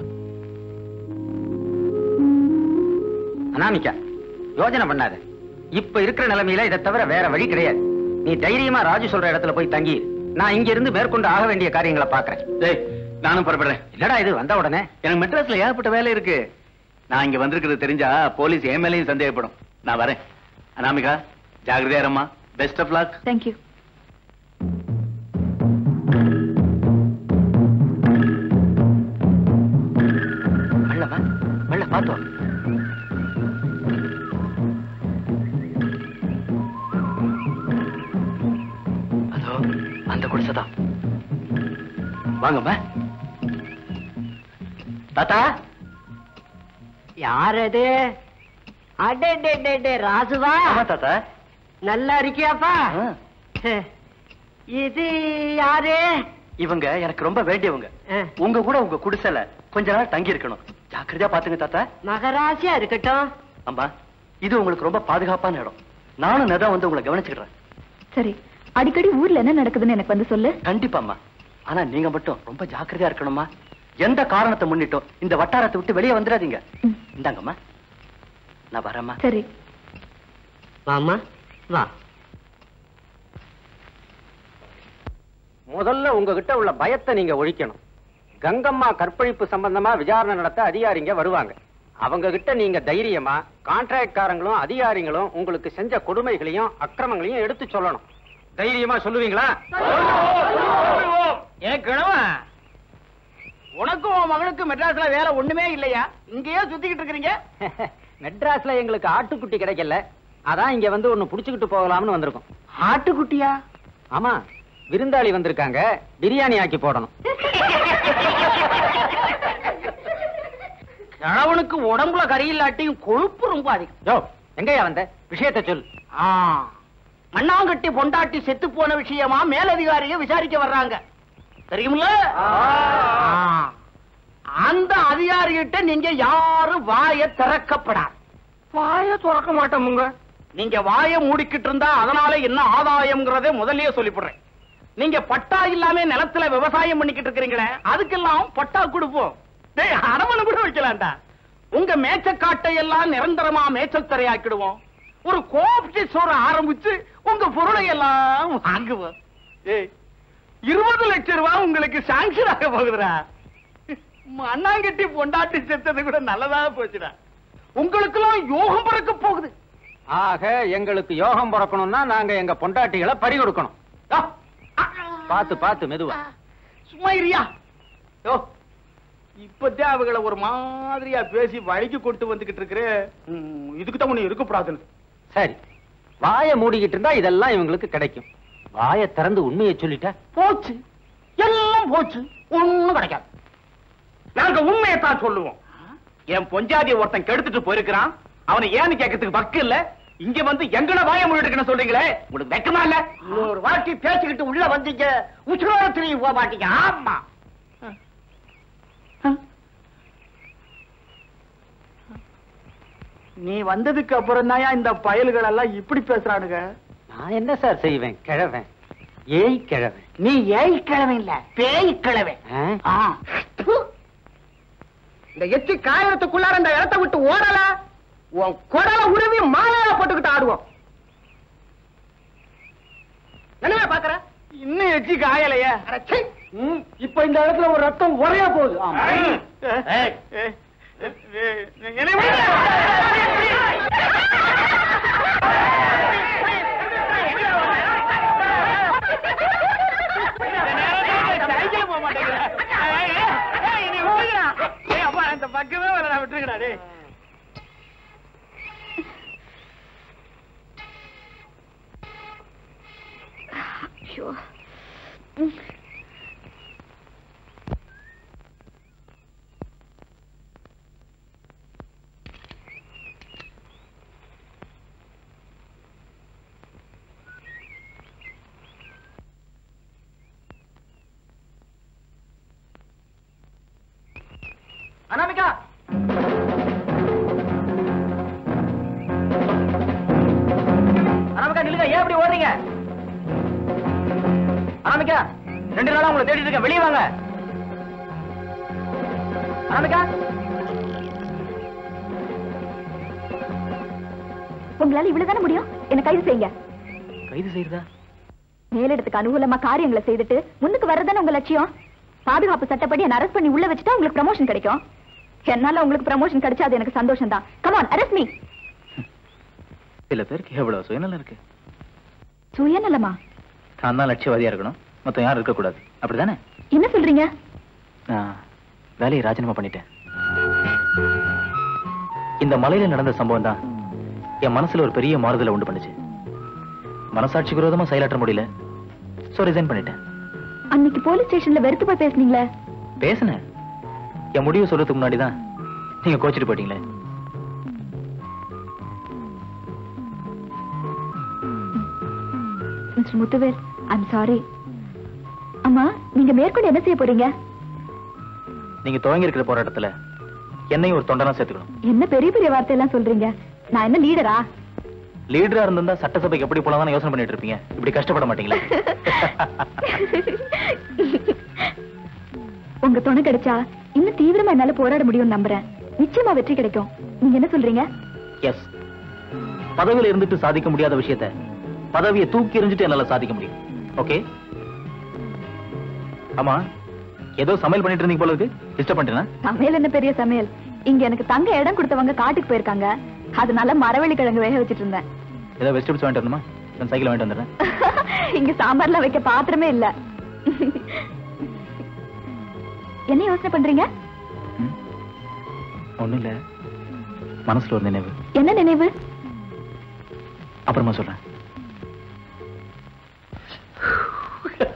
அனாமிகா யோசனை பண்ணாத இப்ப இருக்கிற நிலைமையில இதை தவிர வேற வழி கிடையாது நீ தைரியமா ராஜு சொல்ற இடத்துல போய் தங்கி இரு. நான் இங்க இருந்து மேற்கொண்டு ஆக வேண்டிய காரியங்களை பாக்குறேன் டேய் நானும் புறப்படுறேன் என்னடா இது வந்த உடனே எனக்கு மெட்ராஸ்ல ஏகப்பட்ட வேலை இருக்கு நான் இங்க வந்திருக்கிறது தெரிஞ்சா போலீஸ் என் மேலயும் சந்தேகப்படும் நான் வரேன் அனாமிகா ஜாகிரதையா இரும்மா பெஸ்ட் ஆஃப் லக் தேங்க்யூ வெள்ளமா வெள்ள பார்த்தோம் அதோ அந்த குடிசைதான் வாங்கம்மா தாத்தா யார் அது அடே டே டே டே ராசுவா ஆமா தாத்தா நல்லா இருக்கியாப்பா ஆ. இது யாரு இவங்க எனக்கு ரொம்ப வேண்டியவங்க ஆ. உங்க கூட உங்க குடிசைல கொஞ்ச நாள் தங்கி இருக்கணும் ஜாக்கிரதையா பாத்துங்க தாத்தா மகராசியா இருக்கட்டும் அம்மா இது உங்களுக்கு ரொம்ப பாதுகாப்பான இடம் நானும் நெதா வந்து உங்களை கவனிச்சுக்கிறேன் சரி அடிக்கடி ஊர்ல என்ன நடக்குதுன்னு எனக்கு வந்து சொல்லு கண்டிப்பாம்மா ஆனா நீங்க மட்டும் ரொம்ப ஜாக்கிரதையா இருக்கணும்மா எந்த காரணத்தை முன்னிட்டோ இந்த வட்டாரத்தை விட்டு வெளியே வந்துடாதீங்க ம், இந்தாங்கம்மா நான் வரேம்மா சரி வாமா வா முதல்ல உங்ககிட்ட உள்ள பயத்தை நீங்க ஒழிக்கணும் கங்கம்மா கற்பழிப்பு சம்பந்தமா விசாரணை நடத்த அதிகாரிங்க வருவாங்க அவங்க கிட்ட நீங்க தைரியமா கான்ட்ராக்ட்காரங்களும் அதிகாரிகளும் உங்களுக்கு செஞ்ச கொடுமைகளையும் அக்கிரமங்களையும் எடுத்து சொல்லணும் தைரியமா சொல்லுவீங்களா ஏன் கிழவன் உனக்கும் உன் மகனுக்கு மெட்ராஸ்ல வேலை ஒண்ணுமே இல்லையா இங்கேயே சுத்திக்கிட்டு இருக்கிறீங்க மெட்ராஸ்ல எங்களுக்கு ஆட்டுக்குட்டி கிடைக்கல அதான் இங்க வந்து ஒண்ணு புடிச்சுக்கிட்டு போகலாம்னு வந்திருக்கோம் ஆட்டுக்குட்டியா ஆமா விருந்தாளி வந்திருக்காங்க பிரியாணி ஆக்கி போடணும் கிழவனுக்கு உடம்புல கறி இல்லாட்டியும் கொழுப்பு ரொம்ப அதிகம் யோ எங்கயா வந்த விஷயத்தை சொல் ஆ, மண்ணாங்கட்டி பொண்டாட்டி செத்து போன விஷயமா மேலதிகாரிய விசாரிக்க வர்றாங்க தெரியுமில்ல ஆ, அந்த அதிகாரிகிட்ட நீங்க யாரும் வாய திறக்கப்படாது வாய திறக்க மாட்டோமுங்க நீங்க வாய மூடிக்கிட்டு இருந்தா அதனால என்ன ஆதாயம்ங்கிறதே முதல்லயே சொல்லிவிடுறேன் நீங்க பட்டா இல்லாம நிலத்துல விவசாயம் பண்ணிக்கிட்டு இருக்கிறீங்களே அதுக்கெல்லாம் பட்டா கொடுப்போம் டேய் அரவணை கூட வைக்கலாம்டா உங்க மேச்சக்காட்டை எல்லாம் நிரந்தரமா மேய்ச்சல் தரையாக்கிடுவோம் ஒரு கோப்டி சோற ஆரம்பிச்சு உங்க பொருளை எல்லாம் வாங்குவோம் ஏய் இருபது லட்சம் ரூபாய் உங்களுக்கு சாங்ஷன் ஆக போகுதுடா மண்ணாங்கட்டி பொண்டாட்டி செத்தது கூட நல்லதா போச்சுடா உங்களுக்கெல்லாம் யோகம் பிறக்க போகுது ஆக எங்களுக்கு யோகம் பிறக்கணும்னா நாங்க எங்க பொண்டாட்டிகளை பறி கொடுக்கணும் ஆ, பார்த்து பார்த்து மெதுவா சும்மா இரியா யோ இப்பதான் அவங்கள ஒரு மாதிரியா பேசி வழிக்கு கொண்டு வந்துகிட்டு இருக்கிற இதுக்கு தான் உன்னை இருக்கக்கூடாதுன்னு சரி வாயை மூடிக்கிட்டு இருந்தா இதெல்லாம் இவங்களுக்கு கிடைக்கும் வாயை திறந்து உண்மையை சொல்லிட்டா போச்சு எல்லாம் போச்சு ஒண்ணும் கிடைக்காது நாங்க உண்மையைத்தான் சொல்லுவோம் என் பொஞ்சாதிய ஒருத்தன் கெடுத்துட்டு போயிருக்கிறான் அவனை ஏன்னு கேட்கறதுக்கு வக்கு இல்ல இங்க வந்து எங்கட வாய முழுடுக்கணும் சொல்றீங்களே உங்களுக்கு வெக்கமா இல்ல ஒரு வாட்டி பேசிக்கிட்டு உள்ள வந்தீங்க உச்சரோடத்திலையும் போக மாட்டீங்க ஆமா நீ வந்ததுக்கு அப்புறம் தான் இந்த பயல்கள் எல்லாம் இப்படி பேசுறானுங்க நான் என்ன சார் செய்வேன் கிழவன் ஏய் கிழவன் நீ ஏய் கிழமை இல்ல பேய் கிழமை ஆ? இந்த எச்சி காயறதுக்குள்ளார இந்த இடத்தை விட்டு ஓடல உன் குடல உருவி மாலையில போட்டுக்கிட்டு ஆடுவோம் என்னவே பாக்குற இன்னும் எச்சி காயலையே இப்ப இந்த இடத்துல ஒரு ரத்தம் உரையா போகுது அந்த பக்கமே வர விட்டுருக்கா டேய் ஐயோ அனாமிகா அனாமிகா நில்லுங்க ஏன் இப்படி ஓடுறீங்க அனாமிகா ரெண்டு நாளா உங்களை தேடிட்டு இருக்கேன் வெளியே வாங்க அனாமிகா உங்களால இவ்வளவுதானே முடியும் என்ன கைது செய்யுங்க கைது செய்யறதா மேலிடத்துக்கு அனுகூலமா காரியங்களை செய்துட்டு முன்னுக்கு வர்றதுதானே உங்க லட்சியம் பாதுகாப்பு சட்டப்படி என்ன அரெஸ்ட் பண்ணி உள்ள வச்சுட்டா உங்களுக்கு ப்ரமோஷன் கிடைக்கும் என்னால உங்களுக்கு ப்ரமோஷன் கிடைச்சா அது எனக்கு சந்தோஷம் தான் கமான் அரெஸ்ட் மீ சில பேருக்கு எவ்வளவு சுயநலம் இருக்கு சுயநலமா நான் தான் லட்சியவாதியா இருக்கணும் மொத்தம் யாரும் இருக்கக்கூடாது அப்படிதானே என்ன சொல்றீங்க நான் வேலையை ராஜினாமா பண்ணிட்டேன் இந்த மலையில நடந்த சம்பவம் தான் என் மனசுல ஒரு பெரிய மாறுதலை உண்டு பண்ணுச்சு மனசாட்சிக்கு விரோதமா செயலாற்ற முடியல சோ ரிசைன் பண்ணிட்டேன் அன்னைக்கு போலீஸ் ஸ்டேஷன்ல வெறுத்து போய் பேசுனீங்களே பேசினேன் என் முடிவு சொல்றதுக்கு முன்னாடி தான் நீங்க கோச்சிட்டு போயிட்டீங்களே மிஸ்டர் முத்துவேல் ஐம் சாரி அம்மா நீங்க மேற்கொண்டு என்ன செய்ய போறீங்க நீங்க துவங்கி இருக்கிற போராட்டத்துல என்னையும் ஒரு தொண்டனா சேர்த்துக்கணும் என்ன பெரிய பெரிய வார்த்தை எல்லாம் சொல்றீங்க நான் என்ன லீடரா லீடரா இருந்தா சட்டசபைக்கு எப்படி போலாம் யோசனை பண்ணிட்டு இருப்பீங்க இப்படி கஷ்டப்பட மாட்டீங்களே உங்க துணை கிடைச்சா இன்னும் தீவிரமா என்னால போராட முடியும்னு நம்புறேன் நிச்சயமா வெற்றி கிடைக்கும் நீங்க என்ன சொல்றீங்க எஸ் பதவியில இருந்துட்டு சாதிக்க முடியாத விஷயத்த பதவியை தூக்கி எறிஞ்சிட்டு என்னால சாதிக்க முடியும் ஓகே ஆமா ஏதோ சமையல் பண்ணிட்டு இருந்தீங்க போல இருக்கு டிஸ்டர்ப் பண்ணிட்டேனா சமையல் என்ன பெரிய சமையல் இங்க எனக்கு தங்க இடம் கொடுத்தவங்க காட்டுக்கு போயிருக்காங்க அதனால மரவள்ளி கிழங்கு வேக வச்சிட்டு இருந்தேன் ஏதோ வெஜிடபிள்ஸ் வாங்கிட்டு வரணுமா நான் சைக்கிள் வாங்கிட்டு வந்துடுறேன் இங்க சாம்பார்ல வைக்க பாத்திரமே இல்ல என்ன யோசனை பண்றீங்க ஒண்ணும் இல்ல மனசுல ஒரு நினைவு என்ன நினைவு அப்புறமா சொல்றேன்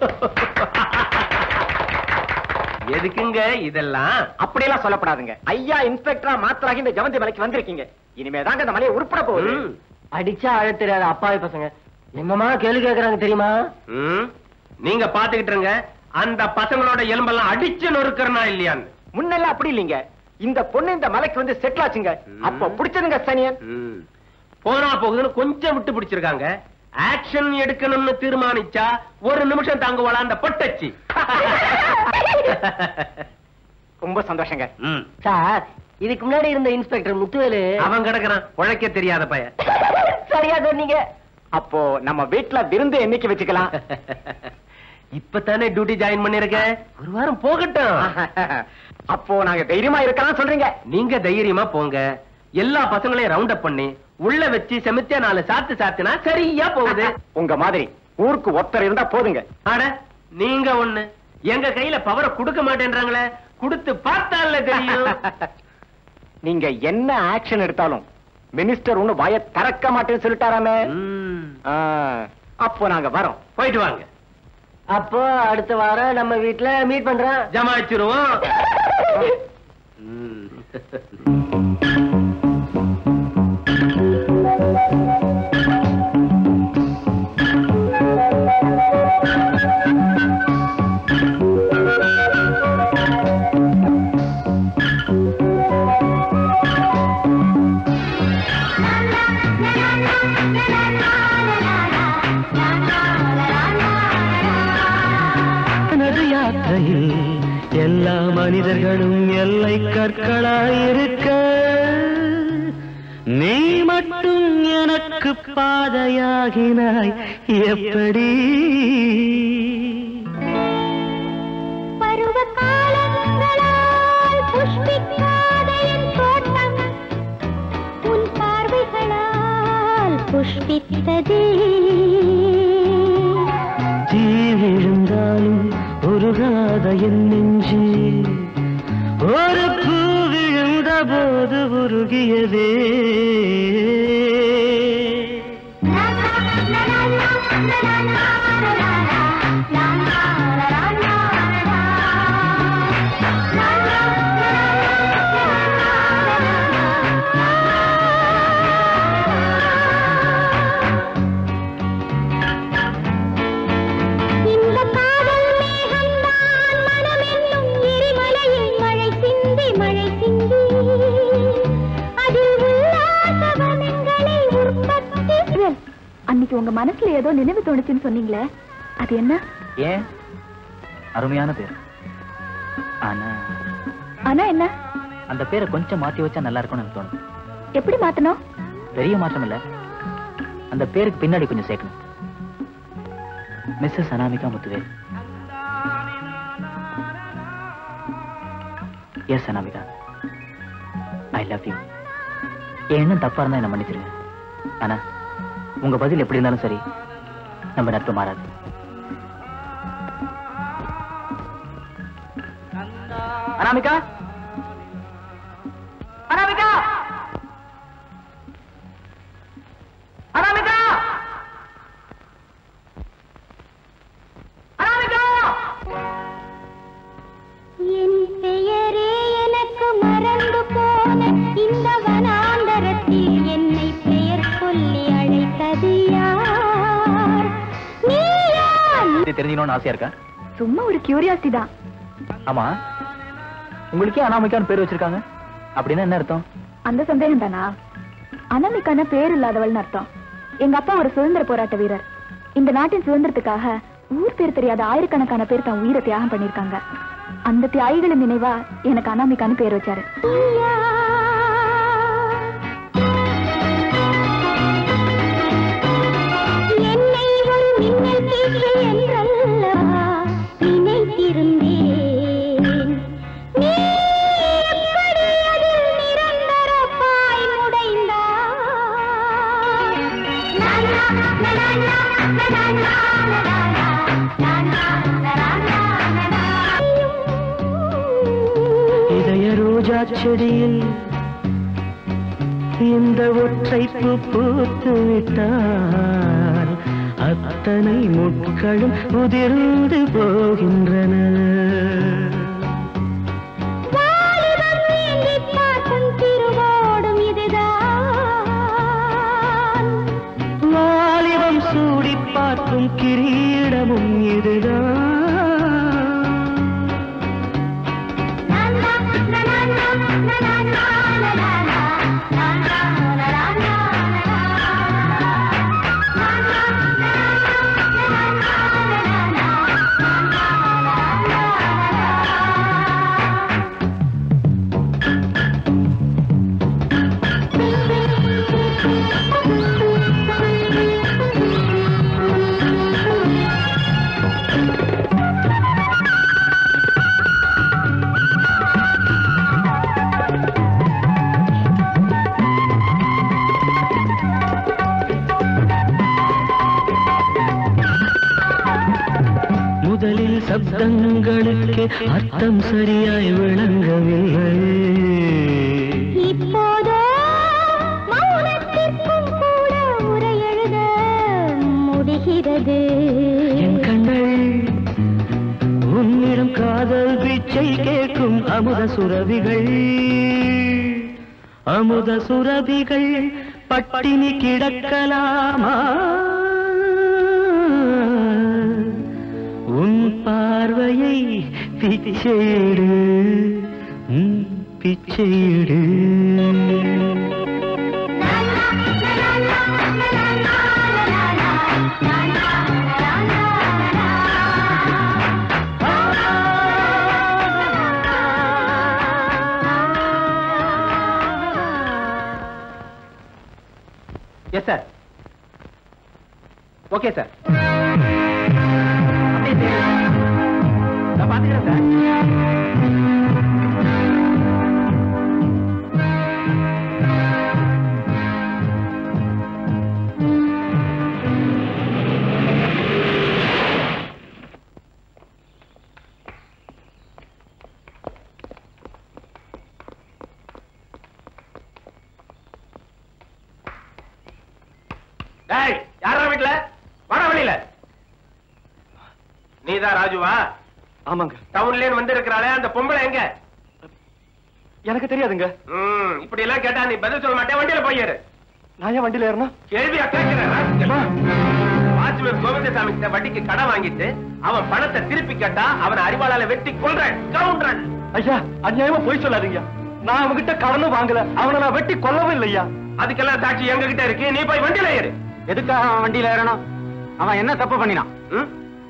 எதுக்குங்க இதெல்லாம் அப்படியெல்லாம் சொல்லப்படாதுங்க ஐயா இன்ஸ்பெக்டரா மாத்திராகி இந்த ஜவந்தி மலைக்கு வந்திருக்கீங்க இனிமே தாங்க இந்த மலையை உருப்பட போகுது ம். அடிச்சா அழ தெரியாத அப்பாவி பசங்க என்னமா கேள்வி கேக்குறாங்க தெரியுமா ம். நீங்க பாத்துக்கிட்டு இருங்க அந்த பசங்களோட எலும்பெல்லாம் அடிச்சு நொறுக்கறனா இல்லையான்னு முன்னெல்லாம் அப்படி இல்லைங்க இந்த பொண்ணு இந்த மலைக்கு வந்து செட்டில் ஆச்சுங்க அப்ப பிடிச்சதுங்க சனியன் ம். போனா போகுதுன்னு கொஞ்சம் விட்டு பிடிச்சிருக்காங்க ஆக்ஷன் எடுக்கணும்னு தீர்மானிச்சா ஒரு நிமிஷம் தாங்குவாளா அந்த பொட்டச்சி ரொம்ப சந்தோஷங்க ம். சார் இதுக்கு முன்னாடி இருந்த இன்ஸ்பெக்டர் முத்துவேலு அவன் கிடக்குறான் உழைக்க தெரியாத பையன் சரியா சொன்னீங்க அப்போ நம்ம வீட்டுல விருந்து என்னைக்கு வச்சுக்கலாம் இப்பதானே டியூட்டி ஜாயின் பண்ணிருக்க ஒரு வாரம் போகட்டும் அப்போ நாங்க தைரியமா இருக்கலாம் சொல்றீங்க நீங்க தைரியமா போங்க எல்லா பசங்களையும் ரவுண்ட் அப் பண்ணி உள்ள வச்சு செமித்தியா நாலு சாத்து சாத்துனா சரியா போகுது உங்க மாதிரி ஊருக்கு ஒருத்தர் இருந்தா போதுங்க அட நீங்க ஒண்ணு எங்க கையில பவரை கொடுக்க மாட்டேன்றாங்களே கொடுத்து பார்த்தால தெரியும் நீங்க என்ன ஆக்ஷன் எடுத்தாலும் மினிஸ்டர் ஒண்ணு வாய திறக்க மாட்டேன்னு சொல்லிட்டாராமே ம். ஆ, அப்போ நாங்க வரோம் போயிட்டு வாங்க அப்போ அடுத்த வாரம் நம்ம வீட்ல மீட் பண்றோம் ஜமாச்சிருவோம் தனது யாத்திரையில் எல்லா மனிதர்களும் எல்லை கற்களாயிருக்க நீ மட்டும் எனக்கு பாதையாகினாய் எப்படி பருவ காலங்களால் புஷ்பிக்காத என் தோட்டம் உன் பார்வைகளால் புஷ்பித்ததே தீ விழுந்தாலும் உருகாத என் நெஞ்சு ஒரு பூ விழுந்த போது உருகியதே இந்த காதல் மேகம்தான் மனமென்னும் எரிமலையில் மழை சிந்தி மழை சிந்தி அதில் உல்லாச வனங்களை உற்பத்தி அன்னைக்கு உங்க மனசுல ஏதோ நினைவு தோணுச்சுன்னு சொன்னீங்களே அது என்ன ஏன் அருமையான பேர் ஆனா ஆனா என்ன அந்த பேரை கொஞ்சம் மாத்தி வச்சா நல்லா இருக்கும்னு எனக்கு தோணுது எப்படி மாத்தணும் பெரிய மாற்றம் இல்ல அந்த பேருக்கு பின்னாடி கொஞ்சம் சேர்க்கணும் missus Anamika Muthuvel yes Anamika I love you என் எண்ணம் தப்பா இருந்தா என்ன மன்னிச்சிருங்க ஆனா உங்க பதில் எப்படி இருந்தாலும் சரி நம்ம நட்பு மாறாது அனாமிகா அனாமிகா அனாமிகா அனாமிகா என் பெயரே எனக்கு மறந்து போன இந்த வனாந்தரத்தில் என்னை பெயர் சொல்லி அழைத்தது யார் நீயா இது தெரிஞ்சுக்கணும்னு ஆசையா இருக்கா சும்மா ஒரு கியூரியாசிட்டி தான் ஆமா உங்களுக்கே அனாமிகான்னு பேர் வச்சிருக்காங்க அப்படின்னா என்ன அர்த்தம் அந்த சந்தேகம் தானா அனாமிக்கான பேர் இல்லாதவள்னு அர்த்தம் எங்க அப்பா ஒரு சுதந்திர போராட்ட வீரர் இந்த நாட்டின் சுதந்திரத்துக்காக ஊர் பேர் தெரியாத ஆயிரக்கணக்கான பேர் தன் உயிரை தியாகம் பண்ணிருக்காங்க அந்த தியாகிகளின் நினைவா எனக்கு அனாமிகான்னு பேர் வச்சாரு என்னை ஒரு மின்னல் கீற்று என்றல்லவா நினைத்திருந்தேன் நீ எப்படி அதில் நிரந்தரமாய் முடைந்தாய் இதய ரோஜா செடியில் இந்த ஒற்றை பூ பூத்து விட்டால் அத்தனை முட்களும் உதிர்ந்து போகின்றன வாலிபம் நீங்கி பார்க்கும் திருவோடும் இதுதான் வாலிபம் சூடி பார்க்கும் கிரீடமும் இதுதான் முதலில் சப்தங்களுக்கு அர்த்தம் சரியாய் விளங்கவில்லை இப்போதோ மௌனத்திற்கும் கூட உரை எழுத முடிகிறது என் கண்கள் உன்னிடம் காதல் பிச்சை கேட்கும் அமுத சுரபிகள் அமுத சுரபிகள் பட்டினி கிடக்கலாமா உன் பார்வையை பிச்சையிடு உம், பிச்சையிடு எஸ் சார் ஓகே சார் நான் பாத்துக்கிறேன் சார் டேய் யாரா வீட்ல வாடா வெளியில நீதான் ராஜுவா ஆமாங்க டவுன்ல வந்து இருக்கிறாளே அந்த பொம்பளை எங்க எனக்கு தெரியாதுங்க ம், இப்படி எல்லாம் கேட்டா நீ பதில் சொல்ல மாட்டே வண்டியில போயிரு நான் ஏன் வண்டியில ஏறணும் கேள்வியா கேட்கிறேன் வாட்ச்மேன் கோவிந்தசாமி கிட்ட வட்டிக்கு கடன் வாங்கிட்டு அவன் பணத்தை திருப்பி கேட்டா அவனை அறிவாளால வெட்டி கொல்றேன் கவுண்ட்ரன் ஐயா அநியாயமா போய் சொல்லாதீங்க நான் அவன்கிட்ட கடனும் வாங்கல அவனை நான் வெட்டி கொல்லவும் இல்லையா அதுக்கெல்லாம் சாட்சி எங்க கிட்ட இருக்கு நீ போய் வண்டியில ஏறு எதுக்காக அவன் வண்டியில ஏறணும் அவன் என்ன தப்பு பண்ணினான் ம்?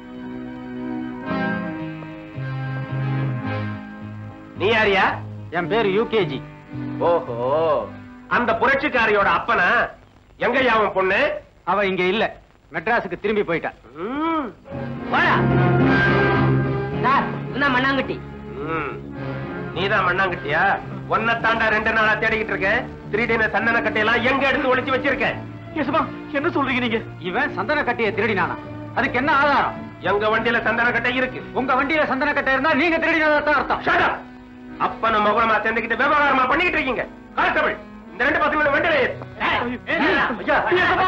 நீ யாரியா என் பேரு யூகேஜி ஓஹோ அந்த புரட்சிக்காரியோட அப்பனா எங்கய்யா அவன் பொண்ணு அவ இங்க இல்ல மெட்ராஸுக்கு திரும்பி போயிட்டா ம். வாடா சார் என்ன மண்ணாங்கட்டி ம். நீதான் மண்ணாங்கட்டியா ஒன்ன தாண்டா ரெண்டு நாளா தேடிக்கிட்டு இருக்கேன் திருடின சந்தன கட்டையெல்லாம் எங்க எடுத்து ஒளிச்சு வச்சிருக்க யேசுமா என்ன சொல்றீங்க நீங்க இவன் சந்தன கட்டையை திருடினானா அதுக்கு என்ன ஆதாரம் எங்க வண்டியில சந்தன கட்டை இருக்கு உங்க வண்டியில சந்தன கட்டை இருந்தா நீங்க திருடினதான் அர்த்தம் Shut up. அப்பன மகுளமா சேர்ந்துக்கிட்டு விவகாரமா பண்ணிக்கிட்டு இருக்கீங்க கான்ஸ்டபிள் இந்த ரெண்டு பசங்களோட வண்டியில ஏறு. ஐயா, யேசுமா,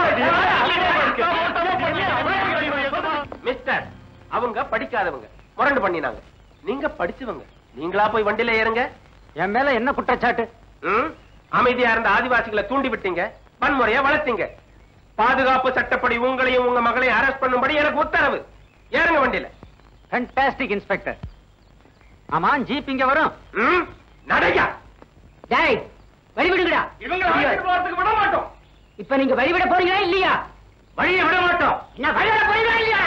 மிஸ்டர் அவங்க படிக்காதவங்க முரண்டு பண்ணினாங்க நீங்க படிச்சவங்க நீங்களா போய் வண்டியில ஏறுங்க என் மேல என்ன குற்றச்சாட்டு ம்? அமைதியா இருந்த ஆதிவாசிகளை தூண்டி விட்டீங்க வன்முறையா வளர்த்தீங்க பாதுகாப்பு சட்டப்படி உங்களையும் உங்க மகளையும் அரெஸ்ட் பண்ணும்படி எனக்கு உத்தரவு ஏறுங்க வண்டியில ஃபேண்டாஸ்டிக் இன்ஸ்பெக்டர் ஆமா ஜீப் இங்க வரும் ம்? நடையா டேய் வழி விடுங்கடா இவங்களை அழைச்சிட்டு போறதுக்கு விட மாட்டோம் இப்ப நீங்க வழி விட போறீங்களா இல்லையா வழியை விட மாட்டோம் என்ன வழி விட போறீங்களா இல்லையா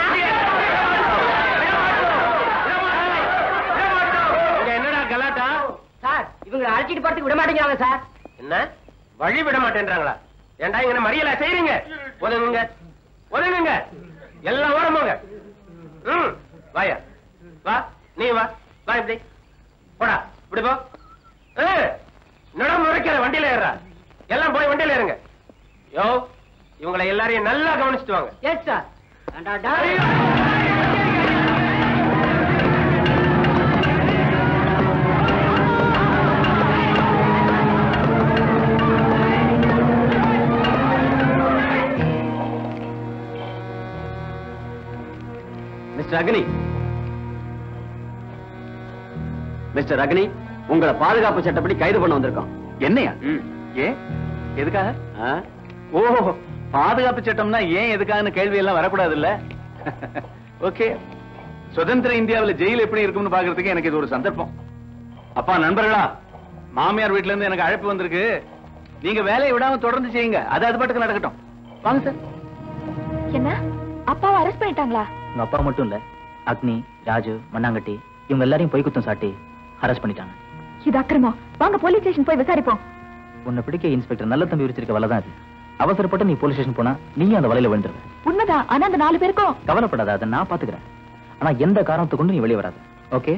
இங்க என்னடா கலாட்டா சார் இவங்களை அழைச்சிட்டு போறதுக்கு விட மாட்டேங்கிறாங்க சார் என்ன வழி விட மாட்டேன்றாங்களா ஏண்டா இங்க மறியலா செய்றீங்க ஒதுங்குங்க ஒதுங்குங்க எல்லாம் ஓரம்போங்க ம் வாயா வா நீ வா வா இப்படி போடா இப்படி போ ஏய், என்னடா முறைக்கிற வண்டியில ஏறா எல்லாம் போய் வண்டியில ஏறுங்க யோ இவங்களை எல்லாரையும் நல்லா கவனிச்சுட்டு வாங்க yes sir mister Agni mister Agni உங்களை பாதுகாப்பு சட்டப்படி கைது பண்ண வந்திருக்கோம் என்னையா ஏன் எதுக்காக ஓ பாதுகாப்பு சட்டம்னா ஏன் எதுக்காகன்னு கேள்வி எல்லாம் வரக்கூடாது இல்ல ஓகே சுதந்திர இந்தியாவுல ஜெயில் எப்படி இருக்கும்னு பாக்குறதுக்கு எனக்கு இது ஒரு சந்தர்ப்பம் அப்பா நண்பர்களா மாமியார் வீட்ல இருந்து எனக்கு அழைப்பு வந்திருக்கு நீங்க வேலையை விடாம தொடர்ந்து செய்யுங்க அது அது பாட்டுக்கு நடக்கட்டும் வாங்க சார் என்ன அப்பாவை அரெஸ்ட் பண்ணிட்டாங்களா உங்க அப்பா மட்டும் இல்ல அக்னி ராஜு மண்ணாங்கட்டி இவங்க எல்லாரையும் பொய் குத்தம் சாட்டி அரெஸ்ட் பண்ணிட்டாங்க இது அக்கிரமம் வாங்க போலீஸ் ஸ்டேஷன் போய் விசாரிப்போம் உன்னை பிடிக்க இன்ஸ்பெக்டர் நல்ல தம்பி விரிச்சிருக்க வலை தான் அது அவசரப்பட்டு நீ போலீஸ் ஸ்டேஷன் போனா நீயும் அந்த வலையில விழுந்துருவ உண்மைதான் ஆனா அந்த நாலு பேருக்கும் கவலைப்படாத அதை நான் பாத்துக்கிறேன் ஆனா எந்த காரணத்தை கொண்டு நீ வெளியே வராது ஓகே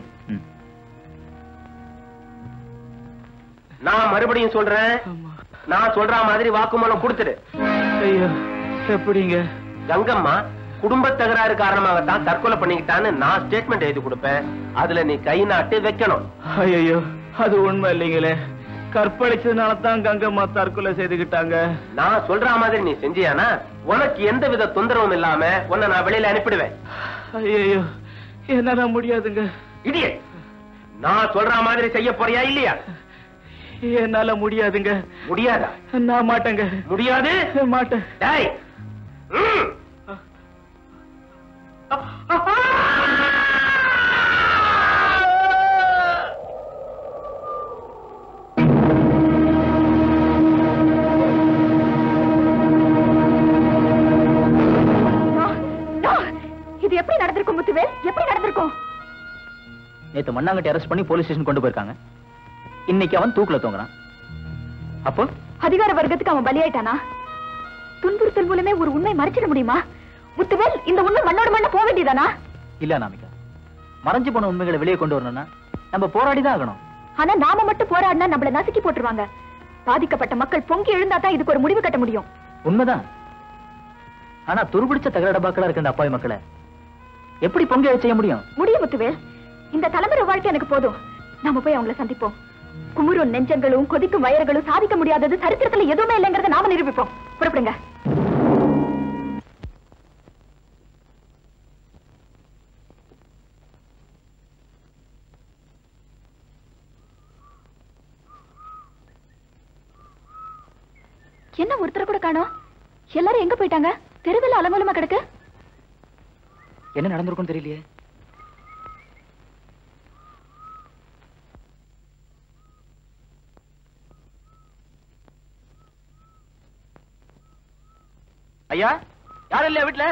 நான் மறுபடியும் சொல்றேன் நான் சொல்ற மாதிரி வாக்குமூலம் கொடுத்துடு ஐயோ எப்படிங்க கங்கம்மா குடும்ப தகராறு காரணமாகத்தான் தற்கொலை பண்ணிக்கிட்டான்னு நான் ஸ்டேட்மெண்ட் எழுதி கொடுப்பேன் அதுல நீ கை நாட்டு வைக்கணும் ஐயோ அது உண்மை இல்லைங்களே கற்பழிச்சதுனால தான் கங்கம்மா தற்கொலை செய்துக்கிட்டாங்க நான் சொல்ற மாதிரி நீ செஞ்சியானா உனக்கு எந்த வித தொந்தரவும் இல்லாம உன்னை நான் வெளியில அனுப்பிடுவேன் ஐயோ என்னால முடியாதுங்க இடியே நான் சொல்ற மாதிரி செய்ய போறியா இல்லையா என்னால முடியாதுங்க முடியாதா நான் மாட்டேங்க முடியாது மாட்டேன் டேய் ம். நோ! இது எப்படி நடந்திருக்கும் முத்துவேல் எப்படி நடந்திருக்கும் நேத்து மண்ணாங்கட்டி அரெஸ்ட் பண்ணி போலீஸ் ஸ்டேஷன் கொண்டு போயிருக்காங்க இன்னைக்கு அவன் தூக்குல தூங்குறான் அப்போ அதிகார வர்க்கத்துக்கு அவன் பலியாயிட்டானா துன்புறுத்தல் மூலமே ஒரு உண்மை மறைச்சிட முடியுமா முத்துவேல் இந்த உண்மை மண்ணோட மண்ண போக வேண்டியதானா இல்ல நாமிகா மறைஞ்சு போன உண்மைகளை வெளியே கொண்டு வரணும்னா நம்ம போராடி தான் ஆகணும் ஆனா நாம மட்டும் போராடினா நம்மள நசுக்கி போட்டுருவாங்க பாதிக்கப்பட்ட மக்கள் பொங்கி எழுந்தா தான் இதுக்கு ஒரு முடிவு கட்ட முடியும் உண்மைதான் ஆனா துருபிடிச்ச தகர டப்பாக்களா இருக்க இந்த அப்பாவி மக்களை எப்படி பொங்க செய்ய முடியும் முடியும் முத்துவேல் இந்த தலைமுறை வாழ்க்கை எனக்கு போதும் நாம போய் அவங்கள சந்திப்போம் குமுறும் நெஞ்சங்களும் கொதிக்கும் வயர்களும் சாதிக்க முடியாதது சரித்திரத்துல எதுவுமே இல்லைங்கறத நாம நிரூபிப்போம் புறப்படுங்க என்ன ஒருத்தரை கூட காணோம் எல்லாரும் எங்க போயிட்டாங்க தெருவில் அலங்கோலமா கிடக்கு என்ன நடந்திருக்கும் தெரியலையே ஐயா யாரும் இல்லையா வீட்டுல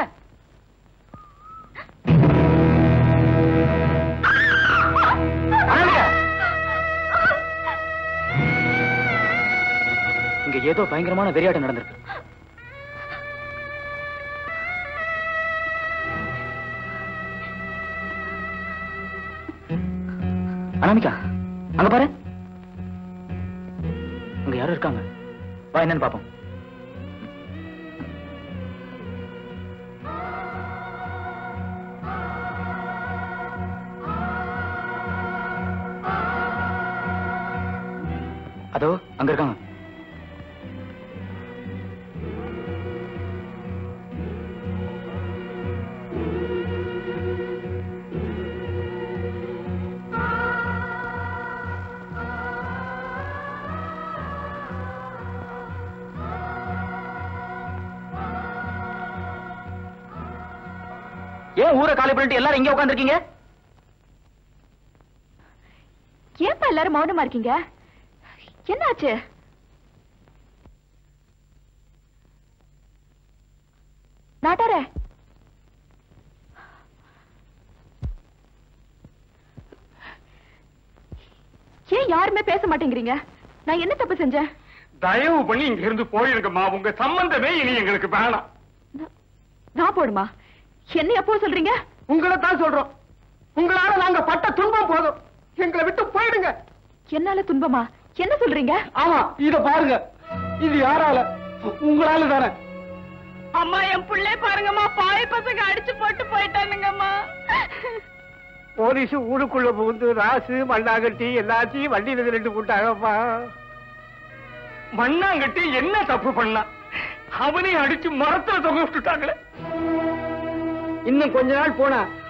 இங்க ஏதோ பயங்கரமான வெறியாட்டம் நடந்திருக்கு அனாமிகா அங்க பாரு அங்க யாரும் இருக்காங்க வா என்னன்னு பாப்போம் அதோ அங்க இருக்காங்க ஏன் ஊரை காலி பண்ணிட்டு எல்லாரும் இங்க உட்காந்துருக்கீங்க ஏன்பா எல்லாரும் மௌனமா இருக்கீங்க என்னாச்சு நாட்டார ஏன் யாருமே பேச மாட்டேங்கிறீங்க நான் என்ன தப்பு செஞ்சேன் தயவு பண்ணி இங்க இருந்து போயிருங்கம்மா உங்க சம்பந்தமே இனி எங்களுக்கு வேணாம் நான் போடுமா என்ன எப்போ சொல்றீங்க உங்களை தான் சொல்றோம் உங்களால நாங்க பட்ட துன்பம் போதும் எங்களை விட்டு போயிடுங்க என்னால துன்பமா என்ன சொல்றீங்க ஆமா இத பாருங்க இது யாரால உங்களால தானே அம்மா என் பிள்ளை பாருங்கம்மா பாய் பசங்க அடிச்சு போட்டு போயிட்டானுங்கம்மா போலீஸ் ஊருக்குள்ள புகுந்து ராசு மண்ணாகட்டி எல்லாத்தையும் வண்டியில ரெண்டு போட்டாங்கப்பா மண்ணாங்கட்டி என்ன தப்பு பண்ணா அவனையும் அடிச்சு மரத்துல தொங்க விட்டுட்டாங்களே இன்னும் கொஞ்ச நாள் போனா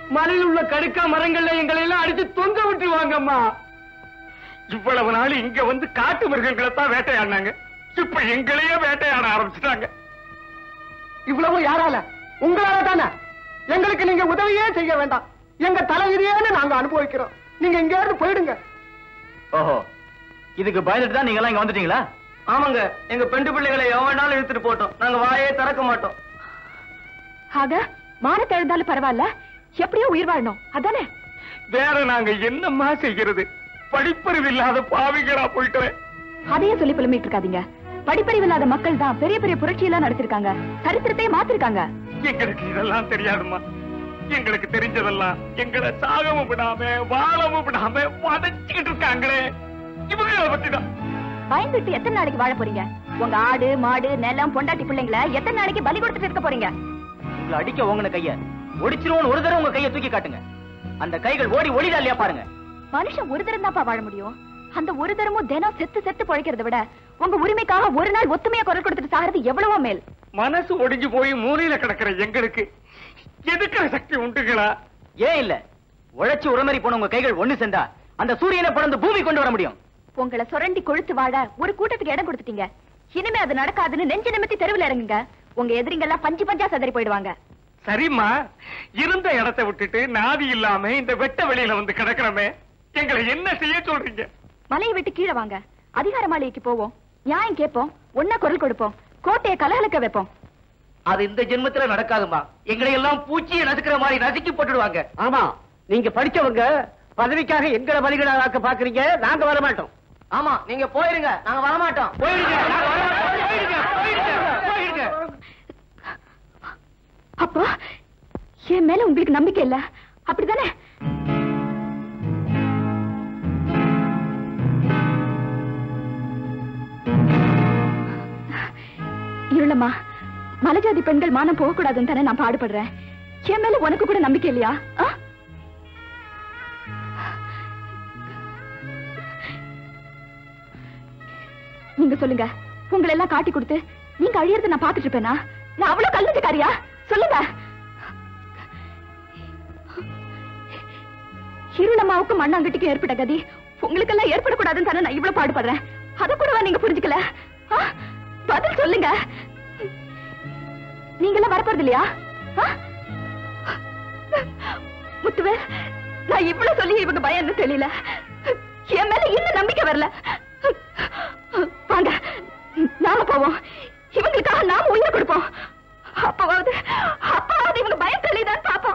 மலையில் உள்ள கடுக்கா மரங்கள்ல எங்களை எல்லாம் அடிச்சு தொங்க விட்டுருவாங்கம்மா இவ்வளவு நாள் இங்க வந்து காட்டு மிருகங்களை தான் வேட்டையாடினாங்க இப்ப எங்களையே வேட்டையாட ஆரம்பிச்சிட்டாங்க இவ்வளவு யாரால உங்களால தானே எங்களுக்கு நீங்க உதவியே செய்ய வேண்டாம் எங்க தலைவிதியேன்னு நாங்க அனுபவிக்கிறோம் நீங்க இங்க இருந்து போயிடுங்க ஓஹோ இதுக்கு பயந்துட்டு தான் நீங்க எல்லாம் இங்க வந்துட்டீங்களா ஆமாங்க எங்க பெண்டு பிள்ளைகளை எவனாலும் இழுத்துட்டு போட்டோம் நாங்க வாயே திறக்க மாட்டோம் ஆக மானத்தை எழுந்தாலும் பரவாயில்ல எப்படியோ உயிர் வாழணும் அதானே வேற நாங்க என்னம்மா செய்கிறது படிப்பறிவு இல்லாத பாவிகளா போயிட்டேன் அதையே சொல்லி புலம்பிட்டு இருக்காதீங்க படிப்பறிவு இல்லாத மக்கள் தான் பெரிய பெரிய புரட்சி எல்லாம் நடத்திருக்காங்க சரித்திரத்தையே மாத்திருக்காங்க எங்களுக்கு இதெல்லாம் தெரியாதும்மா எங்களுக்கு தெரிஞ்சதெல்லாம் எங்களை சாகவும் விடாம வாழவும் விடாம வதச்சிக்கிட்டு இருக்காங்களே இவங்களை பத்தி தான் பயந்துட்டு எத்தனை நாளைக்கு வாழ போறீங்க உங்க ஆடு மாடு நிலம் பொண்டாட்டி பிள்ளைங்களை எத்தனை நாளைக்கு பலி கொடுத்துட்டு இருக்க போறீங்க உங்களை அடிக்க உங்க கைய ஒடிச்சிருவோம் ஒரு தடவை உங்க கையை தூக்கி காட்டுங்க அந்த கைகள் ஓடி ஒளிதா இல்லையா பாருங்க மனுஷன் ஒரு தரம் தான்ப்பா வாழ முடியும் அந்த ஒரு தரமும் தினம் செத்து செத்து பழைக்கிறத விட உங்க உரிமைக்காக ஒரு நாள் ஒத்துமையா குரல் கொடுத்துட்டு சாகிறது எவ்வளவோ மேல் மனசு ஒடிஞ்சு போய் மூலையில கிடக்கிற எங்களுக்கு எதுக்கிற சக்தி உண்டுங்களா ஏன் இல்ல உழைச்சு உரமறி போன உங்க கைகள் ஒண்ணு சேர்ந்தா அந்த சூரியனை பிறந்து பூமி கொண்டு வர முடியும் உங்களை சுரண்டி கொழுத்து வாழ ஒரு கூட்டத்துக்கு இடம் கொடுத்துட்டீங்க இனிமே அது நடக்காதுன்னு நெஞ்சு நிமித்தி தெருவில் இறங்குங்க உங்க எதிரிங்க எல்லாம் பஞ்சு பஞ்சா சதறி போயிடுவாங்க சரிம்மா இருந்த இடத்தை விட்டுட்டு நாதி இல்லாம இந்த வெட்ட வெளியில வந்து கிடக்கிறோமே எங்களை என்ன செய்ய சொல்றீங்க மலையை விட்டு கீழே வாங்க அதிகார மாளிகைக்கு போவோம் நியாயம் கேட்போம் ஒன்னா குரல் கொடுப்போம் கோட்டையை கலகலக்க வைப்போம் அது இந்த ஜென்மத்துல நடக்காதுமா எங்களை எல்லாம் பூச்சியை நசுக்கிற மாதிரி நசுக்கி போட்டுடுவாங்க ஆமா நீங்க படிச்சவங்க பதவிக்காக எங்களை பலிகளாக்க பாக்குறீங்க நாங்க வர மாட்டோம் ஆமா நீங்க போயிருங்க நாங்க வரமாட்டோம் போயிருங்க நாங்க வரமாட்டோம் போயிருங்க போயிருங்க போயிருங்க அப்பா என் மேல உங்களுக்கு நம்பிக்கை இல்ல அப்படிதானே இருளம்மா மலைஜாதி பெண்கள் மானம் போகக்கூடாதுன்னு தானே நான் பாடுபடுறேன் என் மேல உனக்கு கூட நம்பிக்கை இல்லையா ஆ? நீங்க சொல்லுங்க உங்களை எல்லாம் காட்டி கொடுத்து நீங்க அழியறத நான் பாத்துட்டு இருப்பேனா நான் அவ்வளவு கல்லுக்காரியா சொல்லுங்க இருளம்மாவுக்கும் மண்ணாங்கட்டிக்கும் ஏற்பட்ட கதி உங்களுக்கெல்லாம் ஏற்படக்கூடாதுன்னு தானே நான் இவ்வளவு பாடுபடுறேன் அத கூடவா நீங்க புரிஞ்சுக்கல ஆ? பதில் சொல்லுங்க நீங்க எல்லாம் வரப்போறது இல்லையா ஆ? முத்துவே நான் இவ்வளவு சொல்லி இவங்க பயம்னு தெரியல என் மேல இன்னும் நம்பிக்கை வரல வாங்க நாம போவோம் இவங்களுக்காக நாம உயிரை கொடுப்போம் அப்பவாவது அப்பவாவது இவங்க பயம் தெளிதான் பாப்போம்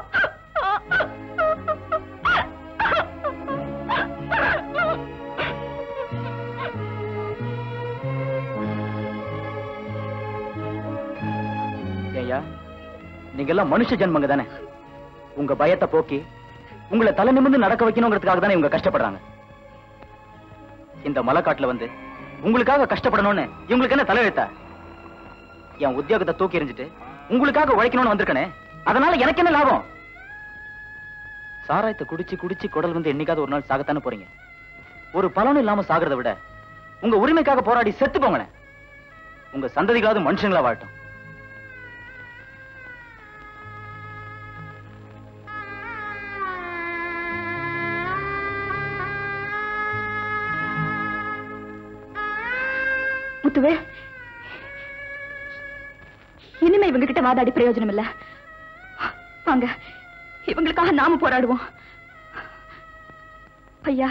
ஏய்யா நீங்க எல்லாம் மனுஷ ஜென்மங்க தானே உங்க பயத்தை போக்கி உங்களை தலை நிமிர்ந்து நடக்க வைக்கணுங்கிறதுக்காக தானே இவங்க கஷ்டப்படுறாங்க இந்த மலைக்காட்டுல வந்து உங்களுக்காக கஷ்டப்படணும்னு இவங்களுக்கு என்ன தலையெழுத்தா என் உத்தியோகத்தை தூக்கி எறிஞ்சிட்டு உங்களுக்காக உழைக்கணும்னு வந்திருக்கனே அதனால எனக்கு என்ன லாபம் சாராயத்தை குடிச்சு குடிச்சு குடல் வந்து என்னைக்காவது ஒரு நாள் சாகத்தானே போறீங்க ஒரு பலனும் இல்லாம சாகிறத விட உங்க உரிமைக்காக போராடி செத்து போங்களேன் உங்க சந்ததிகளாவது மனுஷங்களா வாழட்டும் முத்துவே இனிமே இவங்க கிட்ட வாதாடி பிரயோஜனம் இல்ல வாங்க இவங்களுக்காக நாம போராடுவோம் ஐயா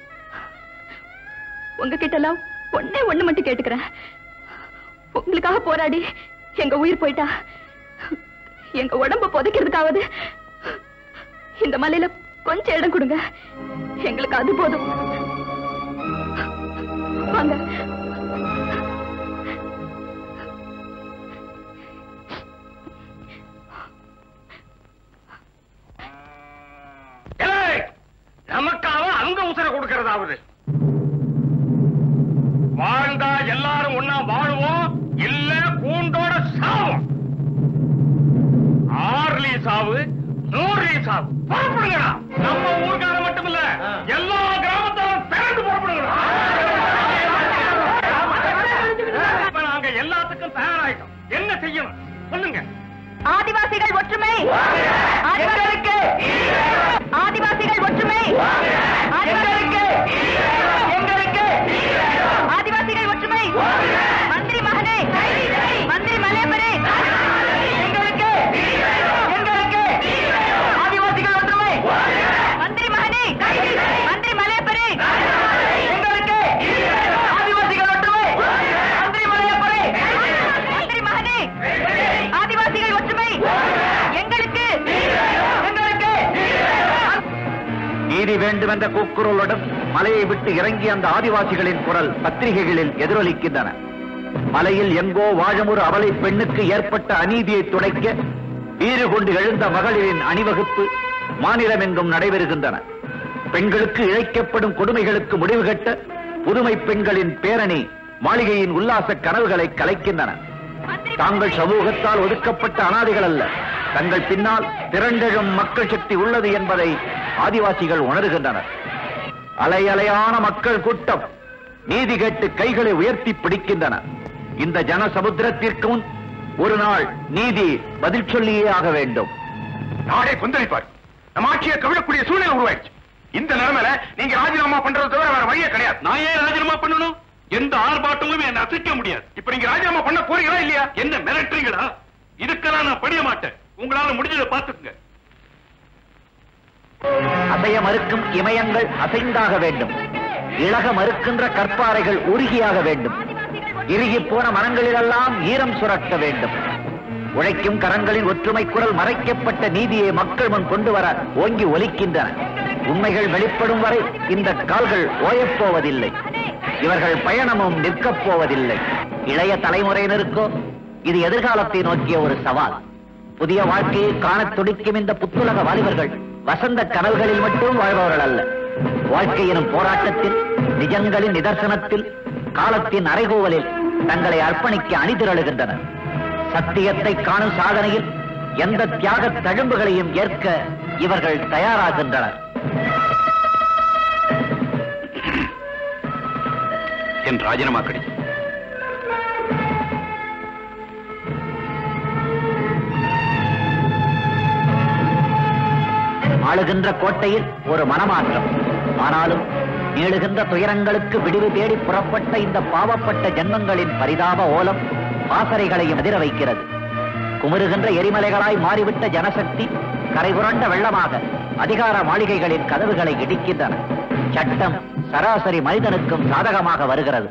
உங்ககிட்ட எல்லாம் ஒண்ணே ஒண்ணு மட்டும் கேட்டுக்கிறேன் உங்களுக்காக போராடி எங்க உயிர் போயிட்டா எங்க உடம்ப புதைக்கிறதுக்காவது இந்த மலையில கொஞ்சம் இடம் கொடுங்க எங்களுக்கு அது போதும் வாங்க ஏய், நமக்காக அவங்க உசுர கொடுக்கறதாவது வாழ்ந்தா எல்லாரும் ஒன்னா வாழுவோம் இல்ல கூண்டோட சாவோம் ஆறுலி சாவு நூறுலி சாவு புறப்படுங்கடா நம்ம ஊர்க்கார மட்டும் இல்ல எல்லா கிராமத்தாரும் திரண்டு புறப்படுங்கடா இப்ப நாங்க எல்லாத்துக்கும் தயாராயிட்டோம் என்ன செய்யணும் சொல்லுங்க ஆதிவாசிகள் ஒற்றுமை ஆதிவாசிகளுக்கு ஆதிவாசிகள் ஒற்றுமை ஆதிவாசிகளுக்கு எங்களுக்கு ஆதிவாசிகள் ஒற்றுமை மந்திரி மகனே மந்திரி மலையப்பரே எங்களுக்கு எங்களுக்கு ஆதிவாசிகள் ஒற்றுமை மந்திரி மகனே மந்திரி மலையப்பரே எங்களுக்கு ஆதிவாசிகள் ஒற்றுமை மந்திரி மலையப்பரே மந்திரி மகனே ஆதிவாசிகள் ஒற்றுமை எங்களுக்கு எங்களுக்கு நீதி வேண்டும் என்ற கூக்குரலுடன் மலையை விட்டு இறங்கிய அந்த ஆதிவாசிகளின் குரல் பத்திரிகைகளில் எதிரொலிக்கின்றன மலையில் எங்கோ வாழும் ஒரு அவலை பெண்ணுக்கு ஏற்பட்ட அநீதியை துடைக்க வீறு கொண்டு எழுந்த மகளிரின் அணிவகுப்பு மாநிலமெங்கும் நடைபெறுகின்றன பெண்களுக்கு இழைக்கப்படும் கொடுமைகளுக்கு முடிவு கட்ட புதுமை பெண்களின் பேரணி மாளிகையின் உல்லாச கனவுகளை கலைக்கின்றன தாங்கள் சமூகத்தால் ஒதுக்கப்பட்ட அனாதைகள் அல்ல தங்கள் பின்னால் திரண்டெழும் மக்கள் சக்தி உள்ளது என்பதை ஆதிவாசிகள் உணர்கின்றனர் அலை அலையான மக்கள் கூட்டம் நீதி கேட்டு கைகளை உயர்த்தி பிடிக்கின்றன இந்த ஜன சமுத்திரத்திற்கு முன் ஒரு நாள் நீதி பதில் சொல்லியே ஆக வேண்டும் நாடே கொந்தளிப்பார் நம்ம ஆட்சியை கவிழக்கூடிய சூழ்நிலை உருவாயிடுச்சு இந்த நிலைமையில நீங்க ராஜினாமா பண்றது தவிர வேற வழியே கிடையாது நான் ஏன் ராஜினாமா பண்ணணும் எந்த ஆர்ப்பாட்டமும் என்ன அசைக்க முடியாது இப்ப நீங்க ராஜினாமா பண்ண போறீங்களா இல்லையா என்ன மிரட்டுறீங்களா இதுக்கெல்லாம் நான் படிய மாட்டேன் உங்களால முடிஞ்சதை பார்த்துக்குங்க அசைய மறுக்கும் இமயங்கள் அசைந்தாக வேண்டும் இழக மறுக்கின்ற கற்பாறைகள் உருகியாக வேண்டும் இறுகி போன மரங்களிலெல்லாம் ஈரம் சுரக்க வேண்டும் உழைக்கும் கரங்களின் ஒற்றுமை குரல் மறைக்கப்பட்ட நீதியை மக்கள் முன் கொண்டு வர ஓங்கி ஒலிக்கின்றன உண்மைகள் வெளிப்படும் வரை இந்த கால்கள் ஓயப்போவதில்லை இவர்கள் பயணமும் நிற்கப் போவதில்லை இளைய தலைமுறையினருக்கோ இது எதிர்காலத்தை நோக்கிய ஒரு சவால் புதிய வாழ்க்கையை காணத் துடிக்கும் இந்த புத்துலக வாலிபர்கள் வசந்த கனவுகளில் மட்டும் வாழ்பவர்கள் அல்ல வாழ்க்கை எனும் போராட்டத்தில் நிஜங்களின் நிதர்சனத்தில் காலத்தின் அறைகூவலில் தங்களை அர்ப்பணிக்க அணிதிரளுகின்றனர் சத்தியத்தை காணும் சாதனையில் எந்த தியாக தழும்புகளையும் ஏற்க இவர்கள் தயாராகின்றனர் என் ராஜினாமா கடிதம் ஆளுகின்ற கோட்டையில் ஒரு மனமாற்றம் ஆனாலும் நீளுகின்ற துயரங்களுக்கு விடிவு தேடி புறப்பட்ட இந்த பாவப்பட்ட ஜென்மங்களின் பரிதாப ஓலம் பாசறைகளையும் எதிர வைக்கிறது குமுறுகின்ற எரிமலைகளாய் மாறிவிட்ட ஜனசக்தி கரைபுரண்ட வெள்ளமாக அதிகார மாளிகைகளின் கதவுகளை இடிக்கின்றன சட்டம் சராசரி மனிதனுக்கும் சாதகமாக வருகிறது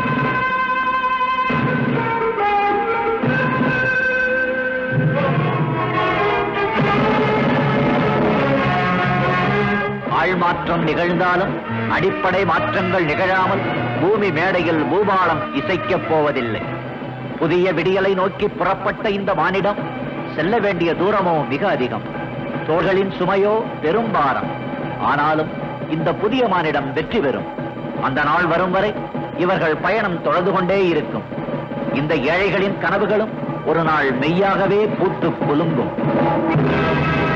ஆழ்மாற்றம் நிகழ்ந்தாலும் அடிப்படை மாற்றங்கள் நிகழாமல் பூமி மேடையில் பூபாலம் இசைக்கப் போவதில்லை புதிய விடியலை நோக்கி புறப்பட்ட இந்த மானிடம் செல்ல வேண்டிய தூரமோ மிக அதிகம் தோள்களின் சுமையோ பெரும்பாரம் ஆனாலும் இந்த புதிய மானிடம் வெற்றி பெறும் அந்த நாள் வரும் வரை இவர்கள் பயணம் தொடர்ந்து கொண்டே இருக்கும் இந்த ஏழைகளின் கனவுகளும் ஒரு நாள் மெய்யாகவே பூத்து குலுங்கும்